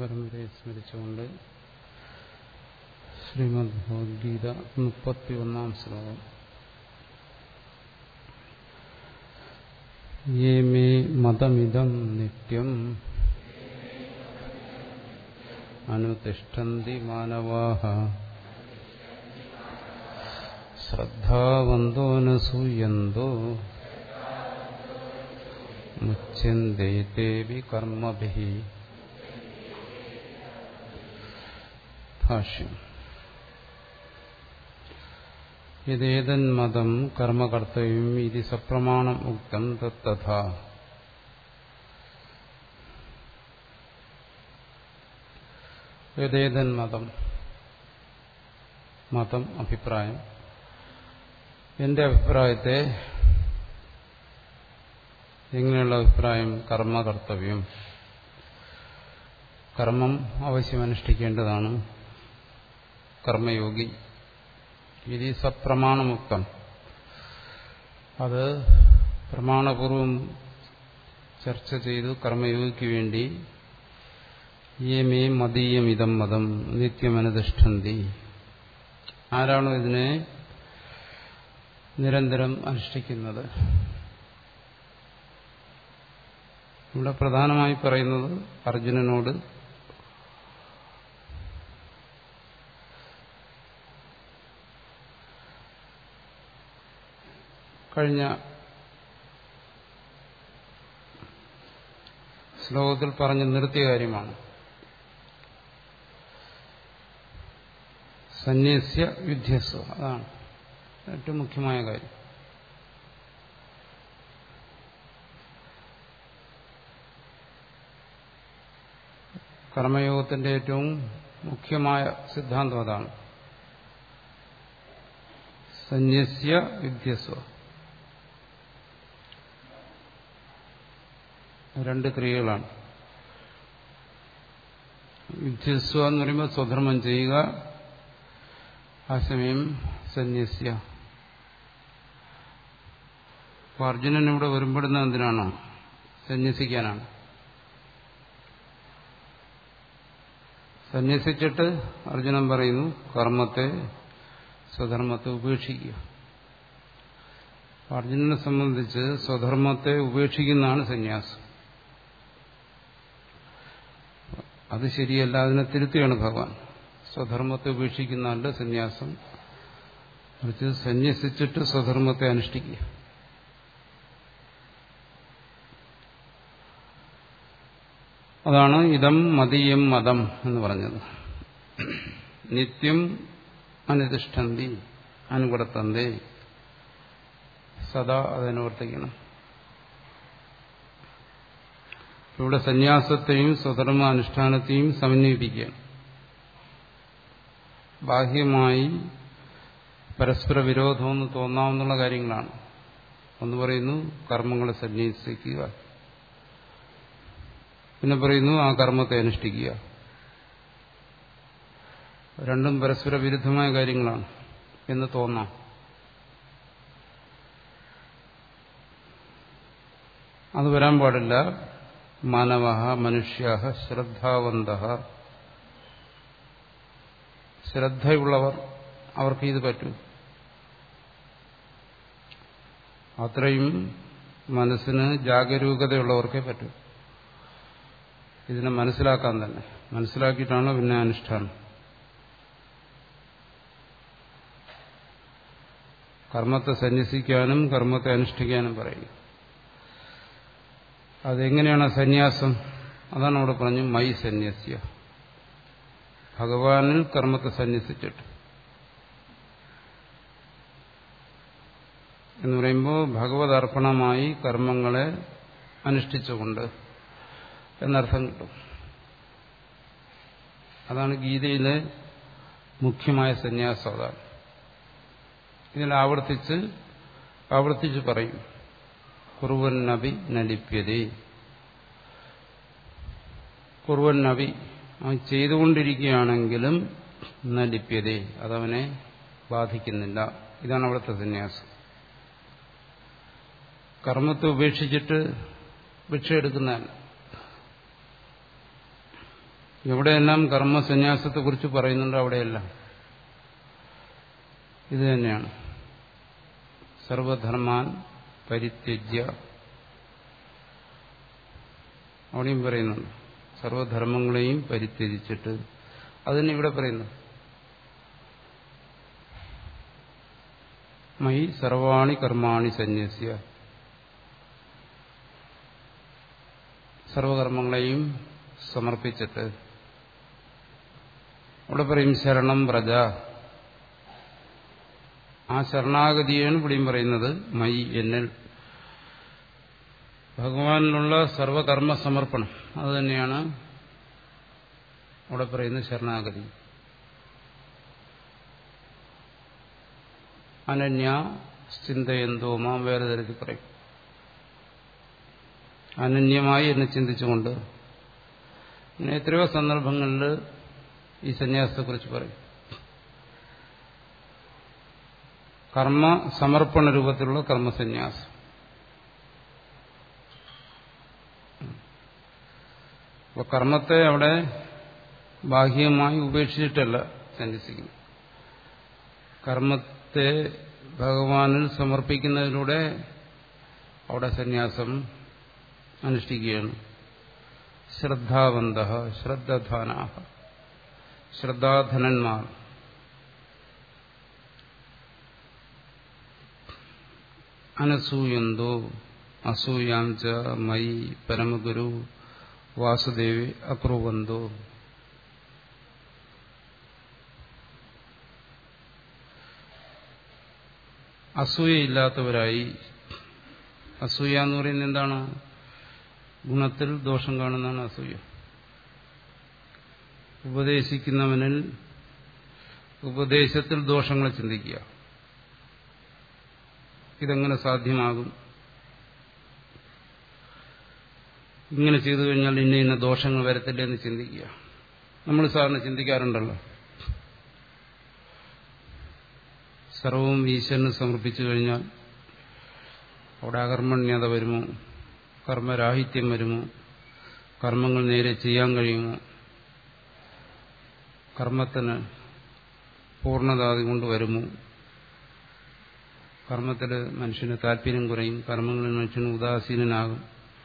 പരമ്പരയെ സ്മരിച്ചുകൊണ്ട് ശ്രീമദ് ഭഗവത്ഗീത മുപ്പത്തി ഒന്നാം ശ്ലോകം യേ മേ മതമിതം നിത്യം അനുതിഷ്ഠന്തി മാനവാഹ ശ്രദ്ധാവന്തോ നൂയന്തോ മുച്യന്തേ ദേവി കർമ്മഭിः ഭാഷ്യം യദേതന്മതം കർമ്മകർത്തവ്യം ഇതി സപ്രമാണം ഉക്തം തത്തഥാ യദേതന്മതം മതം അഭിപ്രായം എന്റെ അഭിപ്രായത്തെ എങ്ങനെയുള്ള അഭിപ്രായം കർമ്മകർത്തവ്യം കർമ്മം ആവശ്യം അനുഷ്ഠിക്കേണ്ടതാണ് കർമ്മയോഗി ഇത് സപ്രമാണമുക്തം അത് പ്രമാണപൂർവം ചർച്ച ചെയ്തു കർമ്മയോഗിക്ക് വേണ്ടി യമേ മതീയം ഇതം മതം നിത്യമനുതിഷ്ഠന്തി ആരാണോ ഇതിനെ നിരന്തരം അനുഷ്ഠിക്കുന്നത് ഇവിടെ പ്രധാനമായി പറയുന്നത് അർജുനനോട് കഴിഞ്ഞ ശ്ലോകത്തിൽ പറഞ്ഞ് നിർത്തിയ കാര്യമാണ് സന്യസ്യ യുദ്ധസ്വ അതാണ് ഏറ്റവും മുഖ്യമായ കാര്യം കർമ്മയോഗത്തിന്റെ ഏറ്റവും മുഖ്യമായ സിദ്ധാന്തം അതാണ് സന്യസ്യ യുദ്ധസ്വ രണ്ട് ക്രിയകളാണ് യുദ്ധസ്വ എന്ന് പറയുമ്പോൾ സ്വധർമ്മം ചെയ്യുക ആ സമയം സന്യസ്യ അപ്പൊ അർജുനൻ ഇവിടെ വരുമ്പോഴുന്ന എന്തിനാണോ സന്യസിക്കാനാണ് സന്യസിച്ചിട്ട് അർജുനൻ പറയുന്നു കർമ്മത്തെ സ്വധർമ്മത്തെ ഉപേക്ഷിക്കുക അർജുനനെ സംബന്ധിച്ച് സ്വധർമ്മത്തെ ഉപേക്ഷിക്കുന്നതാണ് സന്യാസം അത് ശരിയല്ല അതിനെ തിരുത്തിയാണ് ഭഗവാൻ സ്വധർമ്മത്തെ ഉപേക്ഷിക്കുന്നതല്ല സന്യാസം മറിച്ച് സന്യസിച്ചിട്ട് സ്വധർമ്മത്തെ അനുഷ്ഠിക്കുക അതാണ് ഇതം മതീയം മതം എന്ന് പറഞ്ഞത് നിത്യം അനുതിഷ്ഠന്തി അനുകൂടത്തന്തേ സദാ അതിനവർത്തിക്കണം ഇവിടെ സന്യാസത്തെയും സ്വധർമ്മ അനുഷ്ഠാനത്തെയും സമന്വയിപ്പിക്കുക ബാഹ്യമായി പരസ്പര വിരോധമെന്ന് തോന്നാവുന്ന കാര്യങ്ങളാണ് ഒന്ന് പറയുന്നു കർമ്മങ്ങളെ സന്യസിക്കുക പിന്നെ പറയുന്നു ആ കർമ്മത്തെ അനുഷ്ഠിക്കുക രണ്ടും പരസ്പര വിരുദ്ധമായ കാര്യങ്ങളാണ് എന്ന് തോന്നാം അത് വരാൻ പാടില്ല മാനവ മനുഷ്യ ശ്രദ്ധാവന്ത ശ്രദ്ധയുള്ളവർ അവർക്ക് ഇത് പറ്റൂ അത്രയും മനസ്സിന് ജാഗരൂകതയുള്ളവർക്കേ പറ്റൂ ഇതിനെ മനസ്സിലാക്കാൻ തന്നെ മനസ്സിലാക്കിയിട്ടാണോ പിന്നെ അനുഷ്ഠാനം കർമ്മത്തെ സന്യസിക്കാനും കർമ്മത്തെ അനുഷ്ഠിക്കാനും പറയും അതെങ്ങനെയാണ് സന്യാസം അതാണ് അവിടെ പറഞ്ഞു മൈ സന്യസ്യ ഭഗവാനിൽ കർമ്മത്തെ സന്യസിച്ചിട്ട് എന്ന് പറയുമ്പോൾ ഭഗവത് അർപ്പണമായി കർമ്മങ്ങളെ അനുഷ്ഠിച്ചുകൊണ്ട് എന്നർത്ഥം കിട്ടും അതാണ് ഗീതയിലെ മുഖ്യമായ സന്യാസം അതാണ് ഇതിൽ ആവർത്തിച്ച് ആവർത്തിച്ച് പറയും കുറുവൻ നബി നലിപ്യതേ കുറുവൻ നബി അവൻ ചെയ്തുകൊണ്ടിരിക്കുകയാണെങ്കിലും നലിപ്യതേ അതവനെ ബാധിക്കുന്നില്ല ഇതാണ് അവിടുത്തെ സന്യാസം കർമ്മത്തെ ഉപേക്ഷിച്ചിട്ട് ഭിക്ഷ എടുക്കുന്നതല്ല എവിടെയെല്ലാം കർമ്മസന്യാസത്തെക്കുറിച്ച് പറയുന്നുണ്ടോ അവിടെയെല്ലാം ഇത് തന്നെയാണ് സർവധർമാൻ പരിത്യജ്യ അവിടെയും പറയുന്നുണ്ട് സർവധർമ്മങ്ങളെയും പരിത്യജിച്ചിട്ട് അതിന് ഇവിടെ പറയുന്നു മൈ സർവാണി കർമാണി സന്യസ്യ സർവകർമ്മങ്ങളെയും സമർപ്പിച്ചിട്ട് അവിടെ പറയും ശരണം വ്രജ ആ ശരണാഗതിയാണ് ഇവിടെയും പറയുന്നത് മൈ എന്നിൽ ഭഗവാനിലുള്ള സർവകർമ്മ സമർപ്പണം അതുതന്നെയാണ് അവിടെ പറയുന്ന ശരണാഗതി അനന്യ ചിന്തയെന്തോ മാം വേറെ തരത്തിൽ പറയും അനന്യമായി എന്നെ ചിന്തിച്ചുകൊണ്ട് ഇങ്ങനെ എത്രയോ സന്ദർഭങ്ങളിൽ ഈ സന്യാസത്തെക്കുറിച്ച് പറയും കർമ്മ സമർപ്പണ രൂപത്തിലുള്ള കർമ്മസന്യാസം അപ്പൊ കർമ്മത്തെ അവിടെ ബാഹ്യമായി ഉപേക്ഷിച്ചിട്ടല്ല സന്യസിക്കുന്നു കർമ്മത്തെ ഭഗവാനിൽ സമർപ്പിക്കുന്നതിലൂടെ അവിടെ സന്യാസം അനുഷ്ഠിക്കുകയാണ് ശ്രദ്ധാവന്ത ശ്രദ്ധാന ശ്രദ്ധാധനന്മാർ അനസൂയന്തോ അസൂയാം ച മയി പരമഗുരു വാസുദേവി അക്രൂവന്തോ അസൂയയില്ലാത്തവരായി അസൂയ എന്ന് പറയുന്നത് എന്താണ് ഗുണത്തിൽ ദോഷം കാണുന്നതാണ് അസൂയ ഉപദേശിക്കുന്നവനിൽ ഉപദേശത്തിൽ ദോഷങ്ങൾ ചിന്തിക്കുക ഇതെങ്ങനെ സാധ്യമാകും ഇങ്ങനെ ചെയ്തു കഴിഞ്ഞാൽ ഇന്ന ഇന്ന ദോഷങ്ങൾ വരത്തില്ല എന്ന് ചിന്തിക്കുക നമ്മൾ സാറിന് ചിന്തിക്കാറുണ്ടല്ലോ സർവവും ഈശ്വരന് സമർപ്പിച്ചു കഴിഞ്ഞാൽ അവിടെ അകർമ്മണ്യത വരുമോ കർമ്മരാഹിത്യം വരുമോ കർമ്മങ്ങൾ നേരെ ചെയ്യാൻ കഴിയുമോ കർമ്മത്തിന് പൂർണ്ണതാതി കൊണ്ട് വരുമോ കർമ്മത്തിൽ മനുഷ്യന് താല്പര്യം കുറയും കർമ്മങ്ങളിൽ മനുഷ്യന് ഉദാസീനനാകും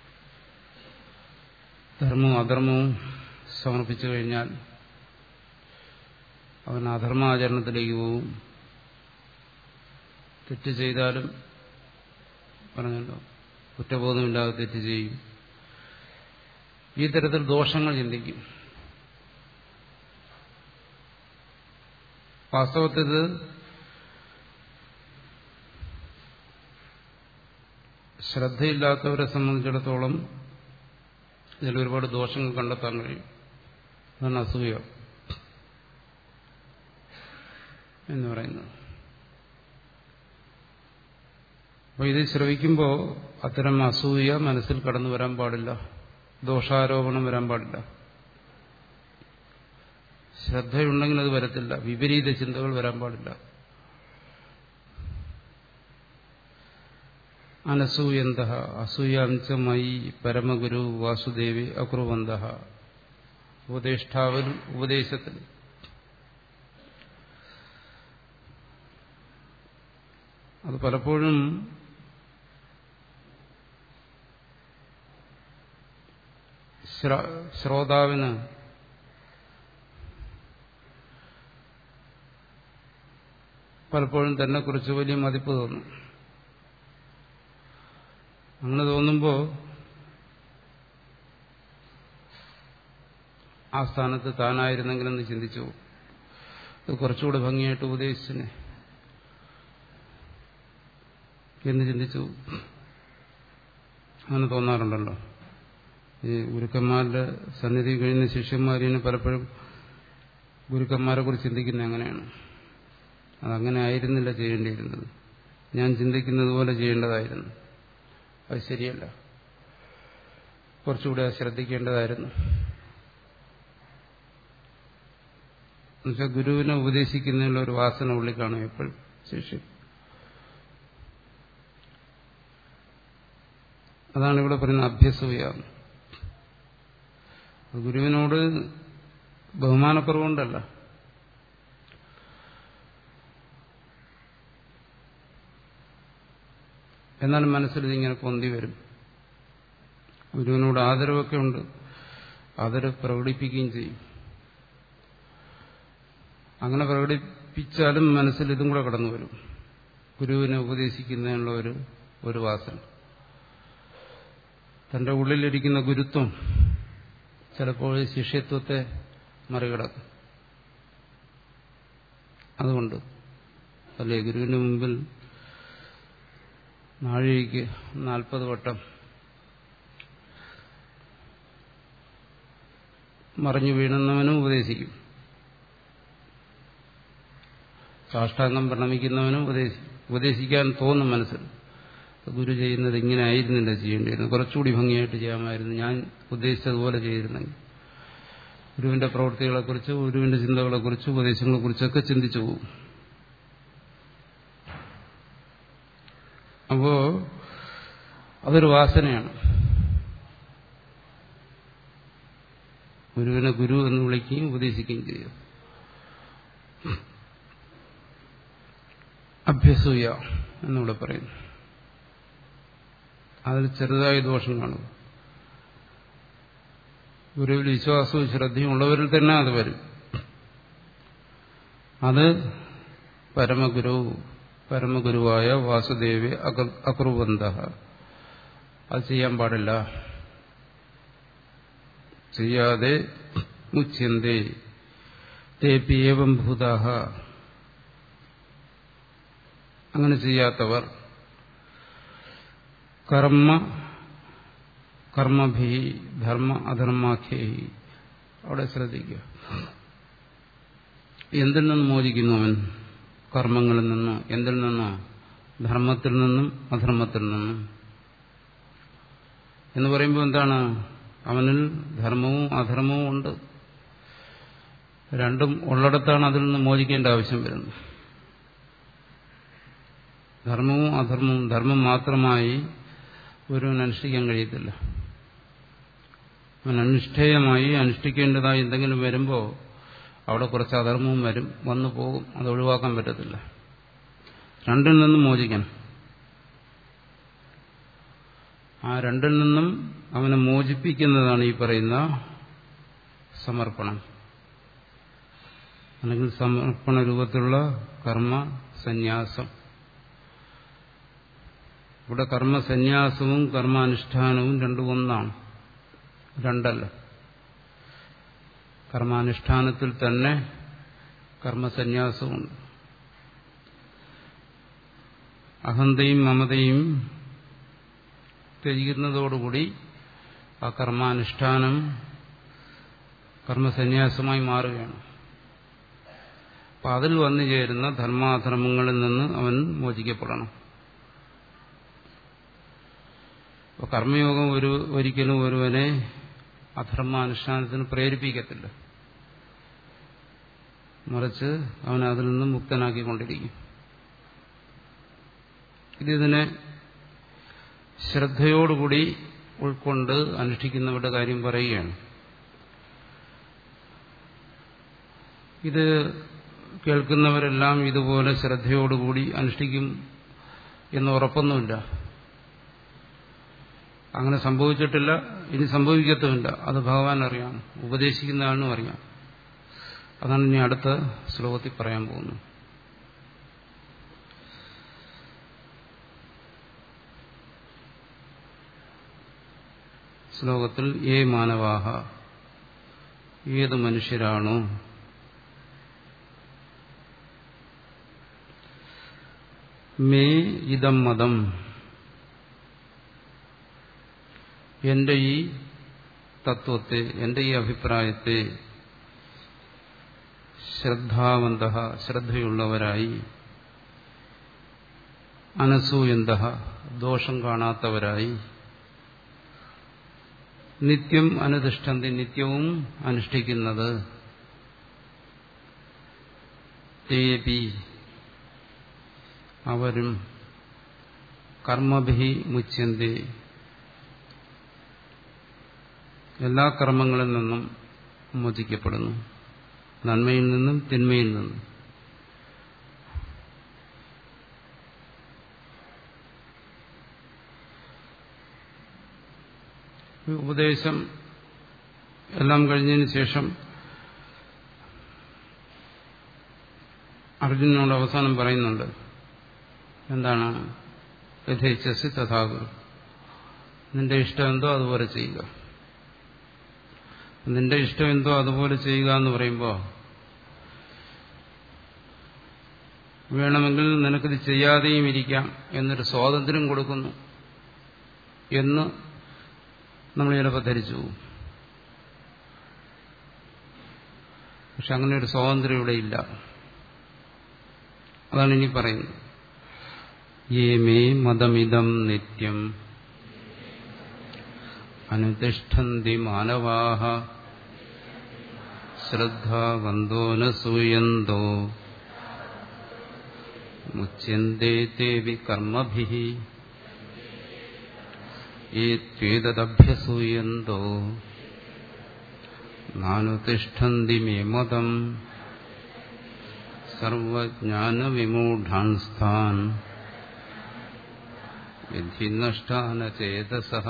ധർമ്മവും അധർമ്മവും സമർപ്പിച്ചു കഴിഞ്ഞാൽ അവൻ അധർമാചരണത്തിലേക്ക് പോകും തെറ്റ് ചെയ്താലും പറഞ്ഞല്ലോ കുറ്റബോധമില്ലാതെ തെറ്റ് ചെയ്യും ഈ തരത്തിൽ ദോഷങ്ങൾ ചിന്തിക്കും വാസ്തവത്തിൽ ഇത് ശ്രദ്ധയില്ലാത്തവരെ സംബന്ധിച്ചിടത്തോളം ഇതിൽ ഒരുപാട് ദോഷങ്ങൾ കണ്ടെത്താൻ കഴിയും അതാണ് അസൂയ എന്ന് പറയുന്നത് അപ്പോൾ ഇത് ശ്രവിക്കുമ്പോൾ അത്തരം അസൂയ മനസ്സിൽ കടന്നു വരാൻ പാടില്ല ദോഷാരോപണം വരാൻ പാടില്ല ശ്രദ്ധയുണ്ടെങ്കിൽ അത് വരത്തില്ല വിപരീത ചിന്തകൾ വരാൻ പാടില്ല അനസൂയന്ത അസൂയാംശമായി പരമഗുരു വാസുദേവി അക്രുവന്ത ഉപദേഷ്ടാവിൽ ഉപദേശത്തിൽ അത് പലപ്പോഴും ശ്രോതാവിന് പലപ്പോഴും തന്നെക്കുറിച്ച് വലിയ മതിപ്പ് തോന്നും അങ്ങനെ തോന്നുമ്പോൾ ആ സ്ഥാനത്ത് താനായിരുന്നെങ്കിലെന്ന് ചിന്തിച്ചു അത് കുറച്ചുകൂടെ ഭംഗിയായിട്ട് ഉപദേശിച്ചിനെ എന്ന് ചിന്തിച്ചു അങ്ങനെ തോന്നാറുണ്ടല്ലോ ഈ ഗുരുക്കന്മാരുടെ സന്നിധി കഴിയുന്ന ശിഷ്യന്മാരിന് പലപ്പോഴും ഗുരുക്കന്മാരെ കുറിച്ച് ചിന്തിക്കുന്നത് അങ്ങനെയാണ് അതങ്ങനെ ആയിരുന്നില്ല ചെയ്യേണ്ടിയിരുന്നത് ഞാൻ ചിന്തിക്കുന്നത് പോലെ ചെയ്യേണ്ടതായിരുന്നു അത് ശരിയല്ല കുറച്ചുകൂടെ ശ്രദ്ധിക്കേണ്ടതായിരുന്നു എന്നുവെച്ചാൽ ഗുരുവിനെ ഉപദേശിക്കുന്നതിനുള്ള ഒരു വാസന ഉള്ളിൽ കാണും എപ്പോഴും ശിഷ്യൻ അതാണ് ഇവിടെ പറയുന്ന അഭ്യസൂയ ഗുരുവിനോട് ബഹുമാനക്കുറവുകൊണ്ടല്ല എന്നാൽ മനസ്സിൽ ഇതിങ്ങനെ പൊന്തി വരും ഗുരുവിനോട് ആദരവൊക്കെ ഉണ്ട് ആദരവ് പ്രകടിപ്പിക്കുകയും ചെയ്യും അങ്ങനെ പ്രകടിപ്പിച്ചാലും മനസ്സിൽ ഇതും കൂടെ കടന്നു വരും ഗുരുവിനെ ഉപദേശിക്കുന്നതിനുള്ള ഒരു ഒരു വാസന തന്റെ ഉള്ളിലിരിക്കുന്ന ഗുരുത്വം ചിലപ്പോൾ ശിഷ്യത്വത്തെ മറികടക്കും അതുകൊണ്ട് അല്ലേ ഗുരുവിന് മുമ്പിൽ നാഴികയ്ക്ക് നാൽപ്പത് വട്ടം മറിഞ്ഞു വീണുന്നവനും ഉപദേശിക്കും സാഷ്ടാംഗം പ്രണമിക്കുന്നവനും ഉപദേശിക്കും ഉപദേശിക്കാൻ തോന്നും മനസ്സിൽ ഗുരു ചെയ്യുന്നത് ഇങ്ങനെ ആയിരുന്നില്ല ചെയ്യേണ്ടിയിരുന്നു കുറച്ചുകൂടി ഭംഗിയായിട്ട് ചെയ്യാമായിരുന്നു ഞാൻ ഉദ്ദേശിച്ചതുപോലെ ചെയ്തിരുന്നെങ്കിൽ ഗുരുവിന്റെ പ്രവൃത്തികളെക്കുറിച്ച് ഗുരുവിന്റെ ചിന്തകളെക്കുറിച്ച് ഉപദേശങ്ങളെക്കുറിച്ചൊക്കെ ചിന്തിച്ചു പോകും അപ്പോ അതൊരു വാസനയാണ് ഗുരുവിനെ ഗുരു എന്ന് വിളിക്കുകയും ഉപദേശിക്കുകയും ചെയ്യും അഭ്യസൂയ എന്നിവിടെ പറയുന്നു അതിൽ ചെറുതായ ദോഷം കാണും ഗുരുവിൽ വിശ്വാസവും ശ്രദ്ധയും ഉള്ളവരിൽ തന്നെ അത് വരും അത് പരമഗുരു പരമഗുരുവായ വാസുദേവി അകൃബന്ധ അത് ചെയ്യാൻ പാടില്ല ചെയ്യാതെ മുച്യന്തേ തേപ്പി ഏവം ഭൂതാഹ അങ്ങനെ ചെയ്യാത്തവർ കർമ്മ കർമ്മഭി ധർമ്മ അധർമാഖ്യേ അവിടെ ശ്രദ്ധിക്കുക എന്തിൽ നിന്ന് മോചിക്കുന്നു അവൻ കർമ്മങ്ങളിൽ നിന്നോ എന്തിൽ നിന്നോ ധർമ്മത്തിൽ നിന്നും അധർമ്മത്തിൽ നിന്നും എന്ന് പറയുമ്പോൾ എന്താണ് അവനിൽ ധർമ്മവും അധർമ്മവും ഉണ്ട് രണ്ടും ഉള്ളിടത്താണ് അതിൽ നിന്ന് മോചിക്കേണ്ട ആവശ്യം വരുന്നത് ധർമ്മവും അധർമ്മവും ധർമ്മം മാത്രമായി ഒരുവൻ അനുഷ്ഠിക്കാൻ കഴിയത്തില്ല അവൻ അനുഷ്ഠേയമായി അനുഷ്ഠിക്കേണ്ടതായി എന്തെങ്കിലും വരുമ്പോൾ അവിടെ കുറച്ച് അധർമ്മവും വരും വന്നു പോകും അത് ഒഴിവാക്കാൻ പറ്റത്തില്ല രണ്ടിൽ നിന്നും മോചിക്കണം ആ രണ്ടിൽ നിന്നും അവനെ മോചിപ്പിക്കുന്നതാണ് ഈ പറയുന്ന സമർപ്പണം അല്ലെങ്കിൽ സമർപ്പണ രൂപത്തിലുള്ള കർമ്മ സന്യാസം ഇവിടെ കർമ്മസന്യാസവും കർമാനുഷ്ഠാനവും രണ്ടും ഒന്നാണ് രണ്ടല്ല കർമാനുഷ്ഠാനത്തിൽ തന്നെ കർമ്മസന്യാസമുണ്ട് അഹന്തയും മമതയും ത്യജിക്കുന്നതോടുകൂടി ആ കർമാനുഷ്ഠാനം കർമ്മസന്യാസമായി മാറുകയാണ് അപ്പം അതിൽ വന്നു ചേരുന്ന ധർമാധർമ്മങ്ങളിൽ നിന്ന് അവൻ മോചിക്കപ്പെടണം അപ്പോൾ കർമ്മയോഗം ഒരു ഒരിക്കലും ഒരുവനെ അധർമാനുഷ്ഠാനത്തിന് പ്രേരിപ്പിക്കത്തില്ല മറിച്ച് അവൻ അതിൽ നിന്ന് മുക്തനാക്കിക്കൊണ്ടിരിക്കും ഇതിനെ ശ്രദ്ധയോടുകൂടി ഉൾക്കൊണ്ട് അനുഷ്ഠിക്കുന്നവരുടെ കാര്യം പറയുകയാണ് ഇത് കേൾക്കുന്നവരെല്ലാം ഇതുപോലെ ശ്രദ്ധയോടുകൂടി അനുഷ്ഠിക്കും എന്ന് ഉറപ്പൊന്നുമില്ല അങ്ങനെ സംഭവിച്ചിട്ടില്ല ഇനി സംഭവിക്കത്തുമില്ല അത് ഭഗവാൻ അറിയാം ഉപദേശിക്കുന്ന ആളിനും അറിയാം അതാണ് ഇനി അടുത്ത ശ്ലോകത്തിൽ പറയാൻ പോകുന്നത് ശ്ലോകത്തിൽ ഏ മാനവാഹ ഏത് മനുഷ്യരാണോ മേ ഇതം മതം എന്റെ ഈ തത്വത്തെ എന്റെ ഈ അഭിപ്രായത്തെ ശ്രദ്ധാവന്ത ശ്രദ്ധയുള്ളവരായി അനസൂയന്ത ദോഷം കാണാത്തവരായി നിത്യം അനുതിഷ്ഠന്തി നിത്യവും അനുഷ്ഠിക്കുന്നത് തേപി അവരും കർമ്മഭി മുച്യന്തി എല്ലാ കർമ്മങ്ങളിൽ നിന്നും മോചിക്കപ്പെടുന്നു നന്മയിൽ നിന്നും തിന്മയിൽ നിന്നും ഉപദേശം എല്ലാം കഴിഞ്ഞതിന് ശേഷം അർജുനോട് അവസാനം പറയുന്നുണ്ട് എന്താണ് യഥേച്ഛസി തഥാകുരു നിന്റെ ഇഷ്ടം എന്തോ അതുപോലെ ചെയ്യുക നിന്റെ ഇഷ്ടം എന്തോ അതുപോലെ ചെയ്യുക എന്ന് പറയുമ്പോൾ വേണമെങ്കിൽ നിനക്കിത് ചെയ്യാതെയും ഇരിക്കാം എന്നൊരു സ്വാതന്ത്ര്യം കൊടുക്കുന്നു എന്ന് നമ്മൾ ചിലപ്പോൾ ധരിച്ചു പോകും പക്ഷെ അങ്ങനെ ഒരു സ്വാതന്ത്ര്യം ഇവിടെ ഇല്ല അതാണ് ഇനി പറയുന്നത് യേ മേ മതമിതം നിത്യം അനുതിഷ്ഠന്തി മാനവാഹ ശ്രദ്ധാവന്തോ ന സൂയന്തോ മുച്യന്തേ തേവി കർമ്മഭിः ये त्वेदभ्यसूयन्तो नानुतिष्ठन्ति मे मदम् सर्वज्ञानविमूढांस्तान् विधि नष्टानचेतसः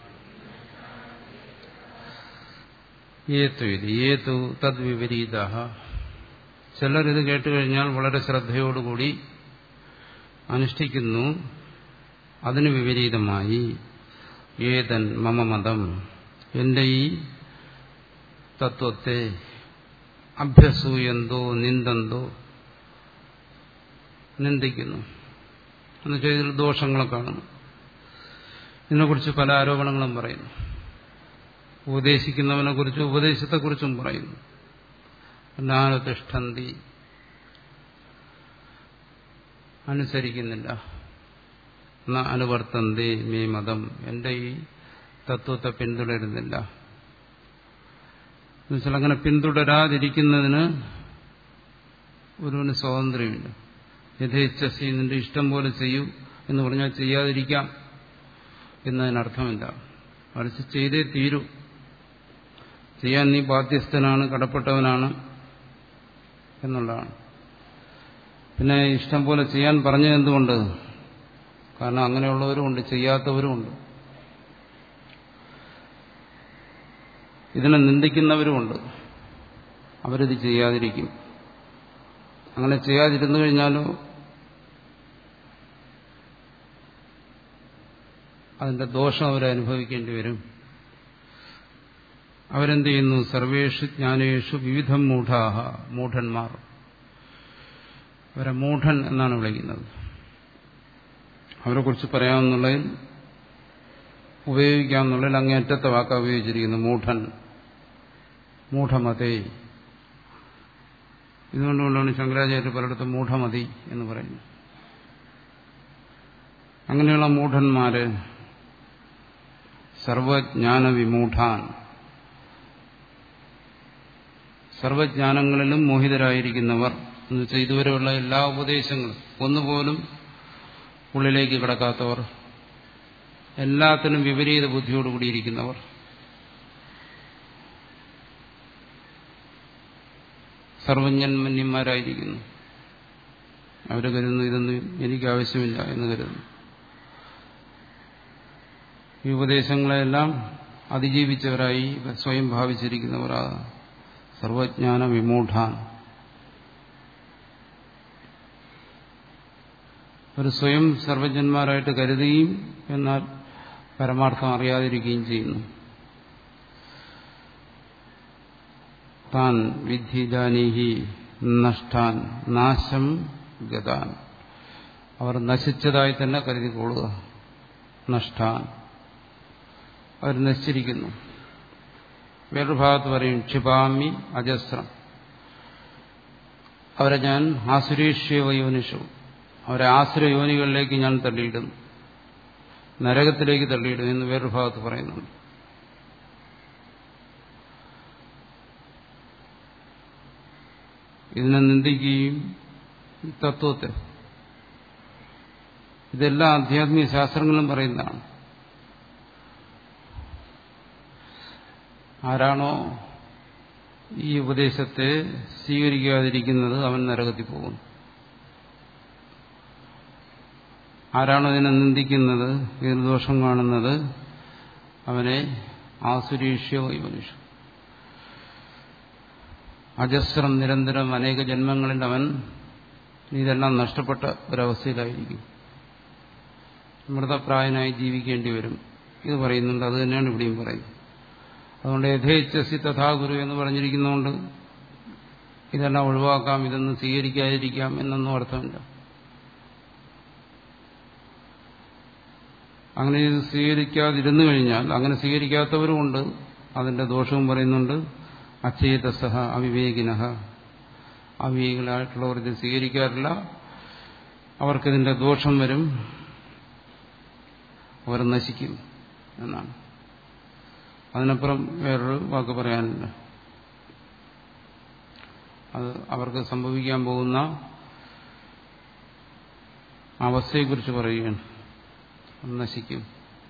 ये त्वेदि ये तु തദ്വിപരീതः ചിലരിത് കേട്ടുകഴിഞ്ഞാൽ വളരെ ശ്രദ്ധയോടുകൂടി അനുഷ്ഠിക്കുന്നു അതിന് വിപരീതമായി ഏതൻ മമ മതം എന്റെ ഈ തത്വത്തെ അഭ്യസൂയന്തോ നിന്ദന്തോ നിന്ദിക്കുന്നു എന്നുവെച്ചാൽ ഇതിൽ ദോഷങ്ങളെ കാണുന്നു ഇതിനെക്കുറിച്ച് പല ആരോപണങ്ങളും പറയുന്നു ഉപദേശിക്കുന്നവനെ കുറിച്ചും ഉപദേശത്തെക്കുറിച്ചും പറയുന്നു നാനതിഷ്ഠന്തി അനുസരിക്കുന്നില്ല അനുവർത്തന്തി മേ മതം എന്റെ ഈ തത്വത്തെ പിന്തുടരുന്നില്ല എന്നുവെച്ചാൽ അങ്ങനെ പിന്തുടരാതിരിക്കുന്നതിന് ഒരുവിന് സ്വാതന്ത്ര്യമില്ല യഥേച്ഛസി നിന്റെ ഇഷ്ടം പോലെ ചെയ്യൂ എന്ന് പറഞ്ഞാൽ ചെയ്യാതിരിക്കാം എന്നതിനർത്ഥമില്ല മറിച്ച് ചെയ്തേ തീരൂ ചെയ്യാൻ നീ ബാധ്യസ്ഥനാണ് കടപ്പെട്ടവനാണ് എന്നുള്ളതാണ് പിന്നെ ഇഷ്ടം പോലെ ചെയ്യാൻ പറഞ്ഞത് എന്തുകൊണ്ട് കാരണം അങ്ങനെയുള്ളവരുമുണ്ട് ചെയ്യാത്തവരുമുണ്ട് ഇതിനെ നിന്ദിക്കുന്നവരുമുണ്ട് അവരിത് ചെയ്യാതിരിക്കും അങ്ങനെ ചെയ്യാതിരുന്നു കഴിഞ്ഞാലോ അതിന്റെ ദോഷം അവരനുഭവിക്കേണ്ടി വരും അവരെന്ത് ചെയ്യുന്നു സർവേഷു ജ്ഞാനേഷു വിവിധം മൂഢാഹ മൂഢന്മാർ അവരെ മൂഢൻ എന്നാണ് വിളിക്കുന്നത് അവരെ കുറിച്ച് പറയാമെന്നുള്ളതിൽ ഉപയോഗിക്കാമെന്നുള്ളതിൽ അങ്ങേറ്റത്തെ വാക്ക ഉപയോഗിച്ചിരിക്കുന്നു മൂഢൻ മൂഢമതേ ഇതുകൊണ്ടുകൊണ്ടാണ് ശങ്കരാചാര്യ പലയിടത്തും മൂഢമതി എന്ന് പറയുന്നത് അങ്ങനെയുള്ള മൂഢന്മാര് സർവജ്ഞാന വിമൂഢാൻ സർവജ്ഞാനങ്ങളിലും മോഹിതരായിരിക്കുന്നവർ എന്ന് വെച്ചാൽ ഇതുവരെയുള്ള എല്ലാ ഉപദേശങ്ങളും ഒന്നുപോലും ഉള്ളിലേക്ക് കിടക്കാത്തവർ എല്ലാത്തിനും വിപരീത ബുദ്ധിയോടുകൂടിയിരിക്കുന്നവർ സർവജ്ഞന്മന്യന്മാരായിരിക്കുന്നു അവർ കരുതുന്നു ഇതൊന്നും എനിക്ക് ആവശ്യമില്ല എന്ന് കരുതുന്നു ഈ ഉപദേശങ്ങളെല്ലാം അതിജീവിച്ചവരായി സ്വയം ഭാവിച്ചിരിക്കുന്നവർ ആ സർവജ്ഞാന വിമൂഢാൻ ഒരു സ്വയം സർവജ്ഞന്മാരായിട്ട് കരുതുകയും എന്നാൽ പരമാർത്ഥം അറിയാതിരിക്കുകയും ചെയ്യുന്നു താൻ വിദ്ധിജാനീഹി നഷ്ടാൻ നാശം ഗതാൻ അവർ നശിച്ചതായി തന്നെ കരുതിക്കൊള്ളുക നഷ്ടാൻ അവർ നശിച്ചിരിക്കുന്നു വേറൊരു ഭാഗത്ത് പറയും ക്ഷിപാമി അജസ്രം അവരെ ഞാൻ ആസുരേഷ്യവയോനിഷു അവരെ ആസുരയോനികളിലേക്ക് ഞാൻ തള്ളിയിടുന്നു നരകത്തിലേക്ക് തള്ളിയിടും എന്ന് വേറൊരു ഭാഗത്ത് പറയുന്നുണ്ട് ഇതിനെ നിന്ദിക്കുകയും ഈ തത്വത്തെ ഇതെല്ലാം ആധ്യാത്മിക ശാസ്ത്രങ്ങളും പറയുന്നതാണ് ആരാണോ ഈ ഉപദേശത്തെ സ്വീകരിക്കാതിരിക്കുന്നത് അവൻ നരകത്തിൽ പോകുന്നു ആരാണോ ഇതിനെ നിന്ദിക്കുന്നത് ഇതിന് ദോഷം കാണുന്നത് അവനെ ആസുരീഷ്യോ മനുഷ്യ അജസ്രം നിരന്തരം അനേക ജന്മങ്ങളിൽ അവൻ ഇതെല്ലാം നഷ്ടപ്പെട്ട ഒരവസ്ഥയിലായിരിക്കും മൃതപ്രായനായി ജീവിക്കേണ്ടി വരും ഇത് പറയുന്നുണ്ട് അത് തന്നെയാണ് ഇവിടെയും പറയുന്നത് അതുകൊണ്ട് യഥേച്ഛസി തഥാഗുരു എന്ന് പറഞ്ഞിരിക്കുന്നതുകൊണ്ട് ഇതെല്ലാം ഒഴിവാക്കാം ഇതൊന്നും സ്വീകരിക്കാതിരിക്കാം എന്നൊന്നും അർത്ഥമില്ല അങ്ങനെ ഇത് സ്വീകരിക്കാതിരുന്നു കഴിഞ്ഞാൽ അങ്ങനെ സ്വീകരിക്കാത്തവരുമുണ്ട് അതിന്റെ ദോഷവും പറയുന്നുണ്ട് അച്ചേതസഹ അവിവേകിനഹ അവിവേകികളായിട്ടുള്ളവർ ഇത് സ്വീകരിക്കാറില്ല അവർക്കിതിന്റെ ദോഷം വരും അവർ നശിക്കും എന്നാണ് അതിനപ്പുറം വേറൊരു വാക്ക് പറയാനില്ല അത് അവർക്ക് സംഭവിക്കാൻ പോകുന്ന അവസ്ഥയെക്കുറിച്ച് പറയുകയാണ് നശിക്കും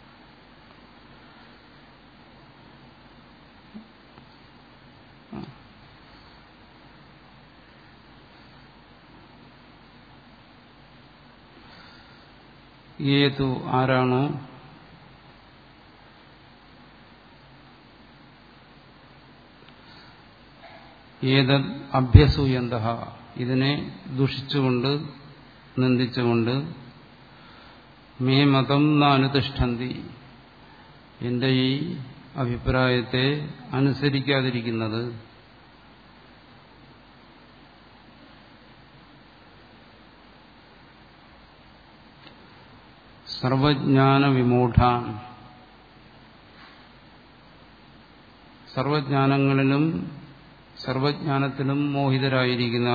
ഏതു ആരാണോ ഏതത് അഭ്യസൂയന്ത ഇതിനെ ദുഷിച്ചുകൊണ്ട് നിന്ദിച്ചുകൊണ്ട് മേ മതം നാനുതിഷ്ഠന്തി എന്റെ ഈ അഭിപ്രായത്തെ അനുസരിക്കാതിരിക്കുന്നത് സർവജ്ഞാന വിമൂഢാൻ സർവജ്ഞാനങ്ങളിലും സർവജ്ഞാനത്തിലും മോഹിതരായിരിക്കുന്ന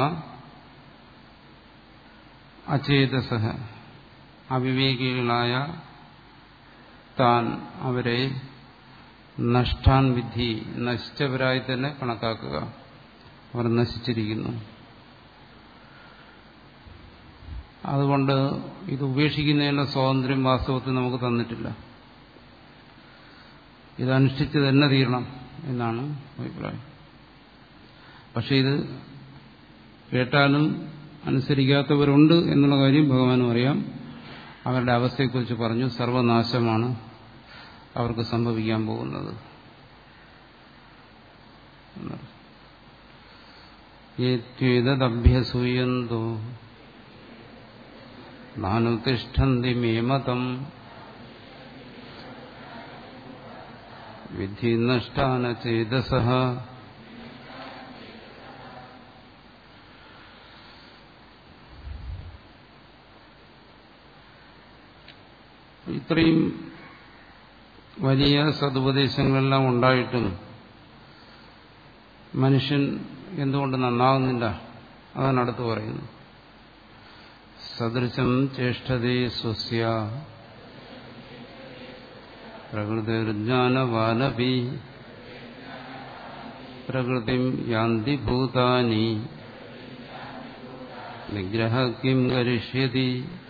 അചേതസഹ അവിവേകികളായ താൻ അവരെ നഷ്ടാൻ വിധി നശിച്ചവരായി തന്നെ കണക്കാക്കുക അവർ നശിച്ചിരിക്കുന്നു അതുകൊണ്ട് ഇത് ഉപേക്ഷിക്കുന്നതിനുള്ള സ്വാതന്ത്ര്യം വാസ്തവത്തിൽ നമുക്ക് തന്നിട്ടില്ല ഇത് അനുഷ്ഠിച്ച് തന്നെ തീരണം എന്നാണ് അഭിപ്രായം പക്ഷെ ഇത് കേട്ടാലും അനുസരിക്കാത്തവരുണ്ട് എന്നുള്ള കാര്യം ഭഗവാനും അറിയാം അവരുടെ അവസ്ഥയെക്കുറിച്ച് പറഞ്ഞു സർവനാശമാണ് അവർക്ക് സംഭവിക്കാൻ പോകുന്നത് ഏത്വേതഭ്യസൂയന്തോ നാനുതിഷ്ഠന്തി മേ മതം വിധി നഷ്ടാന ചേതസ ഇത്രയും വലിയ സതുപദേശങ്ങളെല്ലാം ഉണ്ടായിട്ടും മനുഷ്യൻ എന്തുകൊണ്ട് നന്നാകുന്നില്ല അതാണ് അടുത്ത് പറയുന്നത് സദൃശം ചേഷ്ടതേ സ്വസ്യ പ്രകൃതിർജ്ഞാനവാനപി പ്രകൃതിം യാന്തി ഭൂതാനി നിഗ്രഹ കിം കരിഷ്യതി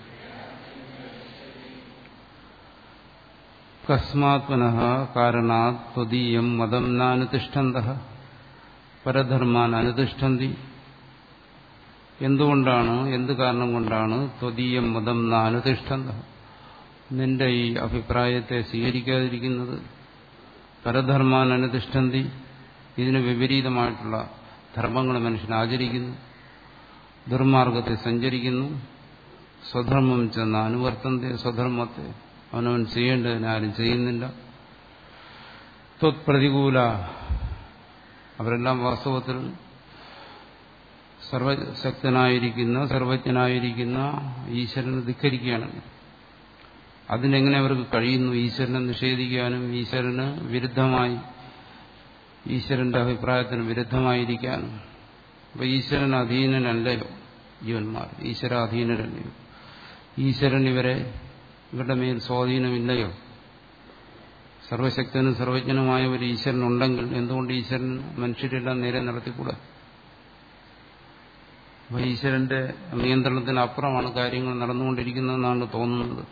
കസ്മാത് പുനഃ കാരണാത് ത്വദീയം മതം നാനുതിഷ്ഠന്ത പരധർമാൻ അനുതിഷ്ഠന്തി എന്തുകൊണ്ടാണ് എന്ത് കാരണം കൊണ്ടാണ് ത്വദീയം മതം നാനുതിഷ്ഠന്ത നിന്റെ ഈ അഭിപ്രായത്തെ സ്വീകരിക്കാതിരിക്കുന്നത് പരധർമാൻ അനുതിഷ്ഠന്തി ഇതിന് വിപരീതമായിട്ടുള്ള ധർമ്മങ്ങൾ മനുഷ്യൻ ആചരിക്കുന്നു ദുർമാർഗത്തെ സഞ്ചരിക്കുന്നു സ്വധർമ്മം ചെന്ന അനുവർത്തന്റെ സ്വധർമ്മത്തെ അവനവൻ ചെയ്യേണ്ടതിന് ആരും ചെയ്യുന്നില്ല ത്വത്പ്രതികൂല അവരെല്ലാം വാസ്തവത്തിൽ സർവശക്തനായിരിക്കുന്ന സർവജ്ഞനായിരിക്കുന്ന ഈശ്വരനെ ധിക്കരിക്കുകയാണ് അതിനെങ്ങനെ അവർക്ക് കഴിയുന്നു ഈശ്വരനെ നിഷേധിക്കാനും ഈശ്വരന് വിരുദ്ധമായി ഈശ്വരന്റെ അഭിപ്രായത്തിന് വിരുദ്ധമായിരിക്കാനും അപ്പൊ ഈശ്വരൻ അധീനനല്ലയോ ജീവന്മാർ ഈശ്വരാധീനരല്ലയോ ഈശ്വരൻ ഇവരെ ഇവരുടെ മേൽ സ്വാധീനമില്ലയോ സർവശക്തനും സർവജ്ഞനുമായ ഒരു ഈശ്വരൻ ഉണ്ടെങ്കിൽ എന്തുകൊണ്ട് ഈശ്വരൻ മനുഷ്യരെല്ലാം നേരെ നടത്തിക്കൂടാ അപ്പൊ ഈശ്വരന്റെ നിയന്ത്രണത്തിന് അപ്പുറമാണ് കാര്യങ്ങൾ നടന്നുകൊണ്ടിരിക്കുന്നതെന്നാണ് തോന്നുന്നത്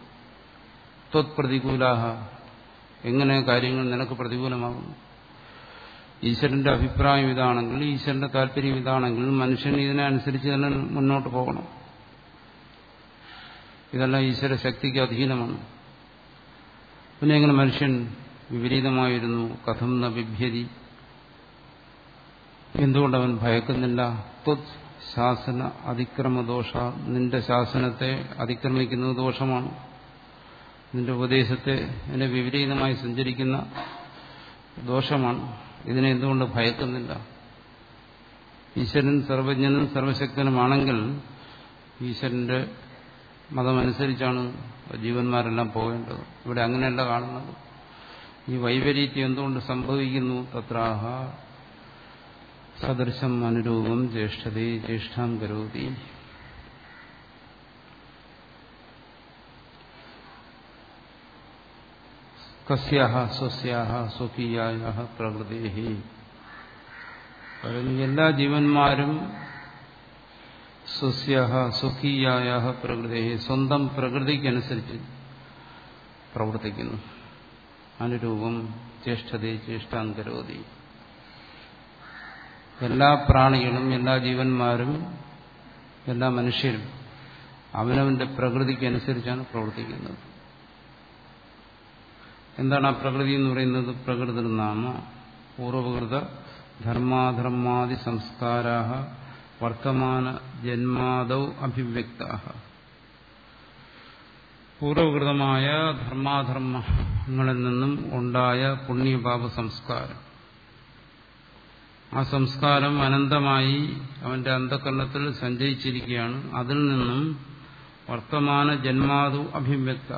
ത്വത് പ്രതികൂലാഹ എങ്ങനെ കാര്യങ്ങൾ നിനക്ക് പ്രതികൂലമാകുന്നു ഈശ്വരന്റെ അഭിപ്രായം ഇതാണെങ്കിൽ ഈശ്വരന്റെ താല്പര്യം ഇതാണെങ്കിൽ മനുഷ്യൻ ഇതിനെ അനുസരിച്ച് തന്നെ മുന്നോട്ട് പോകണം ഇതെല്ലാം ഈശ്വര ശക്തിക്ക് അധീനമാണ് പിന്നെ എങ്ങനെ മനുഷ്യൻ വിപരീതമായിരുന്നു കഥം ന ബിഭ്യതി എന്തുകൊണ്ടവൻ ഭയക്കുന്നില്ല ത്വത് ശാസന അതിക്രമദോഷ നിന്റെ ശാസനത്തെ അതിക്രമിക്കുന്നത് ദോഷമാണ് നിന്റെ ഉപദേശത്തെ അതിനെ വിപരീതമായി സഞ്ചരിക്കുന്ന ദോഷമാണ് ഇതിനെ എന്തുകൊണ്ട് ഭയക്കുന്നില്ല ഈശ്വരൻ സർവജ്ഞനും സർവശക്തനുമാണെങ്കിൽ ഈശ്വരന്റെ മതമനുസരിച്ചാണ് ജീവന്മാരെല്ലാം പോകേണ്ടത് ഇവിടെ അങ്ങനെയല്ല കാണുന്നത് ഈ വൈപരീത്യം എന്തുകൊണ്ട് സംഭവിക്കുന്നു തത്രാഹ സദൃശം അനുരൂപം ജ്യേഷ്ഠതേ ജ്യേഷ്ഠാം കരോതി കസ്യാഹ സ്വസ്യാഹ സ്വകീയായ പ്രകൃതേഹി എല്ലാ ജീവന്മാരും സ്വസ്യാഹ സ്വകീയായ പ്രകൃതേഹി സ്വന്തം പ്രകൃതിക്കനുസരിച്ച് പ്രവർത്തിക്കുന്നു അനുരൂപം ജ്യേഷ്ഠതേ ജ്യേഷ്ഠാം കരോതി എല്ലാ പ്രാണികളും എല്ലാ ജീവന്മാരും എല്ലാ മനുഷ്യരും അവനവന്റെ പ്രകൃതിക്കനുസരിച്ചാണ് പ്രവർത്തിക്കുന്നത് എന്താണ് ആ പ്രകൃതി എന്ന് പറയുന്നത് പ്രകൃതി നാമ പൂർവകൃത ധർമാധർമാദി സംസ്കാരാ വർത്തമാന ജന്മാദൗ അഭിവ്യക്ത പൂർവകൃതമായ ധർമാധർമ്മങ്ങളിൽ നിന്നും ഉണ്ടായ പുണ്യപാപ സംസ്കാരം ആ സംസ്കാരം അനന്തമായി അവന്റെ അന്ധകരണത്തിൽ സഞ്ചയിച്ചിരിക്കുകയാണ് അതിൽ നിന്നും വർത്തമാന ജന്മാതു അഭിവ്യക്ത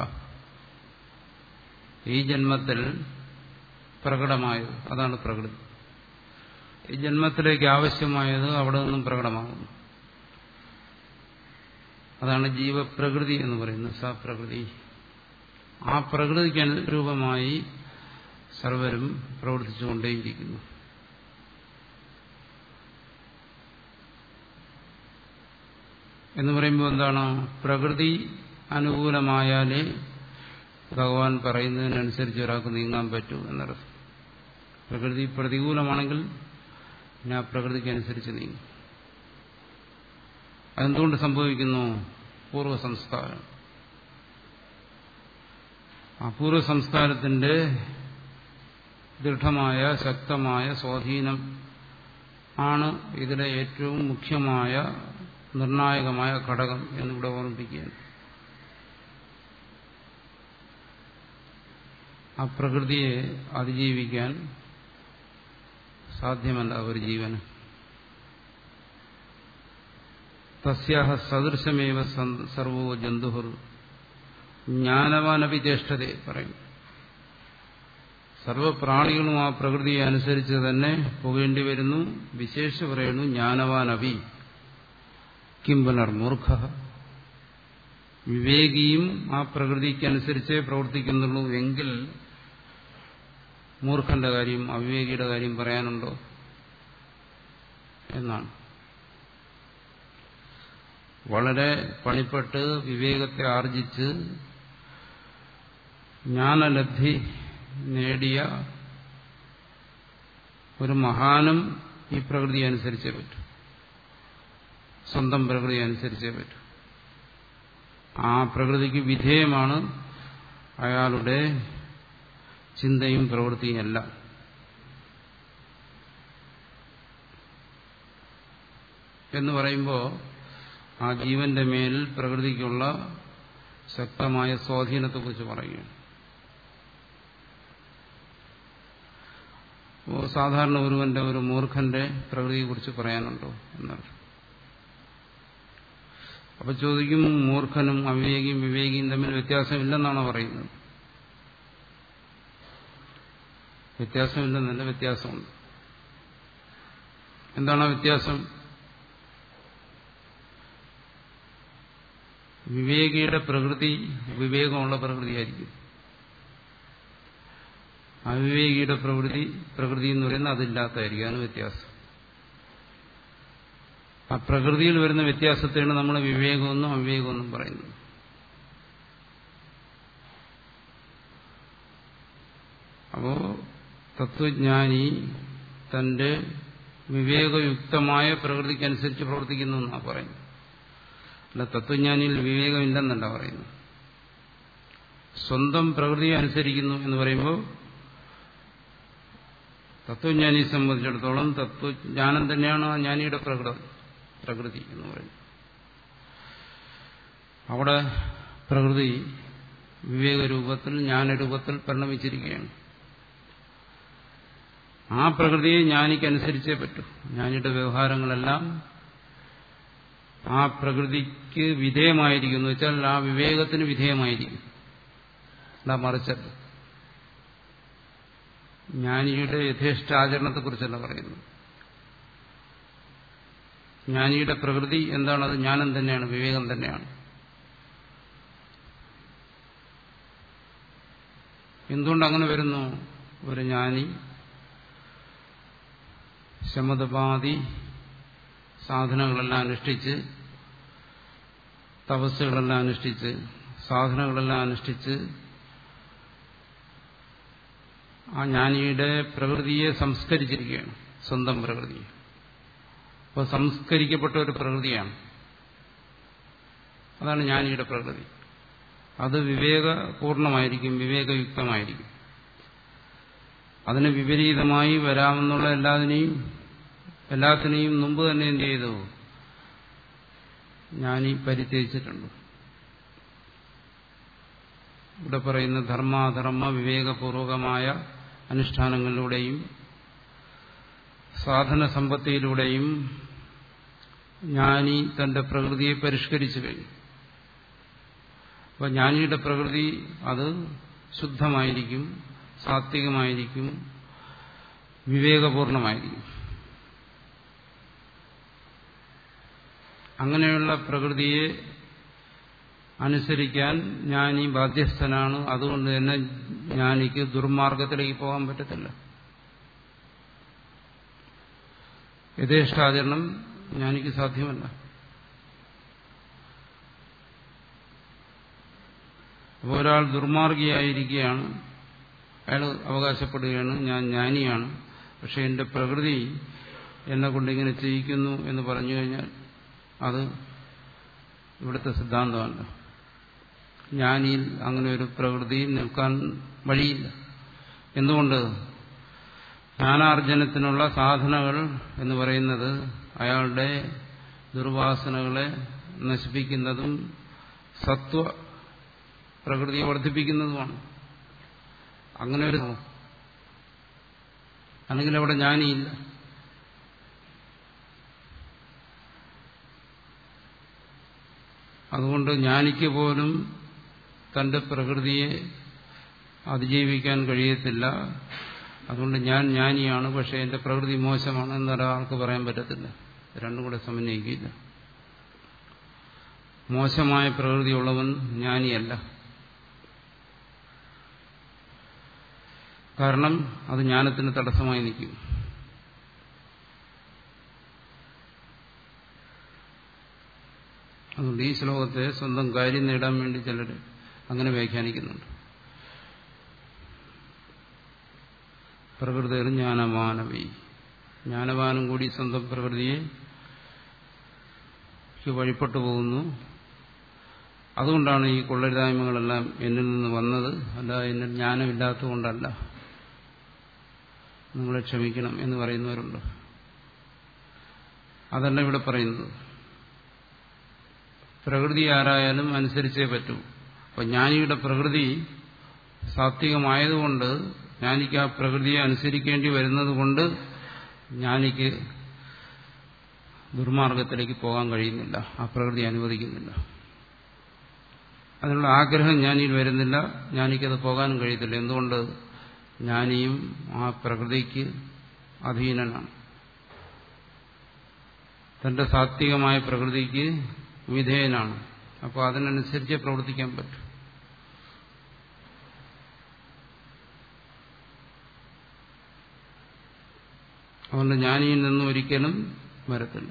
ഈ ജന്മത്തിൽ പ്രകടമായത് അതാണ് പ്രകൃതി ഈ ജന്മത്തിലേക്ക് ആവശ്യമായത് അവിടെ നിന്നും പ്രകടമാകുന്നു അതാണ് ജീവപ്രകൃതി എന്ന് പറയുന്നത് സപ്രകൃതി ആ പ്രകൃതിക്ക് അനുരൂപമായി സർവരും പ്രവർത്തിച്ചുകൊണ്ടേയിരിക്കുന്നു എന്ന് പറയുമ്പോൾ എന്താണ് പ്രകൃതി അനുകൂലമായാലേ ഭഗവാൻ പറയുന്നതിനനുസരിച്ച് ഒരാൾക്ക് നീങ്ങാൻ പറ്റൂ എന്നർത്ഥം പ്രകൃതി പ്രതികൂലമാണെങ്കിൽ പിന്നെ ആ പ്രകൃതിക്കനുസരിച്ച് നീങ്ങും അതെന്തുകൊണ്ട് സംഭവിക്കുന്നു പൂർവ്വ സംസ്കാരം ആ പൂർവ്വ സംസ്കാരത്തിന്റെ ദൃഢമായ ശക്തമായ സ്വാധീനം ആണ് ഇതിലെ ഏറ്റവും മുഖ്യമായ നിർണായകമായ ഘടകം എന്നിവിടെ ഓർമ്മിപ്പിക്കുകയാണ് ആ പ്രകൃതിയെ അതിജീവിക്കാൻ സാധ്യമല്ല ഒരു ജീവന് തസ്യാഹ സദൃശമേവ സർവോ ജന്തുഹുർ ജ്ഞാനവാനപി ജ്യേഷ്ഠത പറയും സർവപ്രാണികളും ആ പ്രകൃതിയെ അനുസരിച്ച് തന്നെ പോകേണ്ടി വരുന്നു വിശേഷ പറയുന്നു ജ്ഞാനവാനപി കിംബനർ മൂർഖ വിവേകിയും ആ പ്രകൃതിക്കനുസരിച്ചേ പ്രവർത്തിക്കുന്നുള്ളൂ എങ്കിൽ മൂർഖന്റെ കാര്യം അവിവേകിയുടെ കാര്യം പറയാനുണ്ടോ എന്നാണ് വളരെ പണിപ്പെട്ട് വിവേകത്തെ ആർജിച്ച് ജ്ഞാനലബ്ധി നേടിയ ഒരു മഹാനും ഈ പ്രകൃതി അനുസരിച്ചേ പറ്റൂ സ്വന്തം പ്രകൃതി അനുസരിച്ചേ പറ്റൂ ആ പ്രകൃതിക്ക് വിധേയമാണ് അയാളുടെ ചിന്തയും പ്രവൃത്തിയും എല്ലാം എന്ന് പറയുമ്പോൾ ആ ജീവന്റെ മേലിൽ പ്രകൃതിക്കുള്ള ശക്തമായ സ്വാധീനത്തെക്കുറിച്ച് പറയുകയാണ് അപ്പോൾ സാധാരണ ഒരുവന്റെ ഒരു മൂർഖന്റെ പ്രകൃതിയെക്കുറിച്ച് പറയാനുണ്ടോ എന്നർത്ഥം അപ്പൊ ചോദിക്കും മൂർഖനും അവിവേകിയും വിവേകിയും തമ്മിൽ വ്യത്യാസമില്ലെന്നാണോ പറയുന്നത് വ്യത്യാസമില്ലെന്നല്ല വ്യത്യാസമുണ്ട് എന്താണ് ആ വ്യത്യാസം വിവേകിയുടെ പ്രകൃതി വിവേകമുള്ള പ്രകൃതിയായിരിക്കും അവിവേകിയുടെ പ്രകൃതി പ്രകൃതി എന്ന് പറയുന്നത് അതില്ലാത്തതായിരിക്കും അതാണ് വ്യത്യാസം ആ പ്രകൃതിയിൽ വരുന്ന വ്യത്യാസത്തെയാണ് നമ്മൾ വിവേകമെന്നും അവിവേകമെന്നും പറയുന്നത് അപ്പോ തത്വജ്ഞാനി തന്റെ വിവേകയുക്തമായ പ്രകൃതിക്കനുസരിച്ച് പ്രവർത്തിക്കുന്നു എന്നാണ് പറയുന്നത് അല്ല തത്വജ്ഞാനിയിൽ വിവേകമില്ലെന്നല്ല പറയുന്നു സ്വന്തം പ്രകൃതിയെ അനുസരിക്കുന്നു എന്ന് പറയുമ്പോൾ തത്വജ്ഞാനിയെ സംബന്ധിച്ചിടത്തോളം തത്വജ്ഞാനം തന്നെയാണ് ആ ജ്ഞാനിയുടെ പ്രകൃതി പ്രകൃതി എന്ന് പറയുന്നത് അവിടെ പ്രകൃതി വിവേകരൂപത്തിൽ ജ്ഞാനരൂപത്തിൽ പരിണമിച്ചിരിക്കുകയാണ് ആ പ്രകൃതിയെ ജ്ഞാനിക്കനുസരിച്ചേ പറ്റൂ ജ്ഞാനിയുടെ വ്യവഹാരങ്ങളെല്ലാം ആ പ്രകൃതിക്ക് വിധേയമായിരിക്കുന്നു വെച്ചാൽ ആ വിവേകത്തിന് വിധേയമായിരിക്കും അല്ല മറിച്ചല്ല ജ്ഞാനിയുടെ യഥേഷ്ടാചരണത്തെക്കുറിച്ചല്ല പറയുന്നു ജ്ഞാനിയുടെ പ്രകൃതി എന്താണ് അത് ജ്ഞാനം തന്നെയാണ് വിവേകം തന്നെയാണ് എന്തുകൊണ്ട് അങ്ങനെ വരുന്നു ഒരു ജ്ഞാനി ശമതപാതി സാധനങ്ങളെല്ലാം അനുഷ്ഠിച്ച് തപസ്സുകളെല്ലാം അനുഷ്ഠിച്ച് സാധനങ്ങളെല്ലാം അനുഷ്ഠിച്ച് ആ ജ്ഞാനിയുടെ പ്രകൃതിയെ സംസ്കരിച്ചിരിക്കുകയാണ് സ്വന്തം പ്രകൃതി അപ്പോൾ സംസ്കരിക്കപ്പെട്ട ഒരു പ്രകൃതിയാണ് അതാണ് ജ്ഞാനിയുടെ പ്രകൃതി അത് വിവേകപൂർണമായിരിക്കും വിവേകയുക്തമായിരിക്കും അതിന് വിപരീതമായി വരാമെന്നുള്ള എല്ലാതിനെയും എല്ലാത്തിനെയും മുമ്പ് തന്നെ എന്ത് ചെയ്തു ജ്ഞാനി പരിത്യജിച്ചിട്ടുണ്ട് ഇവിടെ പറയുന്ന ധർമാധർമ്മ വിവേകപൂർവകമായ അനുഷ്ഠാനങ്ങളിലൂടെയും സാധന സമ്പത്തിയിലൂടെയും ജ്ഞാനി തന്റെ പ്രകൃതിയെ പരിഷ്കരിച്ചു കഴിഞ്ഞു അപ്പൊ ജ്ഞാനിയുടെ പ്രകൃതി അത് ശുദ്ധമായിരിക്കും സാത്വികമായിരിക്കും വിവേകപൂർണമായിരിക്കും അങ്ങനെയുള്ള പ്രകൃതിയെ അനുസരിക്കാൻ ജ്ഞാനി ബാധ്യസ്ഥനാണ് അതുകൊണ്ട് തന്നെ ജ്ഞാനിക്ക് ദുർമാർഗത്തിലേക്ക് പോകാൻ പറ്റത്തില്ല യഥേഷ്ടാചരണം ജ്ഞാനിക്ക് സാധ്യമല്ല അപ്പോൾ ഒരാൾ ദുർമാർഗിയായിരിക്കുകയാണ് അയാൾ അവകാശപ്പെടുകയാണ് ഞാൻ ജ്ഞാനിയാണ് പക്ഷെ എന്റെ പ്രകൃതി എന്നെ കൊണ്ടിങ്ങനെ ചെയ്യിക്കുന്നു എന്ന് പറഞ്ഞു കഴിഞ്ഞാൽ അത് ഇവിടുത്തെ സിദ്ധാന്തമല്ല ജ്ഞാനിയിൽ അങ്ങനെ ഒരു പ്രകൃതി നിൽക്കാൻ വഴിയില്ല എന്തുകൊണ്ട് ജ്ഞാനാർജനത്തിനുള്ള സാധനകൾ എന്ന് പറയുന്നത് അയാളുടെ ദുർവാസനകളെ നശിപ്പിക്കുന്നതും സത്വ പ്രകൃതിയെ വർദ്ധിപ്പിക്കുന്നതുമാണ് അങ്ങനെ ഒരു അല്ലെങ്കിൽ അവിടെ ജ്ഞാനിയില്ല അതുകൊണ്ട് ജ്ഞാനിക്ക് പോലും തന്റെ പ്രകൃതിയെ അതിജീവിക്കാൻ കഴിയത്തില്ല അതുകൊണ്ട് ഞാൻ ജ്ഞാനിയാണ് പക്ഷെ എന്റെ പ്രകൃതി മോശമാണ് എന്നൊരാൾക്ക് പറയാൻ പറ്റത്തില്ല രണ്ടും കൂടെ സമന്വയിക്കില്ല മോശമായ പ്രകൃതിയുള്ളവൻ ജ്ഞാനിയല്ല കാരണം അത് ജ്ഞാനത്തിന് തടസ്സമായി നിൽക്കും അതുകൊണ്ട് ഈ ശ്ലോകത്തെ സ്വന്തം കാര്യം നേടാൻ വേണ്ടി ചിലർ അങ്ങനെ വ്യാഖ്യാനിക്കുന്നുണ്ട് പ്രകൃതി ജ്ഞാനമാനവി ജ്ഞാനവാനും കൂടി സ്വന്തം പ്രകൃതിയെ വഴിപ്പെട്ടു പോകുന്നു അതുകൊണ്ടാണ് ഈ കൊള്ളരുതായ്മകളെല്ലാം എന്നിൽ നിന്ന് വന്നത് അല്ല എന്നിൽ ജ്ഞാനമില്ലാത്തതുകൊണ്ടല്ല നിങ്ങളെ ക്ഷമിക്കണം എന്ന് പറയുന്നവരുണ്ട് അതല്ല ഇവിടെ പറയുന്നത് പ്രകൃതി ആരായാലും അനുസരിച്ചേ പറ്റൂ അപ്പൊ ജ്ഞാനിയുടെ പ്രകൃതി സാത്വികമായതുകൊണ്ട് ജ്ഞാനിക്ക് ആ പ്രകൃതിയെ അനുസരിക്കേണ്ടി വരുന്നത് കൊണ്ട് ജ്ഞാനിക്ക് ദുർമാർഗത്തിലേക്ക് പോകാൻ കഴിയുന്നില്ല ആ പ്രകൃതി അനുവദിക്കുന്നില്ല അതിനുള്ള ആഗ്രഹം ജ്ഞാനിയിൽ വരുന്നില്ല ജ്ഞാനിക്കത് പോകാനും കഴിയത്തില്ല എന്തുകൊണ്ട് ജ്ഞാനിയും ആ പ്രകൃതിക്ക് അധീനനാണ് തന്റെ സാത്വികമായ പ്രകൃതിക്ക് വിധേയനാണ് അപ്പോൾ അതിനനുസരിച്ച് പ്രവർത്തിക്കാൻ പറ്റും അതുകൊണ്ട് ജ്ഞാനിയിൽ നിന്നും ഒരിക്കലും വരത്തില്ല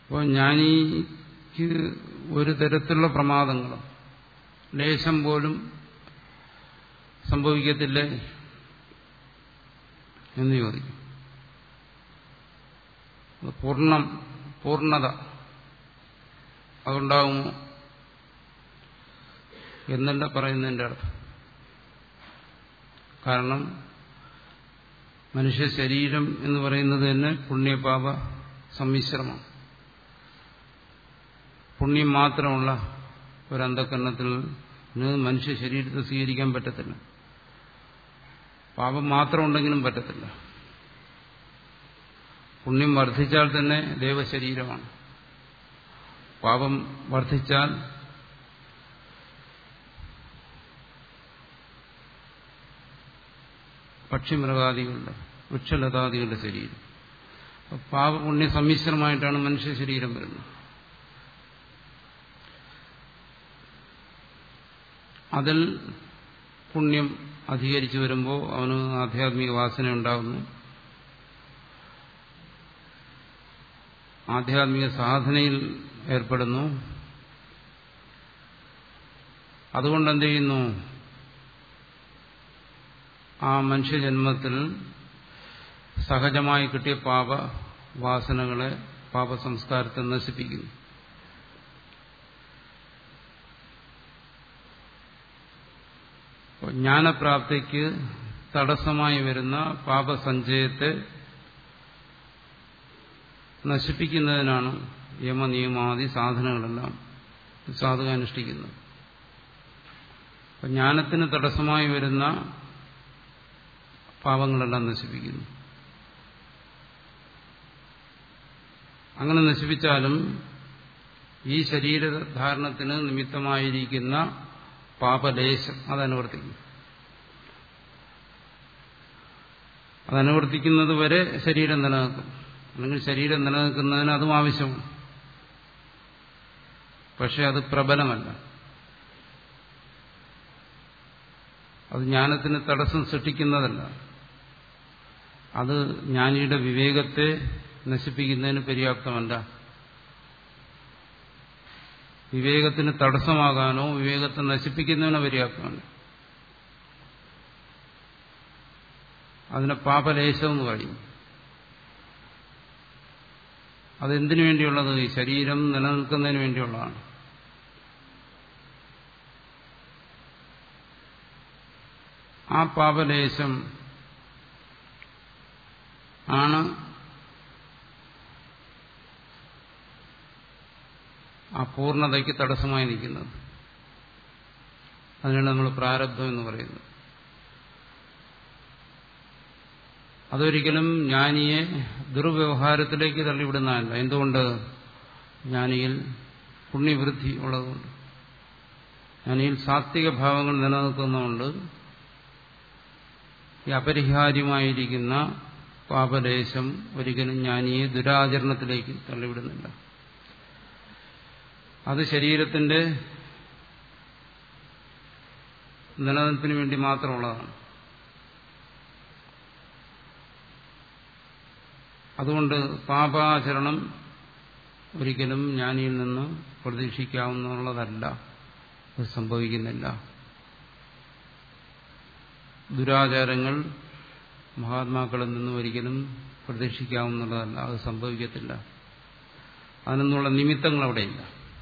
അപ്പോൾ ജ്ഞാനിക്ക് ഒരു തരത്തിലുള്ള പ്രമാദങ്ങളും ലേശം പോലും സംഭവിക്കത്തില്ലേ എന്ന് ചോദിക്കും പൂർണ്ണം പൂർണ്ണത അതുണ്ടാകുമോ എന്നല്ല പറയുന്നതിൻ്റെ അർത്ഥം കാരണം മനുഷ്യ ശരീരം എന്ന് പറയുന്നത് തന്നെ പുണ്യപാപ സമ്മിശ്രമാണ് പുണ്യം മാത്രമുള്ള ഒരു അന്ധകരണത്തിൽ മനുഷ്യ ശരീരത്തെ സ്വീകരിക്കാൻ പറ്റത്തില്ല പാപം മാത്രം ഉണ്ടെങ്കിലും പറ്റത്തില്ല പുണ്യം വർദ്ധിച്ചാൽ തന്നെ ദേവശരീരമാണ് പാപം വർദ്ധിച്ചാൽ പക്ഷിമൃഗാദികളുടെ വൃക്ഷലതാദികളുടെ ശരീരം പാപപുണ്യ സമ്മിശ്രമായിട്ടാണ് മനുഷ്യ ശരീരം വരുന്നത് അതിൽ പുണ്യം അധികരിച്ചു വരുമ്പോൾ അവന് ആധ്യാത്മിക വാസന ഉണ്ടാകുന്നു ആധ്യാത്മിക സാധനയിൽ ഏർപ്പെടുന്നു അതുകൊണ്ട് എന്ത് ചെയ്യുന്നു ആ മനുഷ്യജന്മത്തിൽ സഹജമായി കിട്ടിയ പാപ വാസനകളെ പാപസംസ്കാരത്തെ നശിപ്പിക്കുന്നു ജ്ഞാനപ്രാപ്തിക്ക് തടസ്സമായി വരുന്ന പാപസഞ്ചയത്തെ നശിപ്പിക്കുന്നതിനാണ് യമനിയമാദി സാധനങ്ങളെല്ലാം സാധക അനുഷ്ഠിക്കുന്നത് ജ്ഞാനത്തിന് തടസ്സമായി വരുന്ന പാപങ്ങളെല്ലാം നശിപ്പിക്കുന്നു അങ്ങനെ നശിപ്പിച്ചാലും ഈ ശരീരധാരണത്തിന് നിമിത്തമായിരിക്കുന്ന പാപലേശം അതനുവർത്തിക്കും അതനുവർത്തിക്കുന്നത് വരെ ശരീരം നിലനിൽക്കും അല്ലെങ്കിൽ ശരീരം നിലനിൽക്കുന്നതിന് അതും ആവശ്യമാണ് പക്ഷെ അത് പ്രബലമല്ല അത് ജ്ഞാനത്തിന് തടസ്സം സൃഷ്ടിക്കുന്നതല്ല അത് ജ്ഞാനിയുടെ വിവേകത്തെ നശിപ്പിക്കുന്നതിന് പര്യാപ്തമല്ല വിവേകത്തിന് തടസ്സമാകാനോ വിവേകത്തെ നശിപ്പിക്കുന്നതിനോ പര്യാപ്തമല്ല അതിനെ പാപലേശം എന്ന് പറയും അതെന്തിനു വേണ്ടിയുള്ളത് ഈ ശരീരം നിലനിൽക്കുന്നതിന് വേണ്ടിയുള്ളതാണ് ആ പാപലേശം ആണ് ആ പൂർണ്ണതയ്ക്ക് തടസ്സമായി നിൽക്കുന്നത് അതിനാണ് നമ്മൾ പ്രാരബ്ധം എന്ന് പറയുന്നത് അതൊരിക്കലും ജ്ഞാനിയെ ദുർവ്യവഹാരത്തിലേക്ക് തള്ളിവിടുന്നതല്ല എന്തുകൊണ്ട് ജ്ഞാനിയിൽ പുണ്യവൃദ്ധി ഉള്ളതുകൊണ്ട് ജ്ഞാനിയിൽ സാത്വിക ഭാവങ്ങൾ നിലനിൽക്കുന്നതുകൊണ്ട് ഈ അപരിഹാര്യമായിരിക്കുന്ന പാപലേശം ഒരിക്കലും ജ്ഞാനിയെ ദുരാചരണത്തിലേക്ക് തള്ളിവിടുന്നില്ല അത് ശരീരത്തിന്റെ നിലനിൽപ്പിന് വേണ്ടി മാത്രമുള്ളതാണ് അതുകൊണ്ട് പാപാചരണം ഒരിക്കലും ജ്ഞാനിയിൽ നിന്ന് പ്രതീക്ഷിക്കാവുന്നതല്ല അത് സംഭവിക്കുന്നില്ല ദുരാചാരങ്ങൾ മഹാത്മാക്കളിൽ നിന്നും ഒരിക്കലും പ്രതീക്ഷിക്കാവുന്നതല്ല അത് സംഭവിക്കത്തില്ല അതിനൊന്നുള്ള നിമിത്തങ്ങൾ അവിടെയില്ല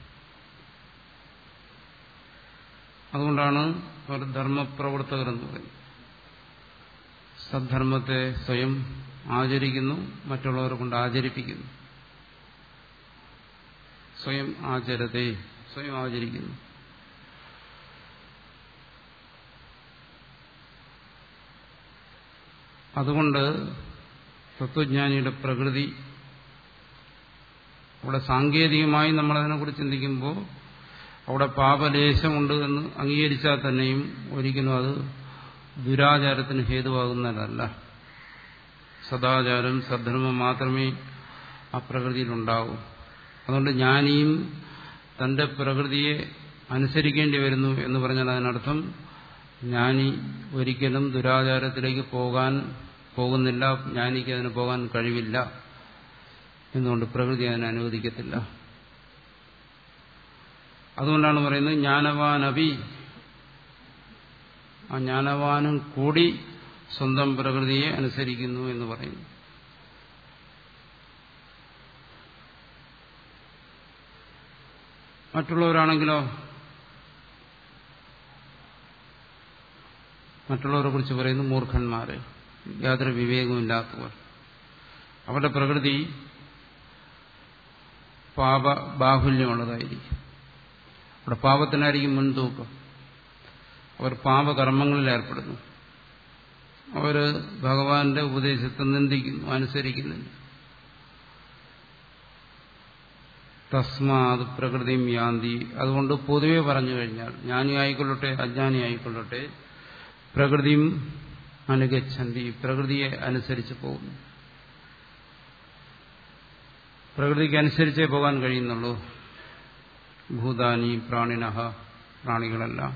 അതുകൊണ്ടാണ് അവർ ധർമ്മപ്രവർത്തകർ എന്ന് പറയുന്നത് സദ്ധർമ്മത്തെ സ്വയം ആചരിക്കുന്നു മറ്റുള്ളവരെ കൊണ്ട് ആചരിപ്പിക്കുന്നു സ്വയം ആചരത്തെ സ്വയം ആചരിക്കുന്നു അതുകൊണ്ട് തത്വജ്ഞാനിയുടെ പ്രകൃതി അവിടെ സാങ്കേതികമായി നമ്മളതിനെക്കുറിച്ച് ചിന്തിക്കുമ്പോൾ അവിടെ പാപലേശമുണ്ട് എന്ന് അംഗീകരിച്ചാൽ തന്നെയും ഒരിക്കലും അത് ദുരാചാരത്തിന് ഹേതുവാകുന്നതല്ല സദാചാരം സദ്ധർമ്മം മാത്രമേ ആ പ്രകൃതിയിലുണ്ടാവൂ അതുകൊണ്ട് ജ്ഞാനിയും തന്റെ പ്രകൃതിയെ അനുസരിക്കേണ്ടി വരുന്നു എന്ന് പറഞ്ഞാൽ അതിനർത്ഥം ജ്ഞാനി ഒരിക്കലും ദുരാചാരത്തിലേക്ക് പോകാൻ പോകുന്നില്ല ജ്ഞാനിക്ക് അതിന് പോകാൻ കഴിവില്ല എന്തുകൊണ്ട് പ്രകൃതി അതിനെ അനുവദിക്കത്തില്ല അതുകൊണ്ടാണ് പറയുന്നത് ജ്ഞാനവാനവി ആ ജ്ഞാനവാനും കൂടി സ്വന്തം പ്രകൃതിയെ അനുസരിക്കുന്നു എന്ന് പറയുന്നു മറ്റുള്ളവരാണെങ്കിലോ മറ്റുള്ളവരെ കുറിച്ച് പറയുന്നു മൂർഖന്മാര് യാതൊരു വിവേകമില്ലാത്തവർ അവരുടെ പ്രകൃതി പാപ ബാഹുല്യമുള്ളതായിരിക്കും അവിടെ പാപത്തിനായിരിക്കും മുൻതൂക്കം അവർ പാപകർമ്മങ്ങളിൽ ഏർപ്പെടുന്നു അവർ ഭഗവാന്റെ ഉപദേശത്തെ നിന്ദിക്കുന്നു അനുസരിക്കുന്നില്ല തസ്മാത് പ്രകൃതിയും യാന്തി അതുകൊണ്ട് പൊതുവെ പറഞ്ഞു കഴിഞ്ഞാൽ ജ്ഞാനി ആയിക്കൊള്ളട്ടെ അജ്ഞാനി ആയിക്കൊള്ളട്ടെ പ്രകൃതിയും അനുഗച്ഛന്തി പ്രകൃതിയെ അനുസരിച്ച് പോകുന്നു പ്രകൃതിക്ക് അനുസരിച്ചേ പോകാൻ കഴിയുന്നുള്ളൂ ഭൂതാനി പ്രാണിനഹ പ്രാണികളെല്ലാം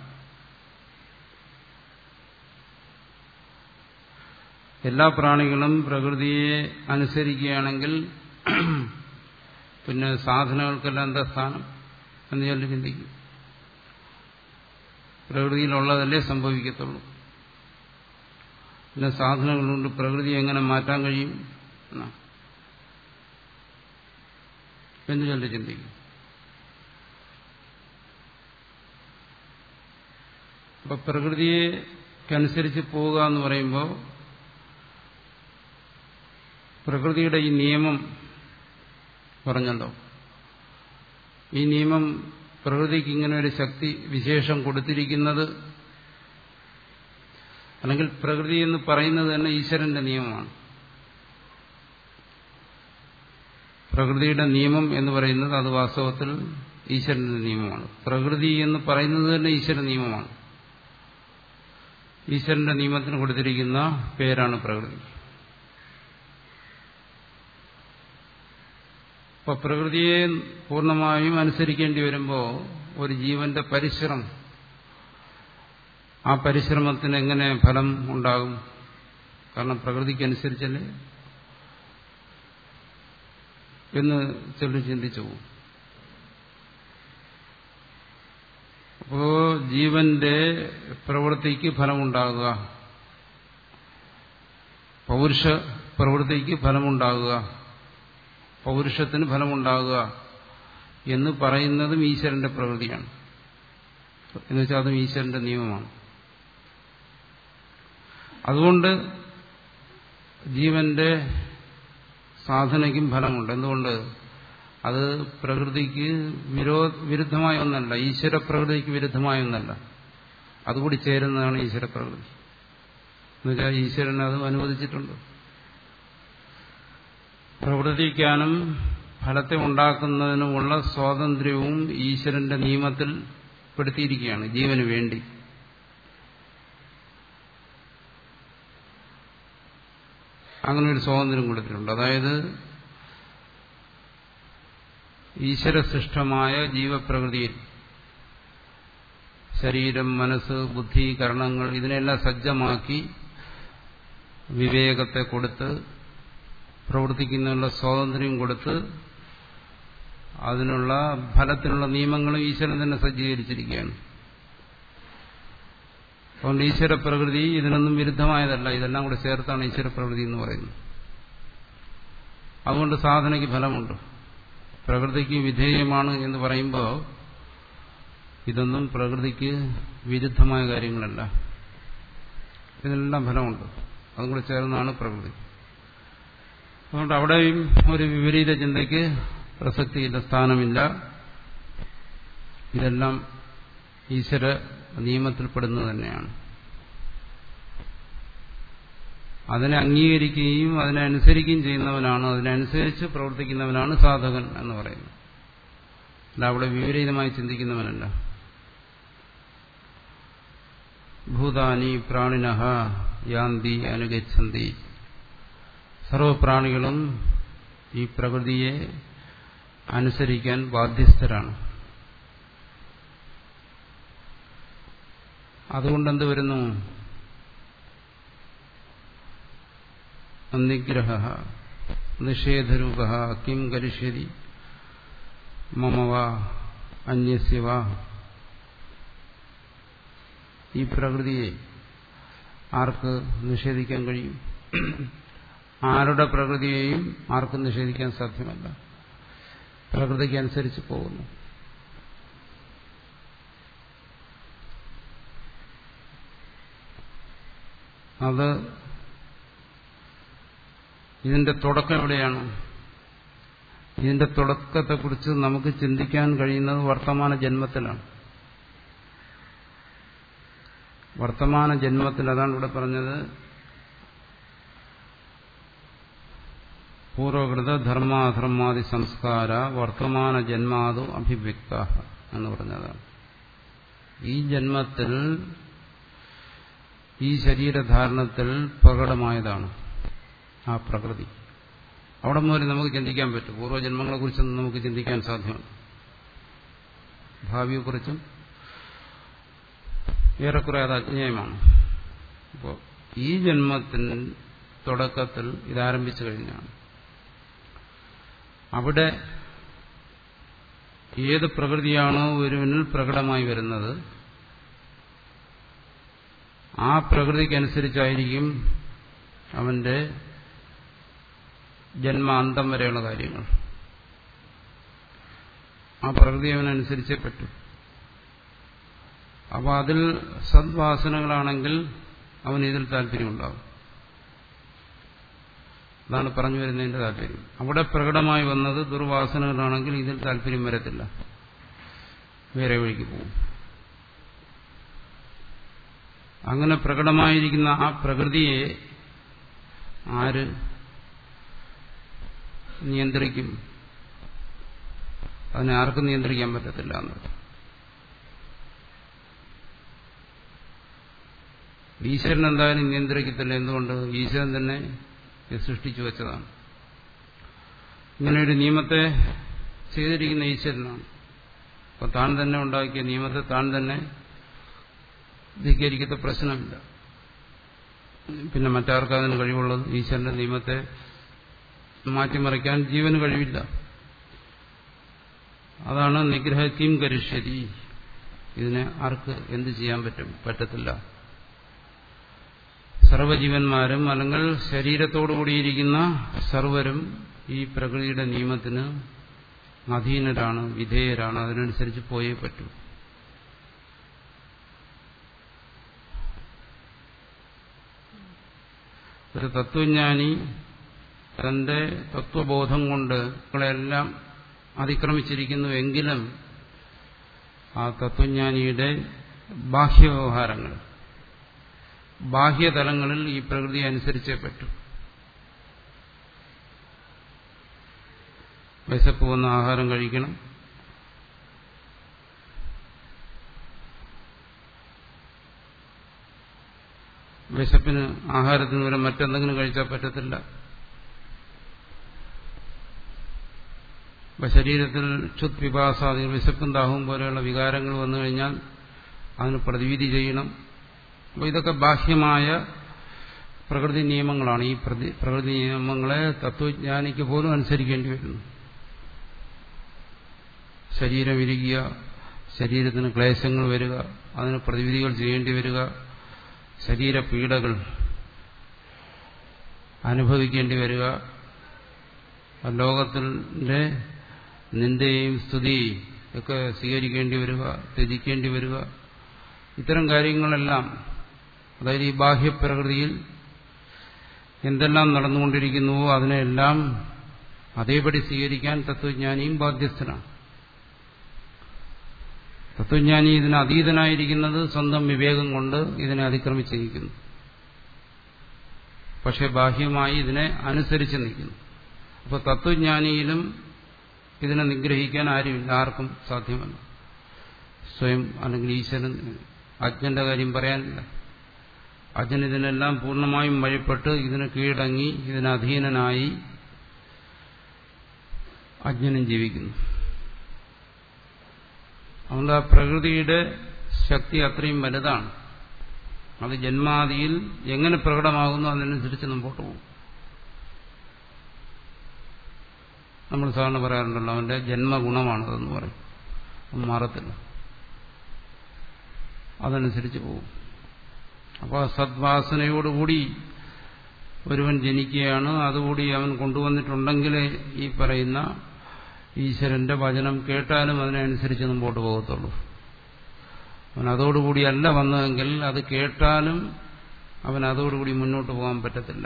എല്ലാ പ്രാണികളും പ്രകൃതിയെ അനുസരിക്കുകയാണെങ്കിൽ പിന്നെ സാധനങ്ങൾക്കെല്ലാം എന്താ സ്ഥാനം എന്ന് ഞാൻ ചിന്തിക്കും പ്രകൃതിയിലുള്ളതല്ലേ സംഭവിക്കത്തുള്ളൂ പിന്നെ സാധനങ്ങൾ കൊണ്ട് പ്രകൃതി എങ്ങനെ മാറ്റാൻ കഴിയും എന്നാ എന്ന് ചൊല്ലി ചിന്തിക്കും അപ്പൊ പ്രകൃതിയെക്കനുസരിച്ച് പോവുക എന്ന് പറയുമ്പോൾ പ്രകൃതിയുടെ ഈ നിയമം പറഞ്ഞല്ലോ ഈ നിയമം പ്രകൃതിക്ക് ഇങ്ങനെ ഒരു ശക്തി വിശേഷം കൊടുത്തിരിക്കുന്നത് അല്ലെങ്കിൽ പ്രകൃതി എന്ന് പറയുന്നത് തന്നെ ഈശ്വരന്റെ നിയമമാണ് പ്രകൃതിയുടെ നിയമം എന്ന് പറയുന്നത് അത് വാസ്തവത്തിൽ ഈശ്വരന്റെ നിയമമാണ് പ്രകൃതി എന്ന് പറയുന്നത് തന്നെ ഈശ്വര നിയമമാണ് ഈശ്വരന്റെ നിയമത്തിന് കൊടുത്തിരിക്കുന്ന പേരാണ് പ്രകൃതി അപ്പൊ പ്രകൃതിയെ പൂർണ്ണമായും അനുസരിക്കേണ്ടി വരുമ്പോൾ ഒരു ജീവന്റെ പരിശ്രമം ആ പരിശ്രമത്തിന് എങ്ങനെ ഫലം ഉണ്ടാകും കാരണം പ്രകൃതിക്കനുസരിച്ചല്ലേ എന്ന് ചൊല്ലി ചിന്തിച്ചു പോകും അപ്പോ ജീവന്റെ പ്രവൃത്തിക്ക് ഫലമുണ്ടാകുക പൗരുഷ പ്രവൃത്തിക്ക് ഫലമുണ്ടാകുക പൗരുഷത്തിന് ഫലമുണ്ടാകുക എന്ന് പറയുന്നതും ഈശ്വരന്റെ പ്രകൃതിയാണ് എന്നുവെച്ചാൽ അതും ഈശ്വരന്റെ നിയമമാണ് അതുകൊണ്ട് ജീവന്റെ സാധനയ്ക്കും ഫലമുണ്ട് എന്തുകൊണ്ട് അത് പ്രകൃതിക്ക് വിരോ വിരുദ്ധമായ ഒന്നല്ല ഈശ്വര പ്രകൃതിക്ക് വിരുദ്ധമായ ഒന്നല്ല അതുകൂടി ചേരുന്നതാണ് ഈശ്വര പ്രകൃതി എന്നുവെച്ചാൽ ഈശ്വരൻ അത് അനുവദിച്ചിട്ടുണ്ട് പ്രവർത്തിക്കാനും ഫലത്തെ ഉണ്ടാക്കുന്നതിനുമുള്ള സ്വാതന്ത്ര്യവും ഈശ്വരന്റെ നിയമത്തിൽ പെടുത്തിയിരിക്കുകയാണ് ജീവന് വേണ്ടി അങ്ങനെ ഒരു സ്വാതന്ത്ര്യം കൊടുത്തിട്ടുണ്ട് അതായത് ഈശ്വരസൃഷ്ടമായ ജീവപ്രകൃതിയിൽ ശരീരം മനസ്സ് ബുദ്ധി കരണങ്ങൾ ഇതിനെല്ലാം സജ്ജമാക്കി വിവേകത്തെ കൊടുത്ത് പ്രവർത്തിക്കുന്നതിനുള്ള സ്വാതന്ത്ര്യം കൊടുത്ത് അതിനുള്ള ഫലത്തിനുള്ള നിയമങ്ങളും ഈശ്വരൻ തന്നെ സജ്ജീകരിച്ചിരിക്കുകയാണ് അതുകൊണ്ട് ഈശ്വര പ്രകൃതി ഇതിനൊന്നും വിരുദ്ധമായതല്ല ഇതെല്ലാം കൂടെ ചേർത്താണ് ഈശ്വര പ്രകൃതി എന്ന് പറയുന്നത് അതുകൊണ്ട് സാധനയ്ക്ക് ഫലമുണ്ട് പ്രകൃതിക്ക് വിധേയമാണ് എന്ന് പറയുമ്പോൾ ഇതൊന്നും പ്രകൃതിക്ക് വിരുദ്ധമായ കാര്യങ്ങളല്ല ഇതിനെല്ലാം ഫലമുണ്ട് അതും കൂടെ ചേർന്നാണ് പ്രകൃതി അതുകൊണ്ട് അവിടെയും ഒരു വിപരീത ചിന്തയ്ക്ക് പ്രസക്തിയില്ല സ്ഥാനമില്ല ഇതെല്ലാം ഈശ്വര നിയമത്തിൽപ്പെടുന്നത് തന്നെയാണ് അതിനെ അംഗീകരിക്കുകയും അതിനെ അനുസരിക്കുകയും ചെയ്യുന്നവനാണ് അതിനനുസരിച്ച് പ്രവർത്തിക്കുന്നവനാണ് സാധകൻ എന്ന് പറയുന്നത് അല്ല അവിടെ വിപരീതമായി ചിന്തിക്കുന്നവനല്ല ഭൂതാനി പ്രാണിനഹ യാന്തി അനുഗച്ഛന്തി സർവപ്രാണികളും ഈ പ്രകൃതിയെ അനുസരിക്കാൻ ബാധ്യസ്ഥരാണ് അതുകൊണ്ടെന്ത് വരുന്നു അനിഗ്രഹ നിഷേധരൂപ കിം കരിഷ്യതി മമവ അന്യസ്യവ ഈ പ്രകൃതിയെ ആർക്ക് നിഷേധിക്കാൻ കഴിയും ആരുടെ പ്രകൃതിയെയും ആർക്കും നിഷേധിക്കാൻ സാധ്യമല്ല പ്രകൃതിക്ക് അനുസരിച്ച് പോകുന്നു അത് ഇതിന്റെ തുടക്കം എവിടെയാണ് ഇതിന്റെ തുടക്കത്തെക്കുറിച്ച് നമുക്ക് ചിന്തിക്കാൻ കഴിയുന്നത് വർത്തമാന ജന്മത്തിലാണ് വർത്തമാന ജന്മത്തിൽ അതാണ് ഇവിടെ പറഞ്ഞത് പൂർവകൃത ധർമാധർമാദി സംസ്കാര വർത്തമാന ജന്മാതു അഭിവ്യക്ത എന്ന് പറഞ്ഞതാണ് ഈ ജന്മത്തിൽ ഈ ശരീരധാരണത്തിൽ പ്രകടമായതാണ് ആ പ്രകൃതി അവിടെ മുതൽ നമുക്ക് ചിന്തിക്കാൻ പറ്റും പൂർവ്വജന്മങ്ങളെക്കുറിച്ചൊന്നും നമുക്ക് ചിന്തിക്കാൻ സാധ്യമല്ല ഭാവിയെക്കുറിച്ചും ഏറെക്കുറെ അത് അജ്ഞേയമാണ് അപ്പോൾ ഈ ജന്മത്തിന് തുടക്കത്തിൽ ഇതാരംഭിച്ചു കഴിഞ്ഞാണ് അവിടെ ഏത് പ്രകൃതിയാണോ ഒരുവനിൽ പ്രകടമായി വരുന്നത് ആ പ്രകൃതിക്കനുസരിച്ചായിരിക്കും അവന്റെ ജന്മാന്തം വരെയുള്ള കാര്യങ്ങൾ ആ പ്രകൃതി അവനനുസരിച്ചേ പറ്റൂ അപ്പോൾ അതിൽ സദ്വാസനകളാണെങ്കിൽ അവന് ഇതിൽ താല്പര്യമുണ്ടാകും അതാണ് പറഞ്ഞു വരുന്നതിന്റെ താല്പര്യം അവിടെ പ്രകടമായി വന്നത് ദുർവാസനകളാണെങ്കിൽ ഇതിൽ താല്പര്യം വരത്തില്ല വേറെ വഴിക്ക് പോകും അങ്ങനെ പ്രകടമായിരിക്കുന്ന ആ പ്രകൃതിയെ ആര് നിയന്ത്രിക്കും അതിനെ ആർക്കും നിയന്ത്രിക്കാൻ പറ്റത്തില്ല എന്നത് ഈശ്വരൻ എന്തായാലും നിയന്ത്രിക്കത്തില്ല എന്തുകൊണ്ട് ഈശ്വരൻ തന്നെ സൃഷ്ടിച്ചു വെച്ചതാണ് ഇങ്ങനെ ഒരു നിയമത്തെ ചെയ്തിരിക്കുന്ന ഈശ്വരനാണ് അപ്പൊ താൻ തന്നെ ഉണ്ടാക്കിയ നിയമത്തെ താൻ തന്നെ ധിക്കരിക്കത്ത പ്രശ്നമില്ല പിന്നെ മറ്റാർക്കും അതിന് കഴിവുള്ളത് ഈശ്വരന്റെ നിയമത്തെ മാറ്റിമറിക്കാൻ ജീവന് കഴിവില്ല അതാണ് നിഗ്രഹത്തെയും കരിഷ്യതി ഇതിനെ ആർക്ക് എന്ത് ചെയ്യാൻ പറ്റും പറ്റത്തില്ല സർവജീവന്മാരും അല്ലെങ്കിൽ ശരീരത്തോടു കൂടിയിരിക്കുന്ന സർവരും ഈ പ്രകൃതിയുടെ നിയമത്തിന് അധീനരാണ് വിധേയരാണ് അതിനനുസരിച്ച് പോയേ പറ്റൂ ഒരു തത്വജ്ഞാനി തന്റെ തത്വബോധം കൊണ്ട് ങ്ങളെല്ലാം അതിക്രമിച്ചിരിക്കുന്നു എങ്കിലും ആ തത്വജ്ഞാനിയുടെ ബാഹ്യവ്യവഹാരങ്ങൾ ബാഹ്യതലങ്ങളിൽ ഈ പ്രകൃതി അനുസരിച്ചേ പറ്റൂ വിശപ്പ് വന്ന് ആഹാരം കഴിക്കണം വിശപ്പിന് ആഹാരത്തിന് വരെ മറ്റെന്തെങ്കിലും കഴിച്ചാൽ പറ്റത്തില്ല ശരീരത്തിൽ ക്ഷുത് വിഭാസാദി വിശപ്പും ദാഹവും പോലെയുള്ള വികാരങ്ങൾ വന്നു കഴിഞ്ഞാൽ അതിന് പ്രതിവിധി ചെയ്യണം അപ്പോൾ ഇതൊക്കെ ബാഹ്യമായ പ്രകൃതി നിയമങ്ങളാണ് ഈ പ്രകൃതി നിയമങ്ങളെ തത്വജ്ഞാനിക്ക് പോലും അനുസരിക്കേണ്ടി വരുന്നു ശരീരം ഇരിക്കുക ശരീരത്തിന് ക്ലേശങ്ങൾ വരിക അതിന് പ്രതിവിധികൾ ചെയ്യേണ്ടി വരിക ശരീരപീഡകൾ അനുഭവിക്കേണ്ടി വരിക ലോകത്തിന്റെ നിന്ദയും സ്തുതിയും ഒക്കെ സ്വീകരിക്കേണ്ടി വരിക ത്യജിക്കേണ്ടി വരിക ഇത്തരം കാര്യങ്ങളെല്ലാം അതായത് ഈ ബാഹ്യപ്രകൃതിയിൽ എന്തെല്ലാം നടന്നുകൊണ്ടിരിക്കുന്നുവോ അതിനെല്ലാം അതേപടി സ്വീകരിക്കാൻ തത്വജ്ഞാനിയും ബാധ്യസ്ഥനാണ് തത്വജ്ഞാനി ഇതിന് അതീതനായിരിക്കുന്നത് സ്വന്തം വിവേകം കൊണ്ട് ഇതിനെ അതിക്രമിച്ചിരിക്കുന്നു പക്ഷെ ബാഹ്യമായി ഇതിനെ അനുസരിച്ച് നിൽക്കുന്നു അപ്പോൾ തത്വജ്ഞാനിയിലും ഇതിനെ നിഗ്രഹിക്കാൻ ആരുമില്ല ആർക്കും സാധ്യമല്ല സ്വയം അല്ലെങ്കിൽ ഈശ്വരൻ അജ്ഞന്റെ കാര്യം പറയാനില്ല അജ്ഞൻ ഇതിനെല്ലാം പൂർണ്ണമായും വഴിപ്പെട്ട് ഇതിന് കീഴടങ്ങി ഇതിന് അധീനനായി അജ്ഞനും ജീവിക്കുന്നു അതുകൊണ്ട് ആ പ്രകൃതിയുടെ ശക്തി അത്രയും വലുതാണ് അത് ജന്മാദിയിൽ എങ്ങനെ പ്രകടമാകുന്നു അതിനനുസരിച്ച് മുമ്പോട്ട് പോകും നമ്മൾ സാധാരണ പറയാറുണ്ടല്ലോ അവന്റെ ജന്മഗുണമാണതെന്ന് പറയും അത് മാറത്തില്ല അതനുസരിച്ച് പോകും അപ്പോൾ സദ്വാസനയോടുകൂടി ഒരുവൻ ജനിക്കുകയാണ് അതുകൂടി അവൻ കൊണ്ടുവന്നിട്ടുണ്ടെങ്കിൽ ഈ പറയുന്ന ഈശ്വരന്റെ വചനം കേട്ടാലും അതിനനുസരിച്ച് മുമ്പോട്ട് പോകത്തുള്ളൂ അവൻ അതോടുകൂടിയല്ല വന്നതെങ്കിൽ അത് കേട്ടാലും അവൻ അതോടുകൂടി മുന്നോട്ട് പോകാൻ പറ്റത്തില്ല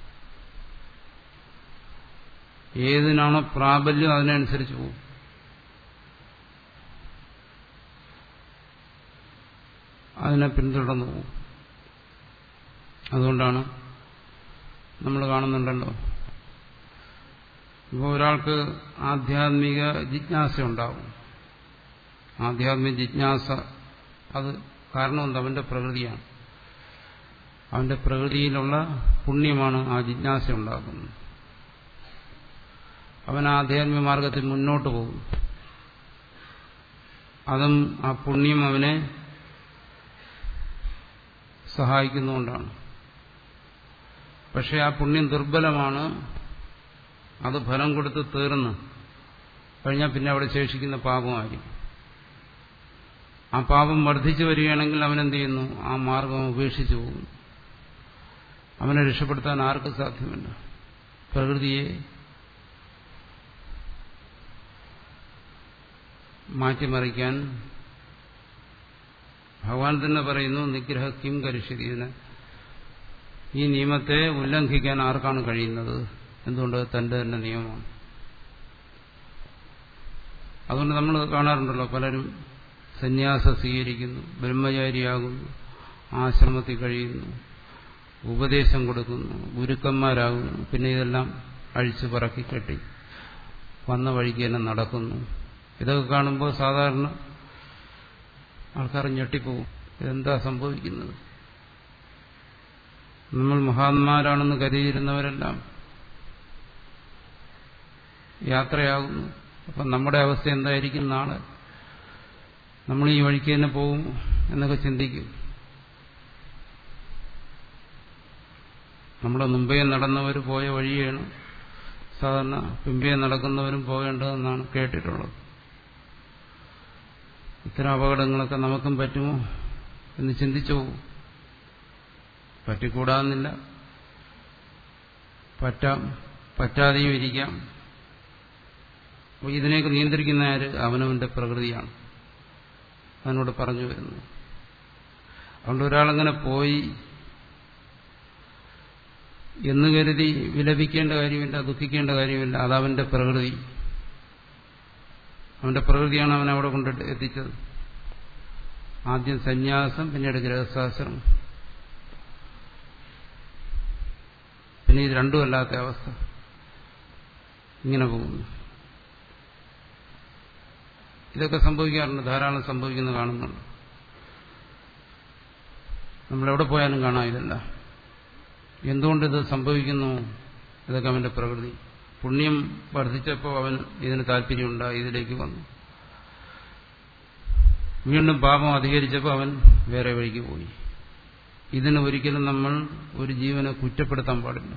ഏതിനാണോ പ്രാബല്യം അതിനനുസരിച്ച് പോകും അതിനെ പിന്തുടർന്നു പോകും അതുകൊണ്ടാണ് നമ്മൾ കാണുന്നുണ്ടല്ലോ ഇപ്പോൾ ഒരാൾക്ക് ആധ്യാത്മിക ജിജ്ഞാസ ഉണ്ടാവും ആധ്യാത്മിക ജിജ്ഞാസ അത് കാരണം എന്താ അവന്റെ പ്രകൃതിയാണ് അവന്റെ പ്രകൃതിയിലുള്ള പുണ്യമാണ് ആ ജിജ്ഞാസ ഉണ്ടാക്കുന്നത് അവൻ ആധ്യാത്മിക മാർഗത്തിൽ മുന്നോട്ട് പോകും അതും ആ പുണ്യം അവനെ സഹായിക്കുന്നുകൊണ്ടാണ് പക്ഷെ ആ പുണ്യം ദുർബലമാണ് അത് ഫലം കൊടുത്ത് തീർന്ന് കഴിഞ്ഞാൽ പിന്നെ അവിടെ ശേഷിക്കുന്ന പാപമായിരിക്കും ആ പാപം വർദ്ധിച്ചു വരികയാണെങ്കിൽ അവനെന്ത് ചെയ്യുന്നു ആ മാർഗം ഉപേക്ഷിച്ചു പോകുന്നു അവനെ രക്ഷപ്പെടുത്താൻ ആർക്കും സാധ്യമല്ല പ്രകൃതിയെ മാറ്റിമറിക്കാൻ ഭഗവാൻ തന്നെ പറയുന്നു നിഗ്രഹ കിം കരിഷ്യതി ഇതിനെ ഈ നിയമത്തെ ഉല്ലംഘിക്കാൻ ആർക്കാണ് കഴിയുന്നത് എന്തുകൊണ്ട് തന്റെ തന്നെ നിയമമാണ് അതുകൊണ്ട് നമ്മൾ കാണാറുണ്ടല്ലോ പലരും സന്യാസം സ്വീകരിക്കുന്നു ബ്രഹ്മചാരിയാകുന്നു ആശ്രമത്തിൽ കഴിയുന്നു ഉപദേശം കൊടുക്കുന്നു ഗുരുക്കന്മാരാകുന്നു പിന്നെ ഇതെല്ലാം അഴിച്ചു പറക്കി കെട്ടി വന്ന വഴിക്ക് തന്നെ നടക്കുന്നു ഇതൊക്കെ കാണുമ്പോൾ സാധാരണ ആൾക്കാർ ഞെട്ടിപ്പോവും ഇതെന്താ സംഭവിക്കുന്നത് നമ്മൾ മഹാന്മാരാണെന്ന് കരുതിയിരുന്നവരെല്ലാം യാത്രയാകുന്നു അപ്പം നമ്മുടെ അവസ്ഥ എന്തായിരിക്കും നാളെ നമ്മൾ ഈ വഴിക്ക് തന്നെ പോകും എന്നൊക്കെ ചിന്തിക്കും നമ്മുടെ മുമ്പേ നടന്നവർ പോയ വഴിയാണ് സാധാരണ പിമ്പേ നടക്കുന്നവരും പോകേണ്ടതെന്നാണ് കേട്ടിട്ടുള്ളത് ഇത്തരം അപകടങ്ങളൊക്കെ നമുക്കും പറ്റുമോ എന്ന് ചിന്തിച്ചു പോകും പറ്റിക്കൂടാന്നില്ല പറ്റാം പറ്റാതെയും ഇരിക്കാം അപ്പോൾ ഇതിനെയൊക്കെ നിയന്ത്രിക്കുന്ന ആര് അവനവന്റെ പ്രകൃതിയാണ് അതിനോട് പറഞ്ഞു വരുന്നു അതുകൊണ്ട് ഒരാളങ്ങനെ പോയി എന്ന് കരുതി വിലപിക്കേണ്ട കാര്യമില്ല ദുഃഖിക്കേണ്ട കാര്യമില്ല അതവന്റെ പ്രകൃതി അവന്റെ പ്രകൃതിയാണ് അവൻ അവിടെ കൊണ്ട് എത്തിച്ചത് ആദ്യം സന്യാസം പിന്നീട് ഗൃഹസ്ഥാശ്രമം പിന്നെ ഇത് രണ്ടുമല്ലാത്ത അവസ്ഥ ഇങ്ങനെ പോകുന്നു ഇതൊക്കെ സംഭവിക്കാറുണ്ട് ധാരാളം സംഭവിക്കുന്ന കാണുന്നുണ്ട് നമ്മളെവിടെ പോയാലും കാണാം ഇതല്ല എന്തുകൊണ്ട് ഇത് സംഭവിക്കുന്നു ഇതൊക്കെ അവന്റെ പ്രകൃതി പുണ്യം വർദ്ധിച്ചപ്പോൾ അവൻ ഇതിന് താല്പര്യമുണ്ടായി ഇതിലേക്ക് വന്നു വീണ്ടും പാപം അധികരിച്ചപ്പോൾ അവൻ വേറെ വഴിക്ക് പോയി ഇതിന് ഒരിക്കലും നമ്മൾ ഒരു ജീവനെ കുറ്റപ്പെടുത്താൻ പാടില്ല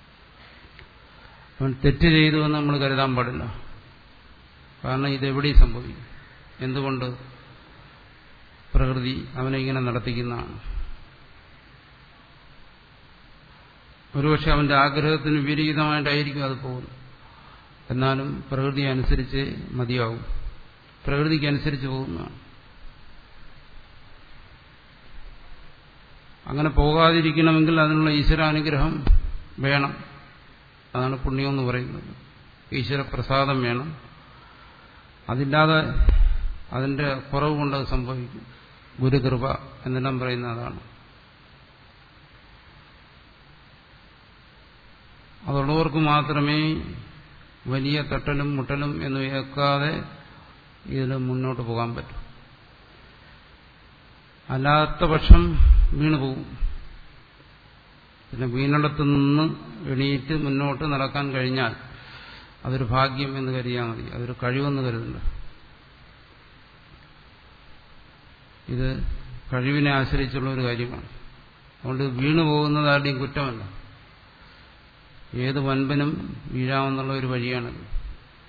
അവൻ തെറ്റ് ചെയ്തു എന്ന് നമ്മൾ കരുതാൻ പാടില്ല കാരണം ഇതെവിടെയും സംഭവിക്കും എന്തുകൊണ്ട് പ്രകൃതി അവനെ ഇങ്ങനെ നടത്തിക്കുന്നതാണ് ഒരുപക്ഷെ അവന്റെ ആഗ്രഹത്തിന് വിപരീതമായിട്ടായിരിക്കും അത് പോകുന്നത് എന്നാലും പ്രകൃതി അനുസരിച്ച് മതിയാവും പ്രകൃതിക്ക് അനുസരിച്ച് പോകുന്നതാണ് അങ്ങനെ പോകാതിരിക്കണമെങ്കിൽ അതിനുള്ള ഈശ്വരാനുഗ്രഹം വേണം അതാണ് പുണ്യം എന്ന് പറയുന്നത് ഈശ്വരപ്രസാദം വേണം അതില്ലാതെ അതിന്റെ കുറവ് കൊണ്ട് അത് സംഭവിക്കും ഗുരുകൃപ എന്നെല്ലാം പറയുന്ന അതാണ് അതുള്ളവർക്ക് മാത്രമേ വലിയ തട്ടലും മുട്ടലും എന്ന് കേൾക്കാതെ ഇതിൽ മുന്നോട്ട് പോകാൻ പറ്റും അല്ലാത്ത പക്ഷം വീണുപോകും പിന്നെ വീണിടത്തു നിന്ന് എണീറ്റ് മുന്നോട്ട് നടക്കാൻ കഴിഞ്ഞാൽ അതൊരു ഭാഗ്യം എന്ന് കരുതിയാൽ മതി അതൊരു കഴിവെന്ന് കരുതണ്ട ഇത് കഴിവിനെ ആശ്രയിച്ചുള്ള ഒരു കാര്യമാണ് അതുകൊണ്ട് വീണു പോകുന്നത് ആരുടെയും കുറ്റമല്ല ഏത് വൻപനും വീഴാമെന്നുള്ള ഒരു വഴിയാണത്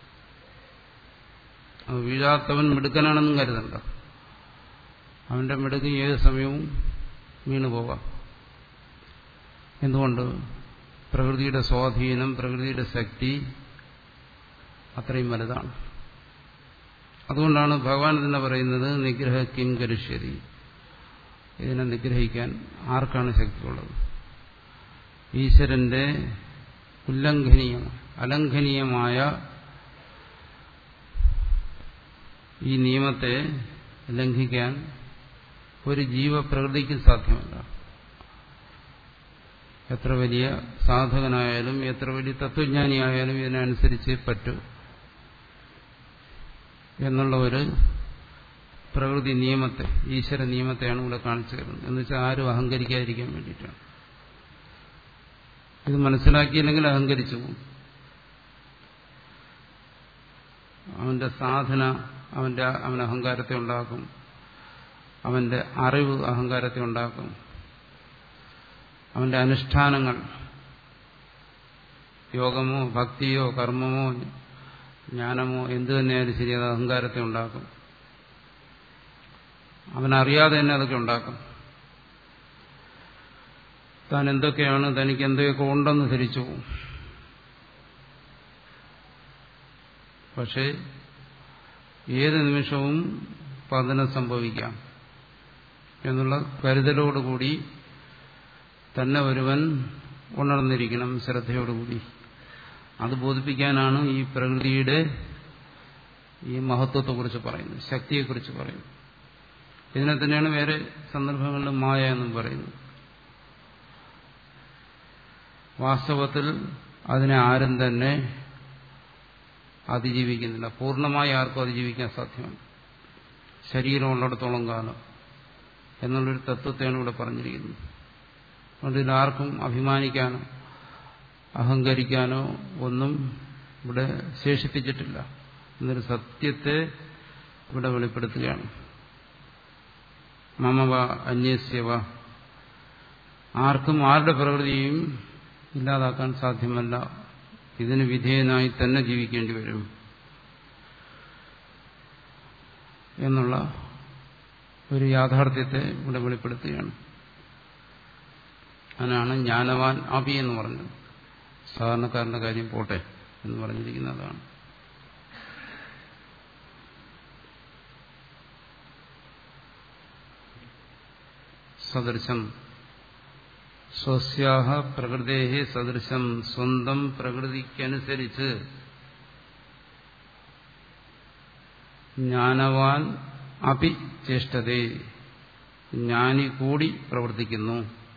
വീഴാത്തവൻ മിടുക്കനാണെന്നും കരുതണ്ട അവന്റെ മിടുക്ക് ഏത് സമയവും വീണു പോകാം എന്തുകൊണ്ട് പ്രകൃതിയുടെ സ്വാധീനം പ്രകൃതിയുടെ ശക്തി അത്രയും വലുതാണ് അതുകൊണ്ടാണ് ഭഗവാൻ തന്നെ പറയുന്നത് നിഗ്രഹ കിം കരിഷ്യതി ഇതിനെ നിഗ്രഹിക്കാൻ ആർക്കാണ് ശക്തിയുള്ളത് ഈശ്വരന്റെ ഉല്ലംഘനീയമായ അലംഘനീയമായ ഈ നിയമത്തെ ലംഘിക്കാൻ ഒരു ജീവപ്രകൃതിക്ക് സാധ്യമല്ല എത്ര വലിയ സാധകനായാലും എത്ര വലിയ തത്വജ്ഞാനിയായാലും ഇതിനനുസരിച്ച് പറ്റൂ എന്നുള്ള ഒരു പ്രകൃതി നിയമത്തെ ഈശ്വര നിയമത്തെയാണ് ഇവിടെ കാണിച്ചു തരുന്നത് എന്ന് വെച്ചാൽ ആരും അഹങ്കരിക്കാതിരിക്കാൻ വേണ്ടിയിട്ടാണ് ഇത് മനസ്സിലാക്കിയില്ലെങ്കിൽ അഹങ്കരിച്ചു പോകും അവന്റെ സാധന അവന്റെ അവൻ അഹങ്കാരത്തെ ഉണ്ടാക്കും അവന്റെ അറിവ് അഹങ്കാരത്തെ ഉണ്ടാക്കും അവന്റെ അനുഷ്ഠാനങ്ങൾ യോഗമോ ഭക്തിയോ കർമ്മമോ ജ്ഞാനമോ എന്തു തന്നെയായാലും ശരി അത് അഹങ്കാരത്തെ ഉണ്ടാക്കും അവനറിയാതെ തന്നെ അതൊക്കെ ഉണ്ടാക്കും താൻ എന്തൊക്കെയാണ് തനിക്ക് എന്തൊക്കെ ഉണ്ടെന്ന് ധരിച്ചു പോകും പക്ഷേ ഏത് നിമിഷവും പതനം സംഭവിക്കാം എന്നുള്ള കരുതലോടുകൂടി തന്നെ ഒരുവൻ ഉണർന്നിരിക്കണം ശ്രദ്ധയോടുകൂടി അത് ബോധിപ്പിക്കാനാണ് ഈ പ്രകൃതിയുടെ ഈ മഹത്വത്തെക്കുറിച്ച് പറയുന്നത് ശക്തിയെക്കുറിച്ച് പറയുന്നത് ഇതിനെ തന്നെയാണ് വേറെ സന്ദർഭങ്ങളിൽ മായ എന്നും പറയുന്നത് വാസ്തവത്തിൽ അതിനെ ആരും തന്നെ അതിജീവിക്കുന്നില്ല പൂർണ്ണമായി ആർക്കും അതിജീവിക്കാൻ സാധ്യമല്ല ശരീരമുള്ളിടത്തോളം കാലം എന്നുള്ളൊരു തത്വത്തെയാണ് ഇവിടെ പറഞ്ഞിരിക്കുന്നത് അതുകൊണ്ട് ഇതിലാർക്കും അഭിമാനിക്കാനോ അഹങ്കരിക്കാനോ ഒന്നും ഇവിടെ ശേഷിപ്പിച്ചിട്ടില്ല എന്നൊരു സത്യത്തെ ഇവിടെ വെളിപ്പെടുത്തുകയാണ് മമവ അന്യസ്യവ ആർക്കും ആരുടെ പ്രകൃതിയും ഇല്ലാതാക്കാൻ സാധ്യമല്ല ഇതിന് വിധേയനായി തന്നെ ജീവിക്കേണ്ടി വരും എന്നുള്ള ഒരു യാഥാർത്ഥ്യത്തെ ഇവിടെ വെളിപ്പെടുത്തുകയാണ് അതിനാണ് ജ്ഞാനവാൻ അഭി എന്ന് പറഞ്ഞത് സാധാരണക്കാരന്റെ കാര്യം പോട്ടെ എന്ന് പറഞ്ഞിരിക്കുന്നതാണ് സദൃശം സ്വസ്യാഹ പ്രകൃതേഹി സദൃശം സ്വന്തം പ്രകൃതിക്കനുസരിച്ച് ജ്ഞാനവാൻ അപി ചേഷ്ടതേ ജ്ഞാനി കൂടി പ്രവർത്തിക്കുന്നു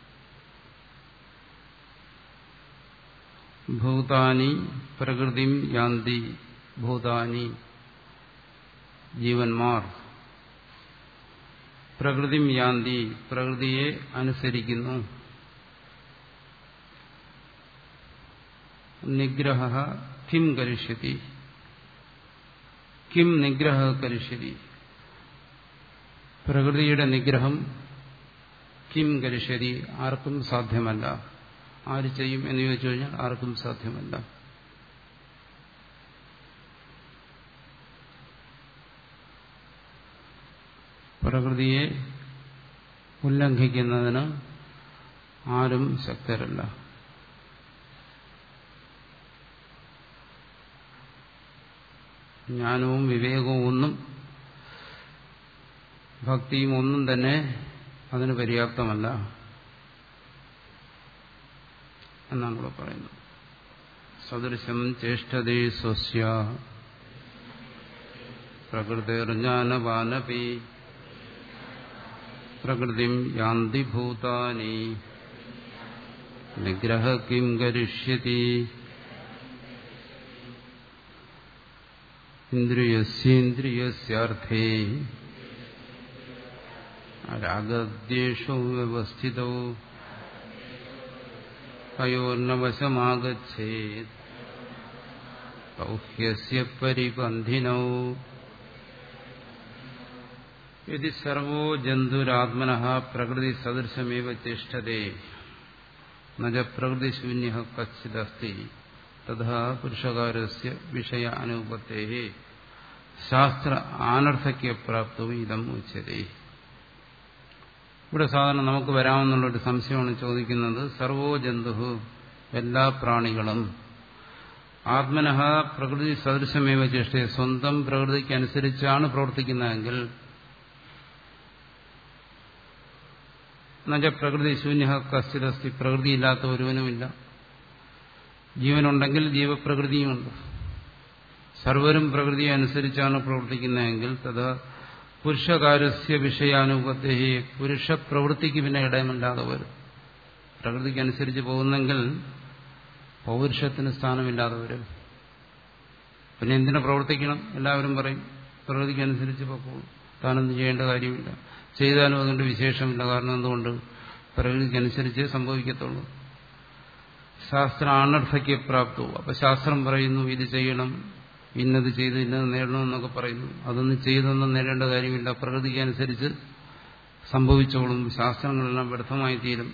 ഭൂതാനി പ്രകൃതിം യാന്തി ഭൂതാനി ജീവന്മാർ പ്രകൃതിം യാന്തി പ്രകൃതിയെ അനുസരിക്കുന്നു നിഗ്രഹ കിം കരിഷ്യതി കിം നിഗ്രഹ കരിഷ്യതി പ്രകൃതിയുടെ നിഗ്രഹം കിം കരിഷ്യതി ആർക്കും സാധ്യമല്ല ആര് ചെയ്യും എന്ന് ചോദിച്ചു കഴിഞ്ഞാൽ ആർക്കും സാധ്യമല്ല പ്രകൃതിയെ ഉല്ലംഘിക്കുന്നതിന് ആരും ശക്തരല്ല ജ്ഞാനവും വിവേകവും ഒന്നും ഭക്തിയും ഒന്നും തന്നെ അതിന് പര്യാപ്തമല്ല എന്നാണ് ഇവിടെ പറയുന്നത് സദൃശം ചേഷ്ടതേ സ്വസ്യ പ്രകൃതിർജ്ഞാനവാനപി പ്രകൃതിം യാന്തി ഭൂതാനി നിഗ്രഹ കിം കരിഷ്യതി ഇന്ദ്രിയസ്യേന്ദ്രിയസ്യാർത്ഥേ രാഗദ്വേഷോ വ്യവസ്ഥിതോ അയോർണവശമാഗച്ഛേത് സൗഹ്യസ്യ പരിപന്ധിനോ യതി സർവോ ജന്തുരാത്മന പ്രകൃതി സദൃശമേവ ചേഷ്ടതേ നജ പ്രകൃതിശൂന്യ കച്ചിദസ്തി തഥാ പുരുഷകാരസ്യ വിഷയ അനുപത്തേ ശാസ്ത്ര ആനർത്ഥക്യ പ്രാപ്തവും ഇതം ഉച്ചതേ ഇവിടെ സാധാരണ നമുക്ക് വരാമെന്നുള്ളൊരു സംശയമാണ് ചോദിക്കുന്നത് സർവോ ജന്തു എല്ലാ പ്രാണികളും ആത്മനഃ പ്രകൃതി സദൃശമേവ ചേഷ്ട സ്വന്തം പ്രകൃതിക്ക് അനുസരിച്ചാണ് പ്രവർത്തിക്കുന്നതെങ്കിൽ എന്നുവെച്ചാൽ പ്രകൃതി ശൂന്യ കസ്ഥിതസ്തി പ്രകൃതിയില്ലാത്ത ഒരുവനുമില്ല ജീവനുണ്ടെങ്കിൽ ജീവപ്രകൃതിയുമുണ്ട് സർവരും പ്രകൃതിയെ അനുസരിച്ചാണ് പ്രവർത്തിക്കുന്നതെങ്കിൽ തഥാ പുരുഷകാര്യസ്യ വിഷയാനുപത്തെ പുരുഷ പ്രവൃത്തിക്ക് പിന്നെ ഇടയമില്ലാതെ വരും പ്രകൃതിക്ക് അനുസരിച്ച് പോകുന്നെങ്കിൽ പൗരുഷത്തിന് സ്ഥാനമില്ലാതെ വരും പിന്നെ എന്തിനു പ്രവർത്തിക്കണം എല്ലാവരും പറയും പ്രകൃതിക്ക് അനുസരിച്ച് പൊക്കോളൂ താനൊന്നും ചെയ്യേണ്ട കാര്യമില്ല ചെയ്താലും അതുകൊണ്ട് വിശേഷമില്ല കാരണം എന്തുകൊണ്ട് പ്രകൃതിക്കനുസരിച്ച് സംഭവിക്കത്തുള്ളൂ ശാസ്ത്ര അനർത്ഥയ്ക്ക് പ്രാപ്തവും അപ്പൊ ശാസ്ത്രം പറയുന്നു ഇത് ചെയ്യണം ഇന്നത് ചെയ്ത് ഇന്നത് നേടണമെന്നൊക്കെ പറയുന്നു അതൊന്നും ചെയ്തൊന്നും നേടേണ്ട കാര്യമില്ല പ്രകൃതിക്ക് അനുസരിച്ച് സംഭവിച്ചോളും ശാസ്ത്രങ്ങളെല്ലാം വ്യർത്ഥമായി തീരും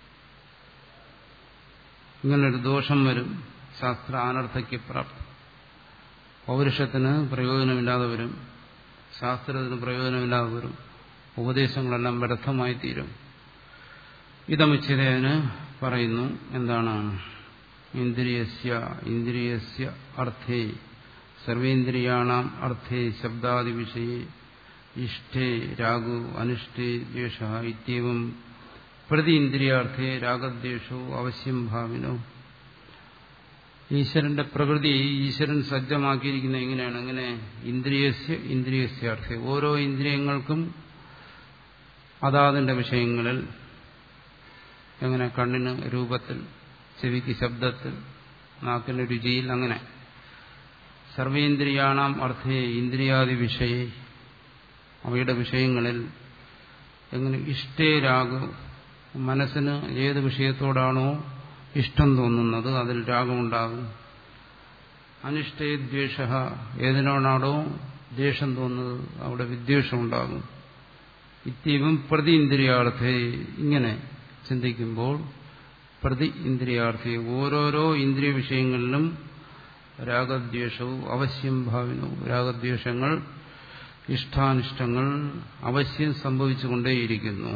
ഇങ്ങനൊരു ദോഷം വരും ശാസ്ത്ര അനർത്ഥയ്ക്ക് പ്രാപ്തി പൗരുഷത്തിന് പ്രയോജനമില്ലാതെ വരും ശാസ്ത്രത്തിന് പ്രയോജനമില്ലാതെ വരും ഉപദേശങ്ങളെല്ലാം വ്യർത്ഥമായി തീരും ഇതമുച്ചതേന് പറയുന്നു എന്താണ് ഇന്ദ്രിയസ്യ ഇന്ദ്രിയസ്യ അർത്ഥേ സർവേന്ദ്രിയാണാം അർത്ഥേ ശബ്ദാദി വിഷയെ ഇഷ്ടേ രാഗു അനിഷ്ടേ ദ്വേഷ ഇത്യവും പ്രതി ഇന്ദ്രിയാർത്ഥേ രാഗദ്വേഷോ അവശ്യം ഭാവിനോ ഈശ്വരന്റെ പ്രകൃതി ഈശ്വരൻ സജ്ജമാക്കിയിരിക്കുന്ന എങ്ങനെയാണ് എങ്ങനെ ഇന്ദ്രിയസ്യ ഇന്ദ്രിയസ്യാർത്ഥേ ഓരോ ഇന്ദ്രിയങ്ങൾക്കും അതാതിന്റെ വിഷയങ്ങളിൽ എങ്ങനെ കണ്ണിന് രൂപത്തിൽ ചെവിക്ക് ശബ്ദത്തിൽ നാക്കിന് രുചിയിൽ അങ്ങനെ സർവേന്ദ്രിയാണാം അർത്ഥേ ഇന്ദ്രിയാദി വിഷയെ അവയുടെ വിഷയങ്ങളിൽ എങ്ങനെ ഇഷ്ടേ രാഗം മനസ്സിന് ഏത് വിഷയത്തോടാണോ ഇഷ്ടം തോന്നുന്നത് അതിൽ രാഗമുണ്ടാകും അനിഷ്ടേ ദ്വേഷ ഏതിനോടാണോ ദ്വേഷം തോന്നുന്നത് അവിടെ വിദ്വേഷം ഉണ്ടാകും ഇത്യവും പ്രതി ഇന്ദ്രിയാർത്ഥേ ഇങ്ങനെ ചിന്തിക്കുമ്പോൾ പ്രതി ഇന്ദ്രിയാർത്ഥി ഓരോരോ ഇന്ദ്രിയ വിഷയങ്ങളിലും രാഗദ്വേഷവും അവശ്യം ഭാവിനവും രാഗദ്വേഷങ്ങൾ ഇഷ്ടാനിഷ്ടങ്ങൾ അവശ്യം സംഭവിച്ചുകൊണ്ടേയിരിക്കുന്നു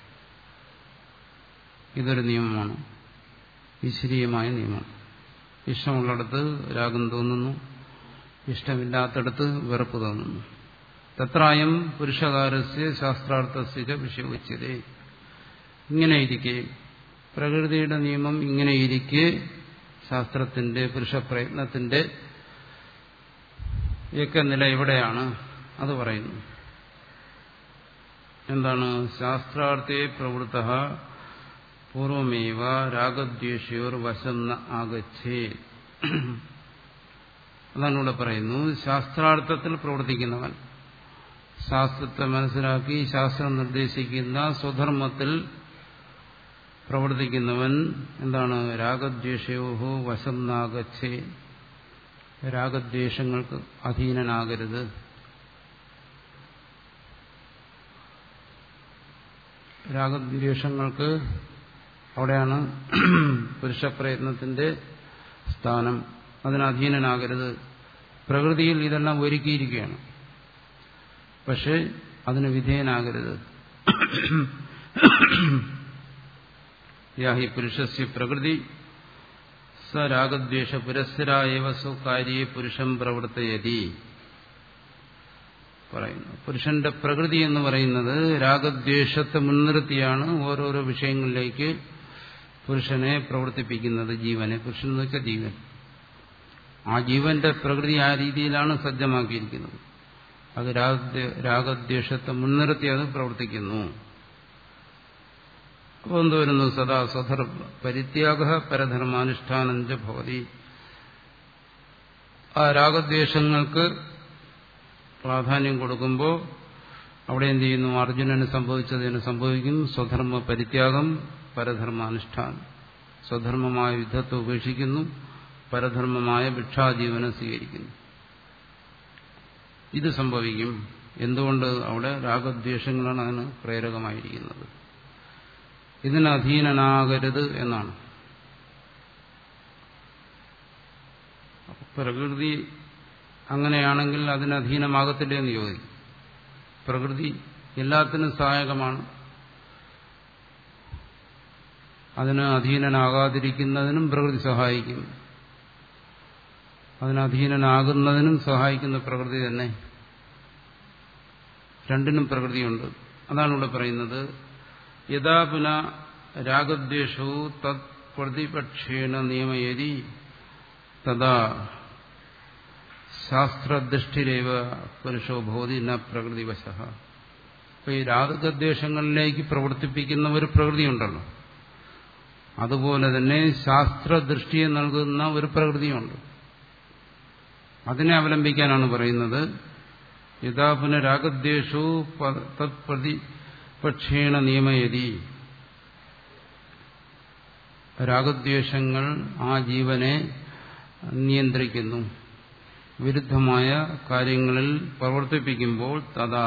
ഇതൊരു നിയമമാണ് ഈശ്വരീയമായ നിയമം ഇഷ്ടമുള്ളിടത്ത് രാഗം തോന്നുന്നു ഇഷ്ടമില്ലാത്തടത്ത് വെറുപ്പ് തോന്നുന്നു തത്രായം പുരുഷകാരസ്യ ശാസ്ത്രാർത്ഥസ്യ വിഷയോച്യതേ ഇങ്ങനെ ഇരിക്കെ പ്രകൃതിയുടെ നിയമം ഇങ്ങനെ ഇരിക്കെ ശാസ്ത്രത്തിന്റെ പുരുഷപ്രയത്നത്തിന്റെ ഒക്കെ നില എവിടെയാണ് അത് പറയുന്നു എന്താണ് ശാസ്ത്രാർത്ഥേ പ്രവൃത്ത പൂർവമേവ രാഗദ്വേഷയോർ വശം ന ആഗച്ഛേ അതാണ് ഇവിടെ പറയുന്നു ശാസ്ത്രാർത്ഥത്തിൽ പ്രവർത്തിക്കുന്നവൻ ശാസ്ത്രത്തെ മനസ്സിലാക്കി ശാസ്ത്രം നിർദ്ദേശിക്കുന്ന സ്വധർമ്മത്തിൽ പ്രവർത്തിക്കുന്നവൻ എന്താണ് രാഗദ്വേഷയോഹോ വശം നാഗച്ഛേ രാഗദ്വേഷങ്ങൾക്ക് അധീനനാകരുത് രാഗദ്വേഷങ്ങൾക്ക് അവിടെയാണ് പുരുഷപ്രയത്നത്തിന്റെ സ്ഥാനം അതിന് അധീനനാകരുത് പ്രകൃതിയിൽ ഇതെല്ലാം ഒരുക്കിയിരിക്കുകയാണ് പക്ഷെ അതിന് വിധേയനാകരുത് യാഹി പുരുഷസ്യ പ്രകൃതി സ രാഗദ്വേഷ പുരസ്സരായവ സ്വകാര്യെ പുരുഷം പ്രവർത്തയതി പറയുന്നു പുരുഷന്റെ പ്രകൃതി എന്ന് പറയുന്നത് രാഗദ്വേഷത്തെ മുൻനിർത്തിയാണ് ഓരോരോ വിഷയങ്ങളിലേക്ക് പുരുഷനെ പ്രവർത്തിപ്പിക്കുന്നത് ജീവനെ പുരുഷൻ എന്ന് വെച്ചാൽ ജീവൻ ആ ജീവന്റെ പ്രകൃതി ആ രീതിയിലാണ് സജ്ജമാക്കിയിരിക്കുന്നത് അത് രാഗദ്വേഷത്തെ മുൻനിർത്തി അത് പ്രവർത്തിക്കുന്നു അപ്പോൾ എന്ത് വരുന്നു സദാ സ്വധർ പരിത്യാഗ പരധർമാനുഷ്ഠാനഞ്ച ഭവതി ആ രാഗദ്വേഷങ്ങൾക്ക് പ്രാധാന്യം കൊടുക്കുമ്പോൾ അവിടെ എന്ത് ചെയ്യുന്നു അർജുനന് സംഭവിച്ചതിന് സംഭവിക്കും സ്വധർമ്മ പരിത്യാഗം പരധർമാനുഷ്ഠാനം സ്വധർമ്മമായ യുദ്ധത്തെ ഉപേക്ഷിക്കുന്നു പരധർമ്മമായ ഭിക്ഷാജീവനം സ്വീകരിക്കുന്നു ഇത് സംഭവിക്കും എന്തുകൊണ്ട് അവിടെ രാഗദ്വേഷങ്ങളാണ് അതിന് പ്രേരകമായിരിക്കുന്നത് ഇതിന് അധീനനാകരുത് എന്നാണ് പ്രകൃതി അങ്ങനെയാണെങ്കിൽ അതിന് അധീനമാകത്തില്ലേ എന്ന് ചോദിക്കും പ്രകൃതി എല്ലാത്തിനും സഹായകമാണ് അതിന് അധീനനാകാതിരിക്കുന്നതിനും പ്രകൃതി സഹായിക്കും അതിന് അധീനനാകുന്നതിനും സഹായിക്കുന്ന പ്രകൃതി തന്നെ രണ്ടിനും പ്രകൃതിയുണ്ട് അതാണ് ഇവിടെ പറയുന്നത് യഥാ പുന രാഗദ്വേഷവും തത് പ്രതിപക്ഷേണ നിയമയതി തഥാ ശാസ്ത്രദൃഷ്ടിരേവ പുരുഷോ ഭവതി ന പ്രകൃതിവശ അപ്പൊ ഈ രാഗദ്വേഷങ്ങളിലേക്ക് പ്രവർത്തിപ്പിക്കുന്ന ഒരു പ്രകൃതിയുണ്ടല്ലോ അതുപോലെ തന്നെ ശാസ്ത്രദൃഷ്ടിയെ നൽകുന്ന ഒരു പ്രകൃതിയുണ്ട് അതിനെ അവലംബിക്കാനാണ് പറയുന്നത് യഥാ പുനരാഗദ്വേഷു തത്പ്രതിപക്ഷേണ നിയമയതി രാഗദ്വേഷങ്ങൾ ആ ജീവനെ നിയന്ത്രിക്കുന്നു വിരുദ്ധമായ കാര്യങ്ങളിൽ പ്രവർത്തിപ്പിക്കുമ്പോൾ തഥാ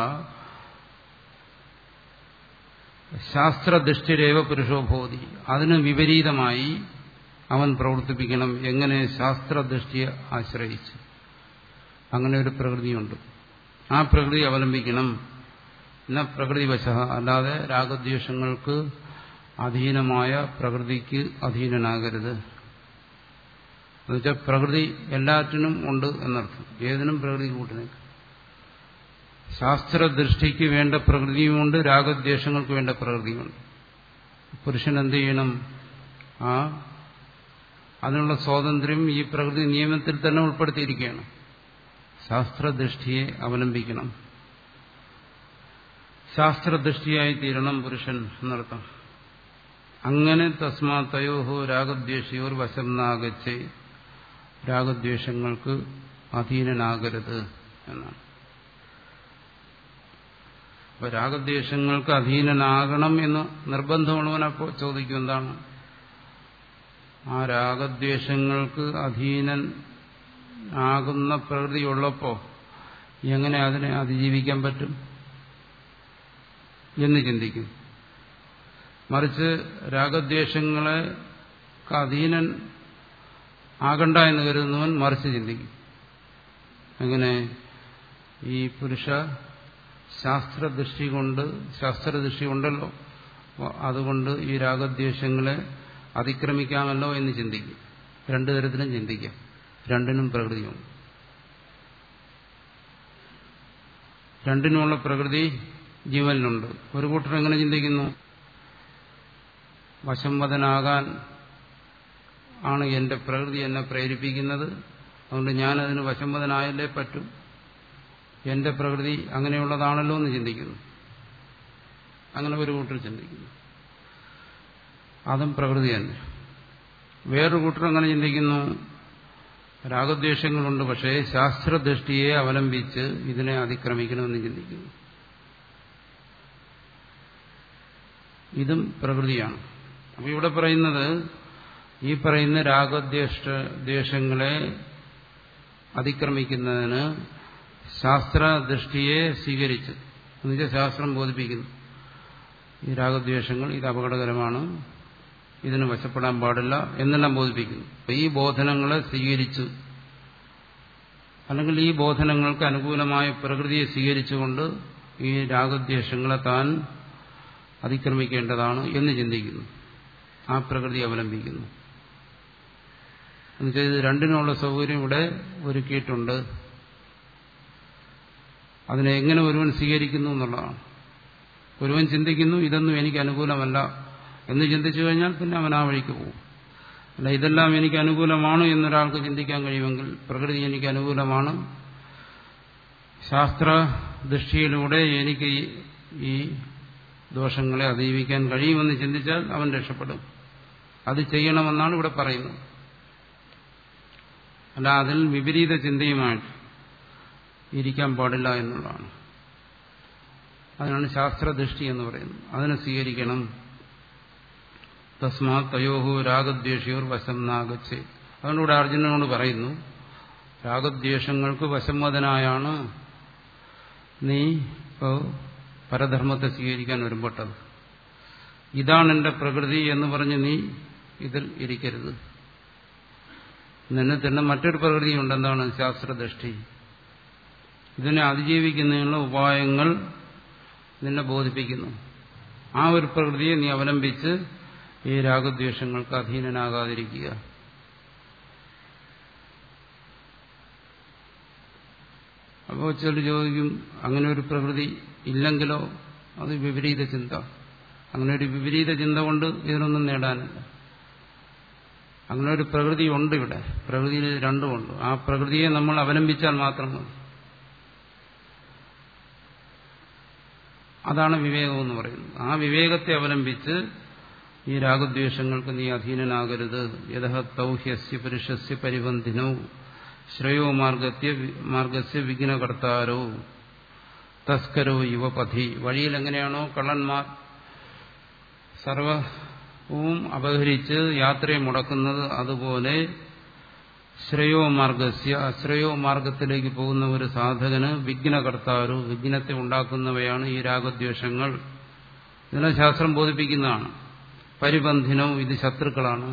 ശാസ്ത്രദൃഷ്ടിരേവ പുരുഷോഭോതി അതിന് വിപരീതമായി അവൻ പ്രവർത്തിപ്പിക്കണം എങ്ങനെ ശാസ്ത്രദൃഷ്ടിയെ ആശ്രയിച്ച് അങ്ങനെ ഒരു പ്രകൃതിയുണ്ട് ആ പ്രകൃതി അവലംബിക്കണം എന്ന പ്രകൃതിവശ അല്ലാതെ രാഗദ്വേഷങ്ങൾക്ക് അധീനമായ പ്രകൃതിക്ക് അധീനനാകരുത് എന്നുവെച്ചാൽ പ്രകൃതി എല്ലാറ്റിനും ഉണ്ട് എന്നർത്ഥം ഏതിനും പ്രകൃതി കൂട്ടുനിൽക്കും ശാസ്ത്രദൃഷ്ടിക്ക് വേണ്ട പ്രകൃതിയുമുണ്ട് രാഗദ്വേഷങ്ങൾക്ക് വേണ്ട പ്രകൃതിയുമുണ്ട് പുരുഷൻ എന്ത് ചെയ്യണം ആ അതിനുള്ള സ്വാതന്ത്ര്യം ഈ പ്രകൃതി നിയമത്തിൽ തന്നെ ഉൾപ്പെടുത്തിയിരിക്കുകയാണ് ശാസ്ത്രദൃഷ്ടിയെ അവലംബിക്കണം ശാസ്ത്രദൃഷ്ടിയായി തീരണം പുരുഷൻ എന്നർത്ഥം അങ്ങനെ തസ്മാത്തയോഹോ രാഗദ്വേഷിയോർ വശം നാഗച്ചേ രാഗദ്വേഷങ്ങൾക്ക് അധീനനാകരുത് എന്നാണ് അപ്പൊ രാഗദ്വേഷങ്ങൾക്ക് അധീനനാകണം എന്ന് നിർബന്ധമുള്ളവനപ്പോൾ ചോദിക്കും എന്താണ് ആ രാഗദ്വേഷങ്ങൾക്ക് അധീനൻ ആകുന്ന പ്രകൃതി ഉള്ളപ്പോ എങ്ങനെ അതിനെ അതിജീവിക്കാൻ പറ്റും എന്ന് ചിന്തിക്കും മറിച്ച് രാഗദ്വേഷങ്ങളെ അധീനൻ ആകണ്ട എന്ന് കരുതുന്നവൻ മറിച്ച് ചിന്തിക്കും എങ്ങനെ ഈ പുരുഷ ശാസ്ത്രദൃഷ്ടി കൊണ്ട് ശാസ്ത്രദൃഷ്ടി ഉണ്ടല്ലോ അതുകൊണ്ട് ഈ രാഗദ്വേഷങ്ങളെ അതിക്രമിക്കാമല്ലോ എന്ന് ചിന്തിക്കും രണ്ടു തരത്തിലും ചിന്തിക്കാം രണ്ടിനും പ്രകൃതിയുണ്ട് രണ്ടിനുമുള്ള പ്രകൃതി ജീവനിലുണ്ട് ഒരു കൂട്ടർ എങ്ങനെ ചിന്തിക്കുന്നു വശംവദനാകാൻ ആണ് എന്റെ പ്രകൃതി എന്നെ പ്രേരിപ്പിക്കുന്നത് അതുകൊണ്ട് ഞാനതിന് വശംവദനായല്ലേ പറ്റും എന്റെ പ്രകൃതി അങ്ങനെയുള്ളതാണല്ലോ എന്ന് ചിന്തിക്കുന്നു അങ്ങനെ ഒരു കൂട്ടർ ചിന്തിക്കുന്നു അതും പ്രകൃതി തന്നെ വേറൊരു കൂട്ടർ അങ്ങനെ ചിന്തിക്കുന്നു രാഗദ്വേഷങ്ങളുണ്ട് പക്ഷേ ശാസ്ത്രദൃഷ്ടിയെ അവലംബിച്ച് ഇതിനെ അതിക്രമിക്കണമെന്ന് ചിന്തിക്കുന്നു ഇതും പ്രകൃതിയാണ് അപ്പൊ ഇവിടെ പറയുന്നത് ഈ പറയുന്ന രാഗദ്വേഷ ദ്വേഷങ്ങളെ അതിക്രമിക്കുന്നതിന് ശാസ്ത്രദൃഷ്ടിയെ സ്വീകരിച്ച് എന്നുവെച്ചാൽ ശാസ്ത്രം ബോധിപ്പിക്കുന്നു ഈ രാഗദ്വേഷങ്ങൾ ഇത് അപകടകരമാണ് ഇതിന് വശപ്പെടാൻ പാടില്ല എന്നെല്ലാം ബോധിപ്പിക്കുന്നു അപ്പൊ ഈ ബോധനങ്ങളെ സ്വീകരിച്ചു അല്ലെങ്കിൽ ഈ ബോധനങ്ങൾക്ക് അനുകൂലമായ പ്രകൃതിയെ സ്വീകരിച്ചുകൊണ്ട് ഈ രാഗദ്വേഷങ്ങളെ താൻ അതിക്രമിക്കേണ്ടതാണ് എന്ന് ചിന്തിക്കുന്നു ആ പ്രകൃതി അവലംബിക്കുന്നു എന്നുവെച്ചാൽ ഇത് രണ്ടിനുമുള്ള സൗകര്യം ഇവിടെ ഒരുക്കിയിട്ടുണ്ട് അതിനെ എങ്ങനെ ഒരുവൻ സ്വീകരിക്കുന്നു എന്നുള്ളതാണ് ഒരുവൻ ചിന്തിക്കുന്നു ഇതൊന്നും എനിക്ക് അനുകൂലമല്ല എന്ന് ചിന്തിച്ചു കഴിഞ്ഞാൽ പിന്നെ അവൻ ആ വഴിക്ക് പോകും അല്ല ഇതെല്ലാം എനിക്ക് അനുകൂലമാണ് എന്നൊരാൾക്ക് ചിന്തിക്കാൻ കഴിയുമെങ്കിൽ പ്രകൃതി എനിക്ക് അനുകൂലമാണ് ശാസ്ത്ര ദൃഷ്ടിയിലൂടെ എനിക്ക് ഈ ദോഷങ്ങളെ അതിജീവിക്കാൻ കഴിയുമെന്ന് ചിന്തിച്ചാൽ അവൻ രക്ഷപ്പെടും അത് ചെയ്യണമെന്നാണ് ഇവിടെ പറയുന്നത് അല്ല അതിൽ വിപരീത ചിന്തയുമായിട്ട് ഇരിക്കാൻ പാടില്ല എന്നുള്ളതാണ് അതിനാണ് ശാസ്ത്രദൃഷ്ടി എന്ന് പറയുന്നത് അതിനെ സ്വീകരിക്കണം തസ്മാ തയോഹു രാഗദ്വേഷിയോർ വശം നാഗച്ചേ അതുകൊണ്ട് ഇവിടെ അർജുനനോട് പറയുന്നു രാഗദ്വേഷങ്ങൾക്ക് വശംവദനായാണ് നീ ഇപ്പോ പരധർമ്മത്തെ സ്വീകരിക്കാൻ ഒരുമ്പെട്ടത് ഇതാണ് എന്റെ പ്രകൃതി എന്ന് പറഞ്ഞ് നീ ഇതിൽ ഇരിക്കരുത് നിന്നെ തന്നെ മറ്റൊരു പ്രകൃതിയുണ്ട് എന്താണ് ശാസ്ത്രദൃഷ്ടി ഇതിനെ അതിജീവിക്കുന്നതിനുള്ള ഉപായങ്ങൾ നിന്നെ ബോധിപ്പിക്കുന്നു ആ ഒരു പ്രകൃതിയെ നീ അവലംബിച്ച് ഈ രാഗദ്വേഷങ്ങൾക്ക് അധീനനാകാതിരിക്കുക അപ്പോൾ ചിലർ ചോദിക്കും അങ്ങനെ ഒരു പ്രകൃതി ഇല്ലെങ്കിലോ അത് വിപരീത ചിന്ത അങ്ങനെ ഒരു വിപരീത ചിന്ത കൊണ്ട് ഇതിനൊന്നും നേടാനില്ല അങ്ങനെ ഒരു പ്രകൃതി ഉണ്ട് ഇവിടെ പ്രകൃതിയിൽ രണ്ടുമുണ്ട് ആ പ്രകൃതിയെ നമ്മൾ അവലംബിച്ചാൽ മാത്രം മതി അതാണ് വിവേകം എന്ന് പറയുന്നത് ആ വിവേകത്തെ അവലംബിച്ച് ഈ രാഗദ്വേഷങ്ങൾക്ക് നീ അധീനനാകരുത് യഥ തൗഹ്യസ്യ പുരുഷസ്യ പരിബന്ധിനോ ശ്രേയോ മാർഗത്യ മാർഗസ്യ വിഘ്നകർത്താരോ തസ്കരോ യുവപഥി വഴിയിൽ എങ്ങനെയാണോ കള്ളന്മാർ സർവവും അപഹരിച്ച് യാത്രയെ മുടക്കുന്നത് അതുപോലെ ശ്രേയോ മാർഗസ്യ അശ്രയോ മാർഗത്തിലേക്ക് പോകുന്ന ഒരു സാധകന് വിഘ്നകർത്താരു വിഘ്നത്തെ ഉണ്ടാക്കുന്നവയാണ് ഈ രാഗദ്വേഷങ്ങൾ ഇതിനെ ശാസ്ത്രം ബോധിപ്പിക്കുന്നതാണ് പരിബന്ധിനവും ഇത് ശത്രുക്കളാണ്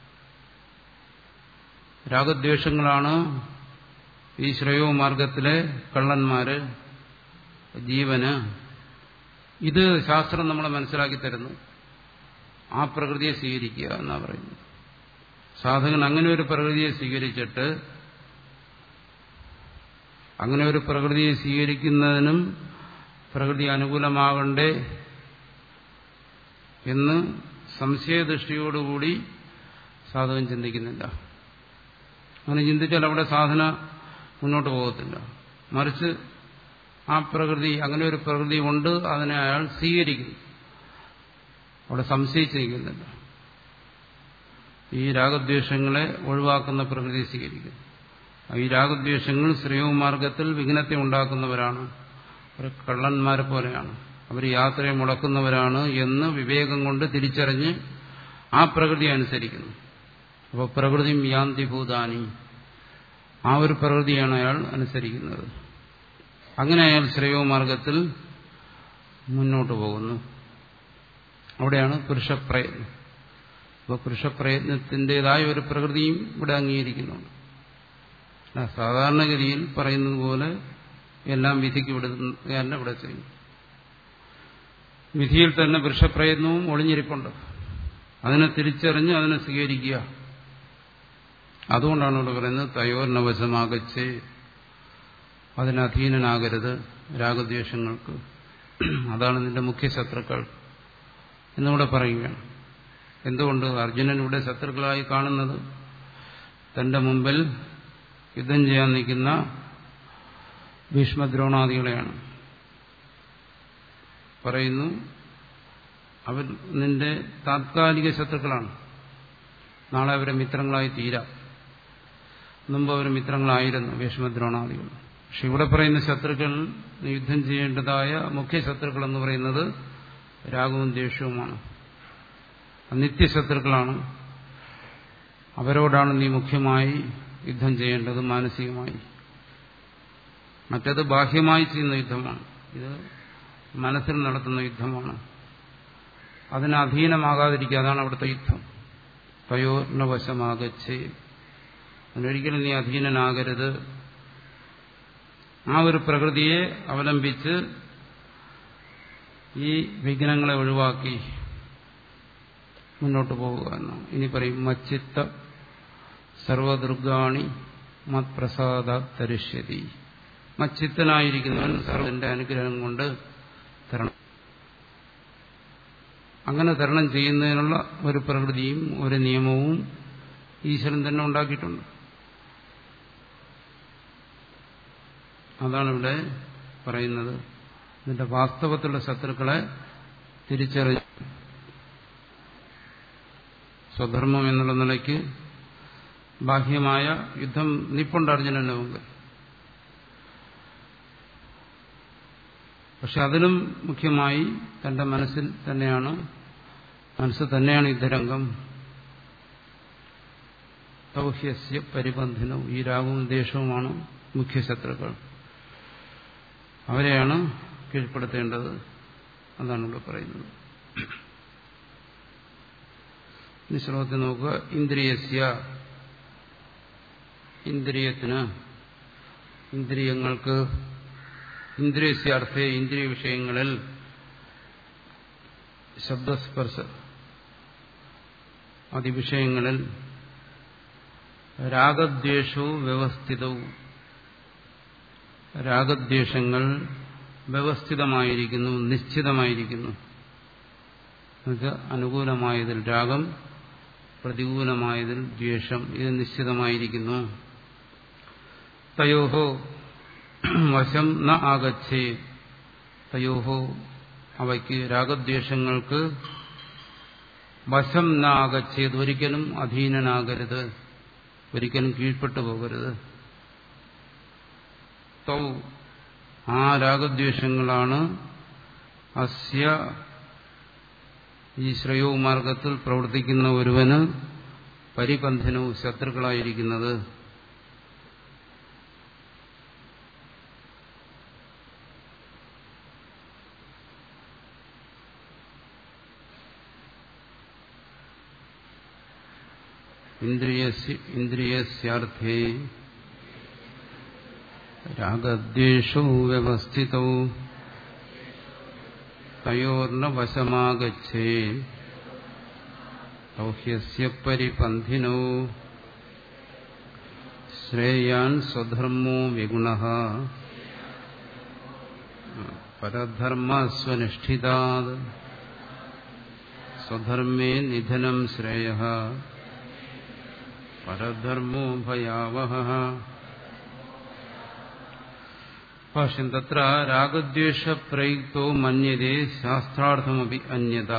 രാഗദ്വേഷങ്ങളാണ് ഈ ശ്രേയോ മാർഗത്തിലെ കള്ളന്മാര് ജീവന് ഇത് ശാസ്ത്രം നമ്മളെ മനസ്സിലാക്കി തരുന്നു ആ പ്രകൃതിയെ സ്വീകരിക്കുക എന്നാ പറയുന്നത് സാധകൻ അങ്ങനെ ഒരു പ്രകൃതിയെ സ്വീകരിച്ചിട്ട് അങ്ങനെ ഒരു പ്രകൃതിയെ സ്വീകരിക്കുന്നതിനും പ്രകൃതി അനുകൂലമാകണ്ടേ എന്ന് സംശയദൃഷ്ടിയോടുകൂടി സാധകൻ ചിന്തിക്കുന്നില്ല അങ്ങനെ ചിന്തിച്ചാൽ അവിടെ സാധന മുന്നോട്ട് പോകത്തില്ല മറിച്ച് ആ പ്രകൃതി അങ്ങനെ ഒരു പ്രകൃതി ഉണ്ട് അതിനെ അയാൾ സ്വീകരിക്കുന്നു അവിടെ സംശയിച്ചിരിക്കുന്നില്ല ഈ രാഗദ്വേഷങ്ങളെ ഒഴിവാക്കുന്ന പ്രകൃതി സ്വീകരിക്കുന്നു ഈ രാഗദ്വേഷങ്ങൾ ശ്രേയമാർഗത്തിൽ വിഘ്നത്തെ ഉണ്ടാക്കുന്നവരാണ് അവർ കള്ളന്മാരെ പോലെയാണ് അവർ യാത്രയെ മുടക്കുന്നവരാണ് എന്ന് വിവേകം കൊണ്ട് തിരിച്ചറിഞ്ഞ് ആ പ്രകൃതി അനുസരിക്കുന്നു അപ്പോൾ പ്രകൃതിയും യാന്തിഭൂതാനി ആ ഒരു പ്രകൃതിയാണ് അയാൾ അനുസരിക്കുന്നത് അങ്ങനെ അയാൾ ശ്രേയോമാർഗത്തിൽ മുന്നോട്ട് പോകുന്നു അവിടെയാണ് പുരുഷപ്രയത്നം അപ്പോൾ പുരുഷപ്രയത്നത്തിൻ്റെതായ ഒരു പ്രകൃതിയും ഇവിടെ അംഗീകരിക്കുന്നുണ്ട് സാധാരണഗതിയിൽ പറയുന്നത് പോലെ എല്ലാം വിധിക്ക് വിടുന്ന ഇവിടെ ചെയ്യും വിധിയിൽ തന്നെ പുരുഷപ്രയത്നവും ഒളിഞ്ഞിരിപ്പുണ്ട് അതിനെ തിരിച്ചറിഞ്ഞ് അതിനെ സ്വീകരിക്കുക അതുകൊണ്ടാണ് ഇവിടെ പറയുന്നത് തയോർണവശമാകച്ച് അതിനധീനനാകരുത് രാഗദ്വേഷങ്ങൾക്ക് അതാണ് നിന്റെ മുഖ്യ ശത്രുക്കൾ എന്നിവിടെ പറയുകയാണ് എന്തുകൊണ്ട് അർജുനൻ ഇവിടെ ശത്രുക്കളായി കാണുന്നത് തന്റെ മുമ്പിൽ യുദ്ധം ചെയ്യാൻ നിൽക്കുന്ന ഭീഷ്മദ്രോണാദികളെയാണ് പറയുന്നു അവർ നിന്റെ താത്കാലിക ശത്രുക്കളാണ് നാളെ അവരെ മിത്രങ്ങളായി തീരാം മുമ്പ് അവർ മിത്രങ്ങളായിരുന്നു ഭീഷ്മദ്രോണാദികൾ പക്ഷെ ഇവിടെ പറയുന്ന ശത്രുക്കൾ യുദ്ധം ചെയ്യേണ്ടതായ മുഖ്യ ശത്രുക്കൾ എന്ന് പറയുന്നത് രാഗവും ദേഷ്യവുമാണ് നിത്യശത്രുക്കളാണ് അവരോടാണ് നീ മുഖ്യമായി യുദ്ധം ചെയ്യേണ്ടത് മാനസികമായി മറ്റത് ബാഹ്യമായി ചെയ്യുന്ന യുദ്ധമാണ് ഇത് മനസ്സിൽ നടത്തുന്ന യുദ്ധമാണ് അതിന് അധീനമാകാതിരിക്കുക അതാണ് അവിടുത്തെ യുദ്ധം തയോർണവശമാകച്ച് അതിനൊരിക്കലും നീ അധീനനാകരുത് ആ ഒരു പ്രകൃതിയെ അവലംബിച്ച് ഈ വിഘ്നങ്ങളെ ഒഴിവാക്കി മുന്നോട്ട് പോവുക എന്നാണ് ഇനി പറയും മച്ചിത്ത സർവദുർഗാണി മത്പ്രസാദ തരിഷ്യതി മച്ചിത്തനായിരിക്കുന്നവൻ സർവന്റെ അനുഗ്രഹം കൊണ്ട് തരണം അങ്ങനെ തരണം ചെയ്യുന്നതിനുള്ള ഒരു പ്രകൃതിയും ഒരു നിയമവും ഈശ്വരൻ തന്നെ ഉണ്ടാക്കിയിട്ടുണ്ട് അതാണ് ഇവിടെ പറയുന്നത് ഇതിന്റെ വാസ്തവത്തിലുള്ള ശത്രുക്കളെ തിരിച്ചറിഞ്ഞ് സ്വധർമ്മം എന്നുള്ള നിലയ്ക്ക് ബാഹ്യമായ യുദ്ധം നിപ്പുണ്ട് അർജുനന്റെ മുമ്പിൽ പക്ഷെ അതിലും മുഖ്യമായി തന്റെ മനസ്സിൽ തന്നെയാണ് മനസ്സ് തന്നെയാണ് യുദ്ധരംഗം തൗഹ്യസ്യ പരിബന്ധിനവും ഈ രാഗവും ദേശവുമാണ് മുഖ്യ ശത്രുക്കൾ അവരെയാണ് കീഴ്പ്പെടുത്തേണ്ടത് അതാണ് ഇവിടെ പറയുന്നത് ഇനി ശ്ലോകത്തിൽ നോക്കുക ഇന്ദ്രിയസ്യ ഇന്ദ്രിയത്തിന് ഇന്ദ്രിയങ്ങൾക്ക് ഇന്ദ്രിയസ്യാർത്ഥേ ഇന്ദ്രിയ വിഷയങ്ങളിൽ ശബ്ദസ്പർശ അതിവിഷയങ്ങളിൽ രാഗദ്വേഷവും വ്യവസ്ഥിതവും രാഗദ്വേഷങ്ങൾ വ്യവസ്ഥിതമായിരിക്കുന്നു നിശ്ചിതമായിരിക്കുന്നു എന്നുവെച്ചാൽ അനുകൂലമായതിൽ രാഗം പ്രതികൂലമായതിൽ ദ്വേഷം ഇത് നിശ്ചിതമായിരിക്കുന്നു തയോഹോ വശം ന ആഗച്ഛേ തയോഹോ അവയ്ക്ക് രാഗദ്വേഷങ്ങൾക്ക് വശം ന ആഗച്ഛേത് ഒരിക്കലും അധീനനാകരുത് ഒരിക്കലും കീഴ്പ്പെട്ടു പോകരുത് തൗ ആ രാഗദ്വേഷങ്ങളാണ് അസ്യ ഈ ശ്രയോ മാർഗത്തിൽ പ്രവർത്തിക്കുന്ന ഒരുവന് പരിപന്ധനവും ശത്രുക്കളായിരിക്കുന്നത് ഇന്ദ്രിയസ്യാർത്ഥേ രാഗദ്വേഷോ വ്യവസ്ഥിതോ തയോർണ വശമാഗച്ഛേ ഔഹ്യസ്യ പരിപന്ഥിനോ ശ്രേയാൻ സ്വധർമ്മോ വിഗുണ പരധർമ്മസ്വനിഷ്ഠിതാത് സ്വധർമ്മേ നിധനം ശ്രേയ പരധർമ്മോ ഭയാവഹ ഭാഷ്യം തത്ര രാഗദ്വേഷ പ്രയുക്തോ മന്യതേ ശാസ്ത്രാർത്ഥമപി അന്യത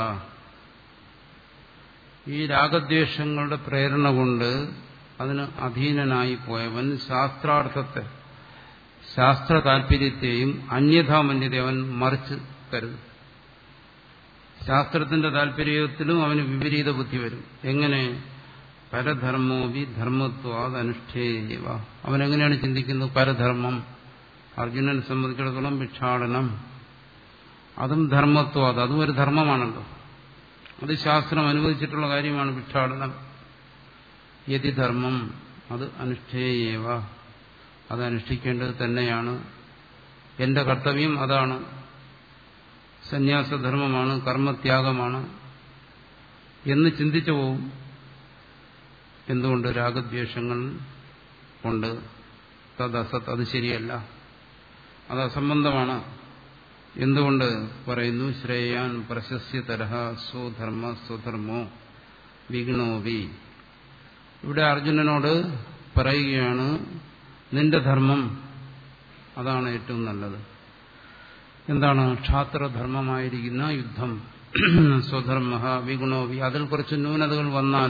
ഈ രാഗദ്വേഷങ്ങളുടെ പ്രേരണ കൊണ്ട് അതിന് അധീനനായി പോയവൻ ശാസ്ത്രാർത്ഥത്തെ ശാസ്ത്ര താല്പര്യത്തെയും അന്യഥാമന്യത അവൻ മറിച്ച് കരുതും ശാസ്ത്രത്തിന്റെ താല്പര്യത്തിലും അവന് വിപരീത ബുദ്ധി വരും എങ്ങനെ പരധർമ്മോപി ധർമ്മത്വാത് അനുഷ്ഠേയവ അവനെങ്ങനെയാണ് ചിന്തിക്കുന്നത് പരധർമ്മം അർജുനനെ സംബന്ധിച്ചിടത്തോളം ഭിക്ഷാടനം അതും ധർമ്മത്വാത് അതും ഒരു ധർമ്മമാണല്ലോ അത് ശാസ്ത്രം അനുവദിച്ചിട്ടുള്ള കാര്യമാണ് ഭിക്ഷാടനം യതിധർമ്മം അത് അനുഷ്ഠേയേവ അത് അനുഷ്ഠിക്കേണ്ടത് തന്നെയാണ് എന്റെ കർത്തവ്യം അതാണ് സന്യാസധർമ്മമാണ് കർമ്മത്യാഗമാണ് എന്ന് ചിന്തിച്ചു പോവും എന്തുകൊണ്ട് രാഗദ്വേഷങ്ങൾ കൊണ്ട് തദസത് അത് ശരിയല്ല അത് അസംബന്ധമാണ് എന്തുകൊണ്ട് പറയുന്നു ശ്രേയാൻ പ്രശസ്യ തരഹ സ്വധർമ്മ സ്വധർമ്മോ വിഘ്നോവി ഇവിടെ അർജുനനോട് പറയുകയാണ് നിന്റെ ധർമ്മം അതാണ് ഏറ്റവും നല്ലത് എന്താണ് ക്ഷാത്രധർമ്മമായിരിക്കുന്ന യുദ്ധം സ്വധർമ്മ വിഗുണോവി അതിൽ കുറച്ച് ന്യൂനതകൾ വന്നാൽ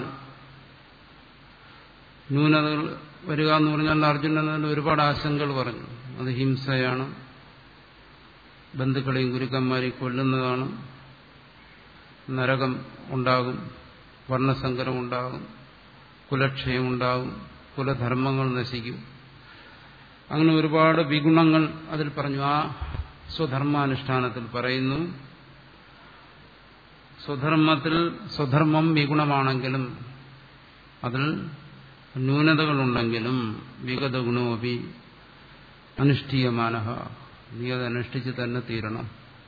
ന്യൂനതകൾ വരിക എന്ന് പറഞ്ഞാൽ അർജുനൻ ഒരുപാട് ആശങ്കകൾ പറഞ്ഞു അത് ഹിംസയാണ് ബന്ധുക്കളെയും ഗുരുക്കന്മാരെയും കൊല്ലുന്നതാണ് നരകം ഉണ്ടാകും വർണ്ണസങ്കരം ഉണ്ടാകും കുലക്ഷയം ഉണ്ടാകും കുലധർമ്മങ്ങൾ നശിക്കും അങ്ങനെ ഒരുപാട് വിഗുണങ്ങൾ അതിൽ പറഞ്ഞു ആ സ്വധർമാനുഷ്ഠാനത്തിൽ പറയുന്നു സ്വധർമ്മത്തിൽ സ്വധർമ്മം വിഗുണമാണെങ്കിലും അതിൽ ന്യൂനതകളുണ്ടെങ്കിലും വിഗത ഗുണോപി അനുഷ്ഠീയമാനഹ നീ അത് അനുഷ്ഠിച്ച് തന്നെ തീരണം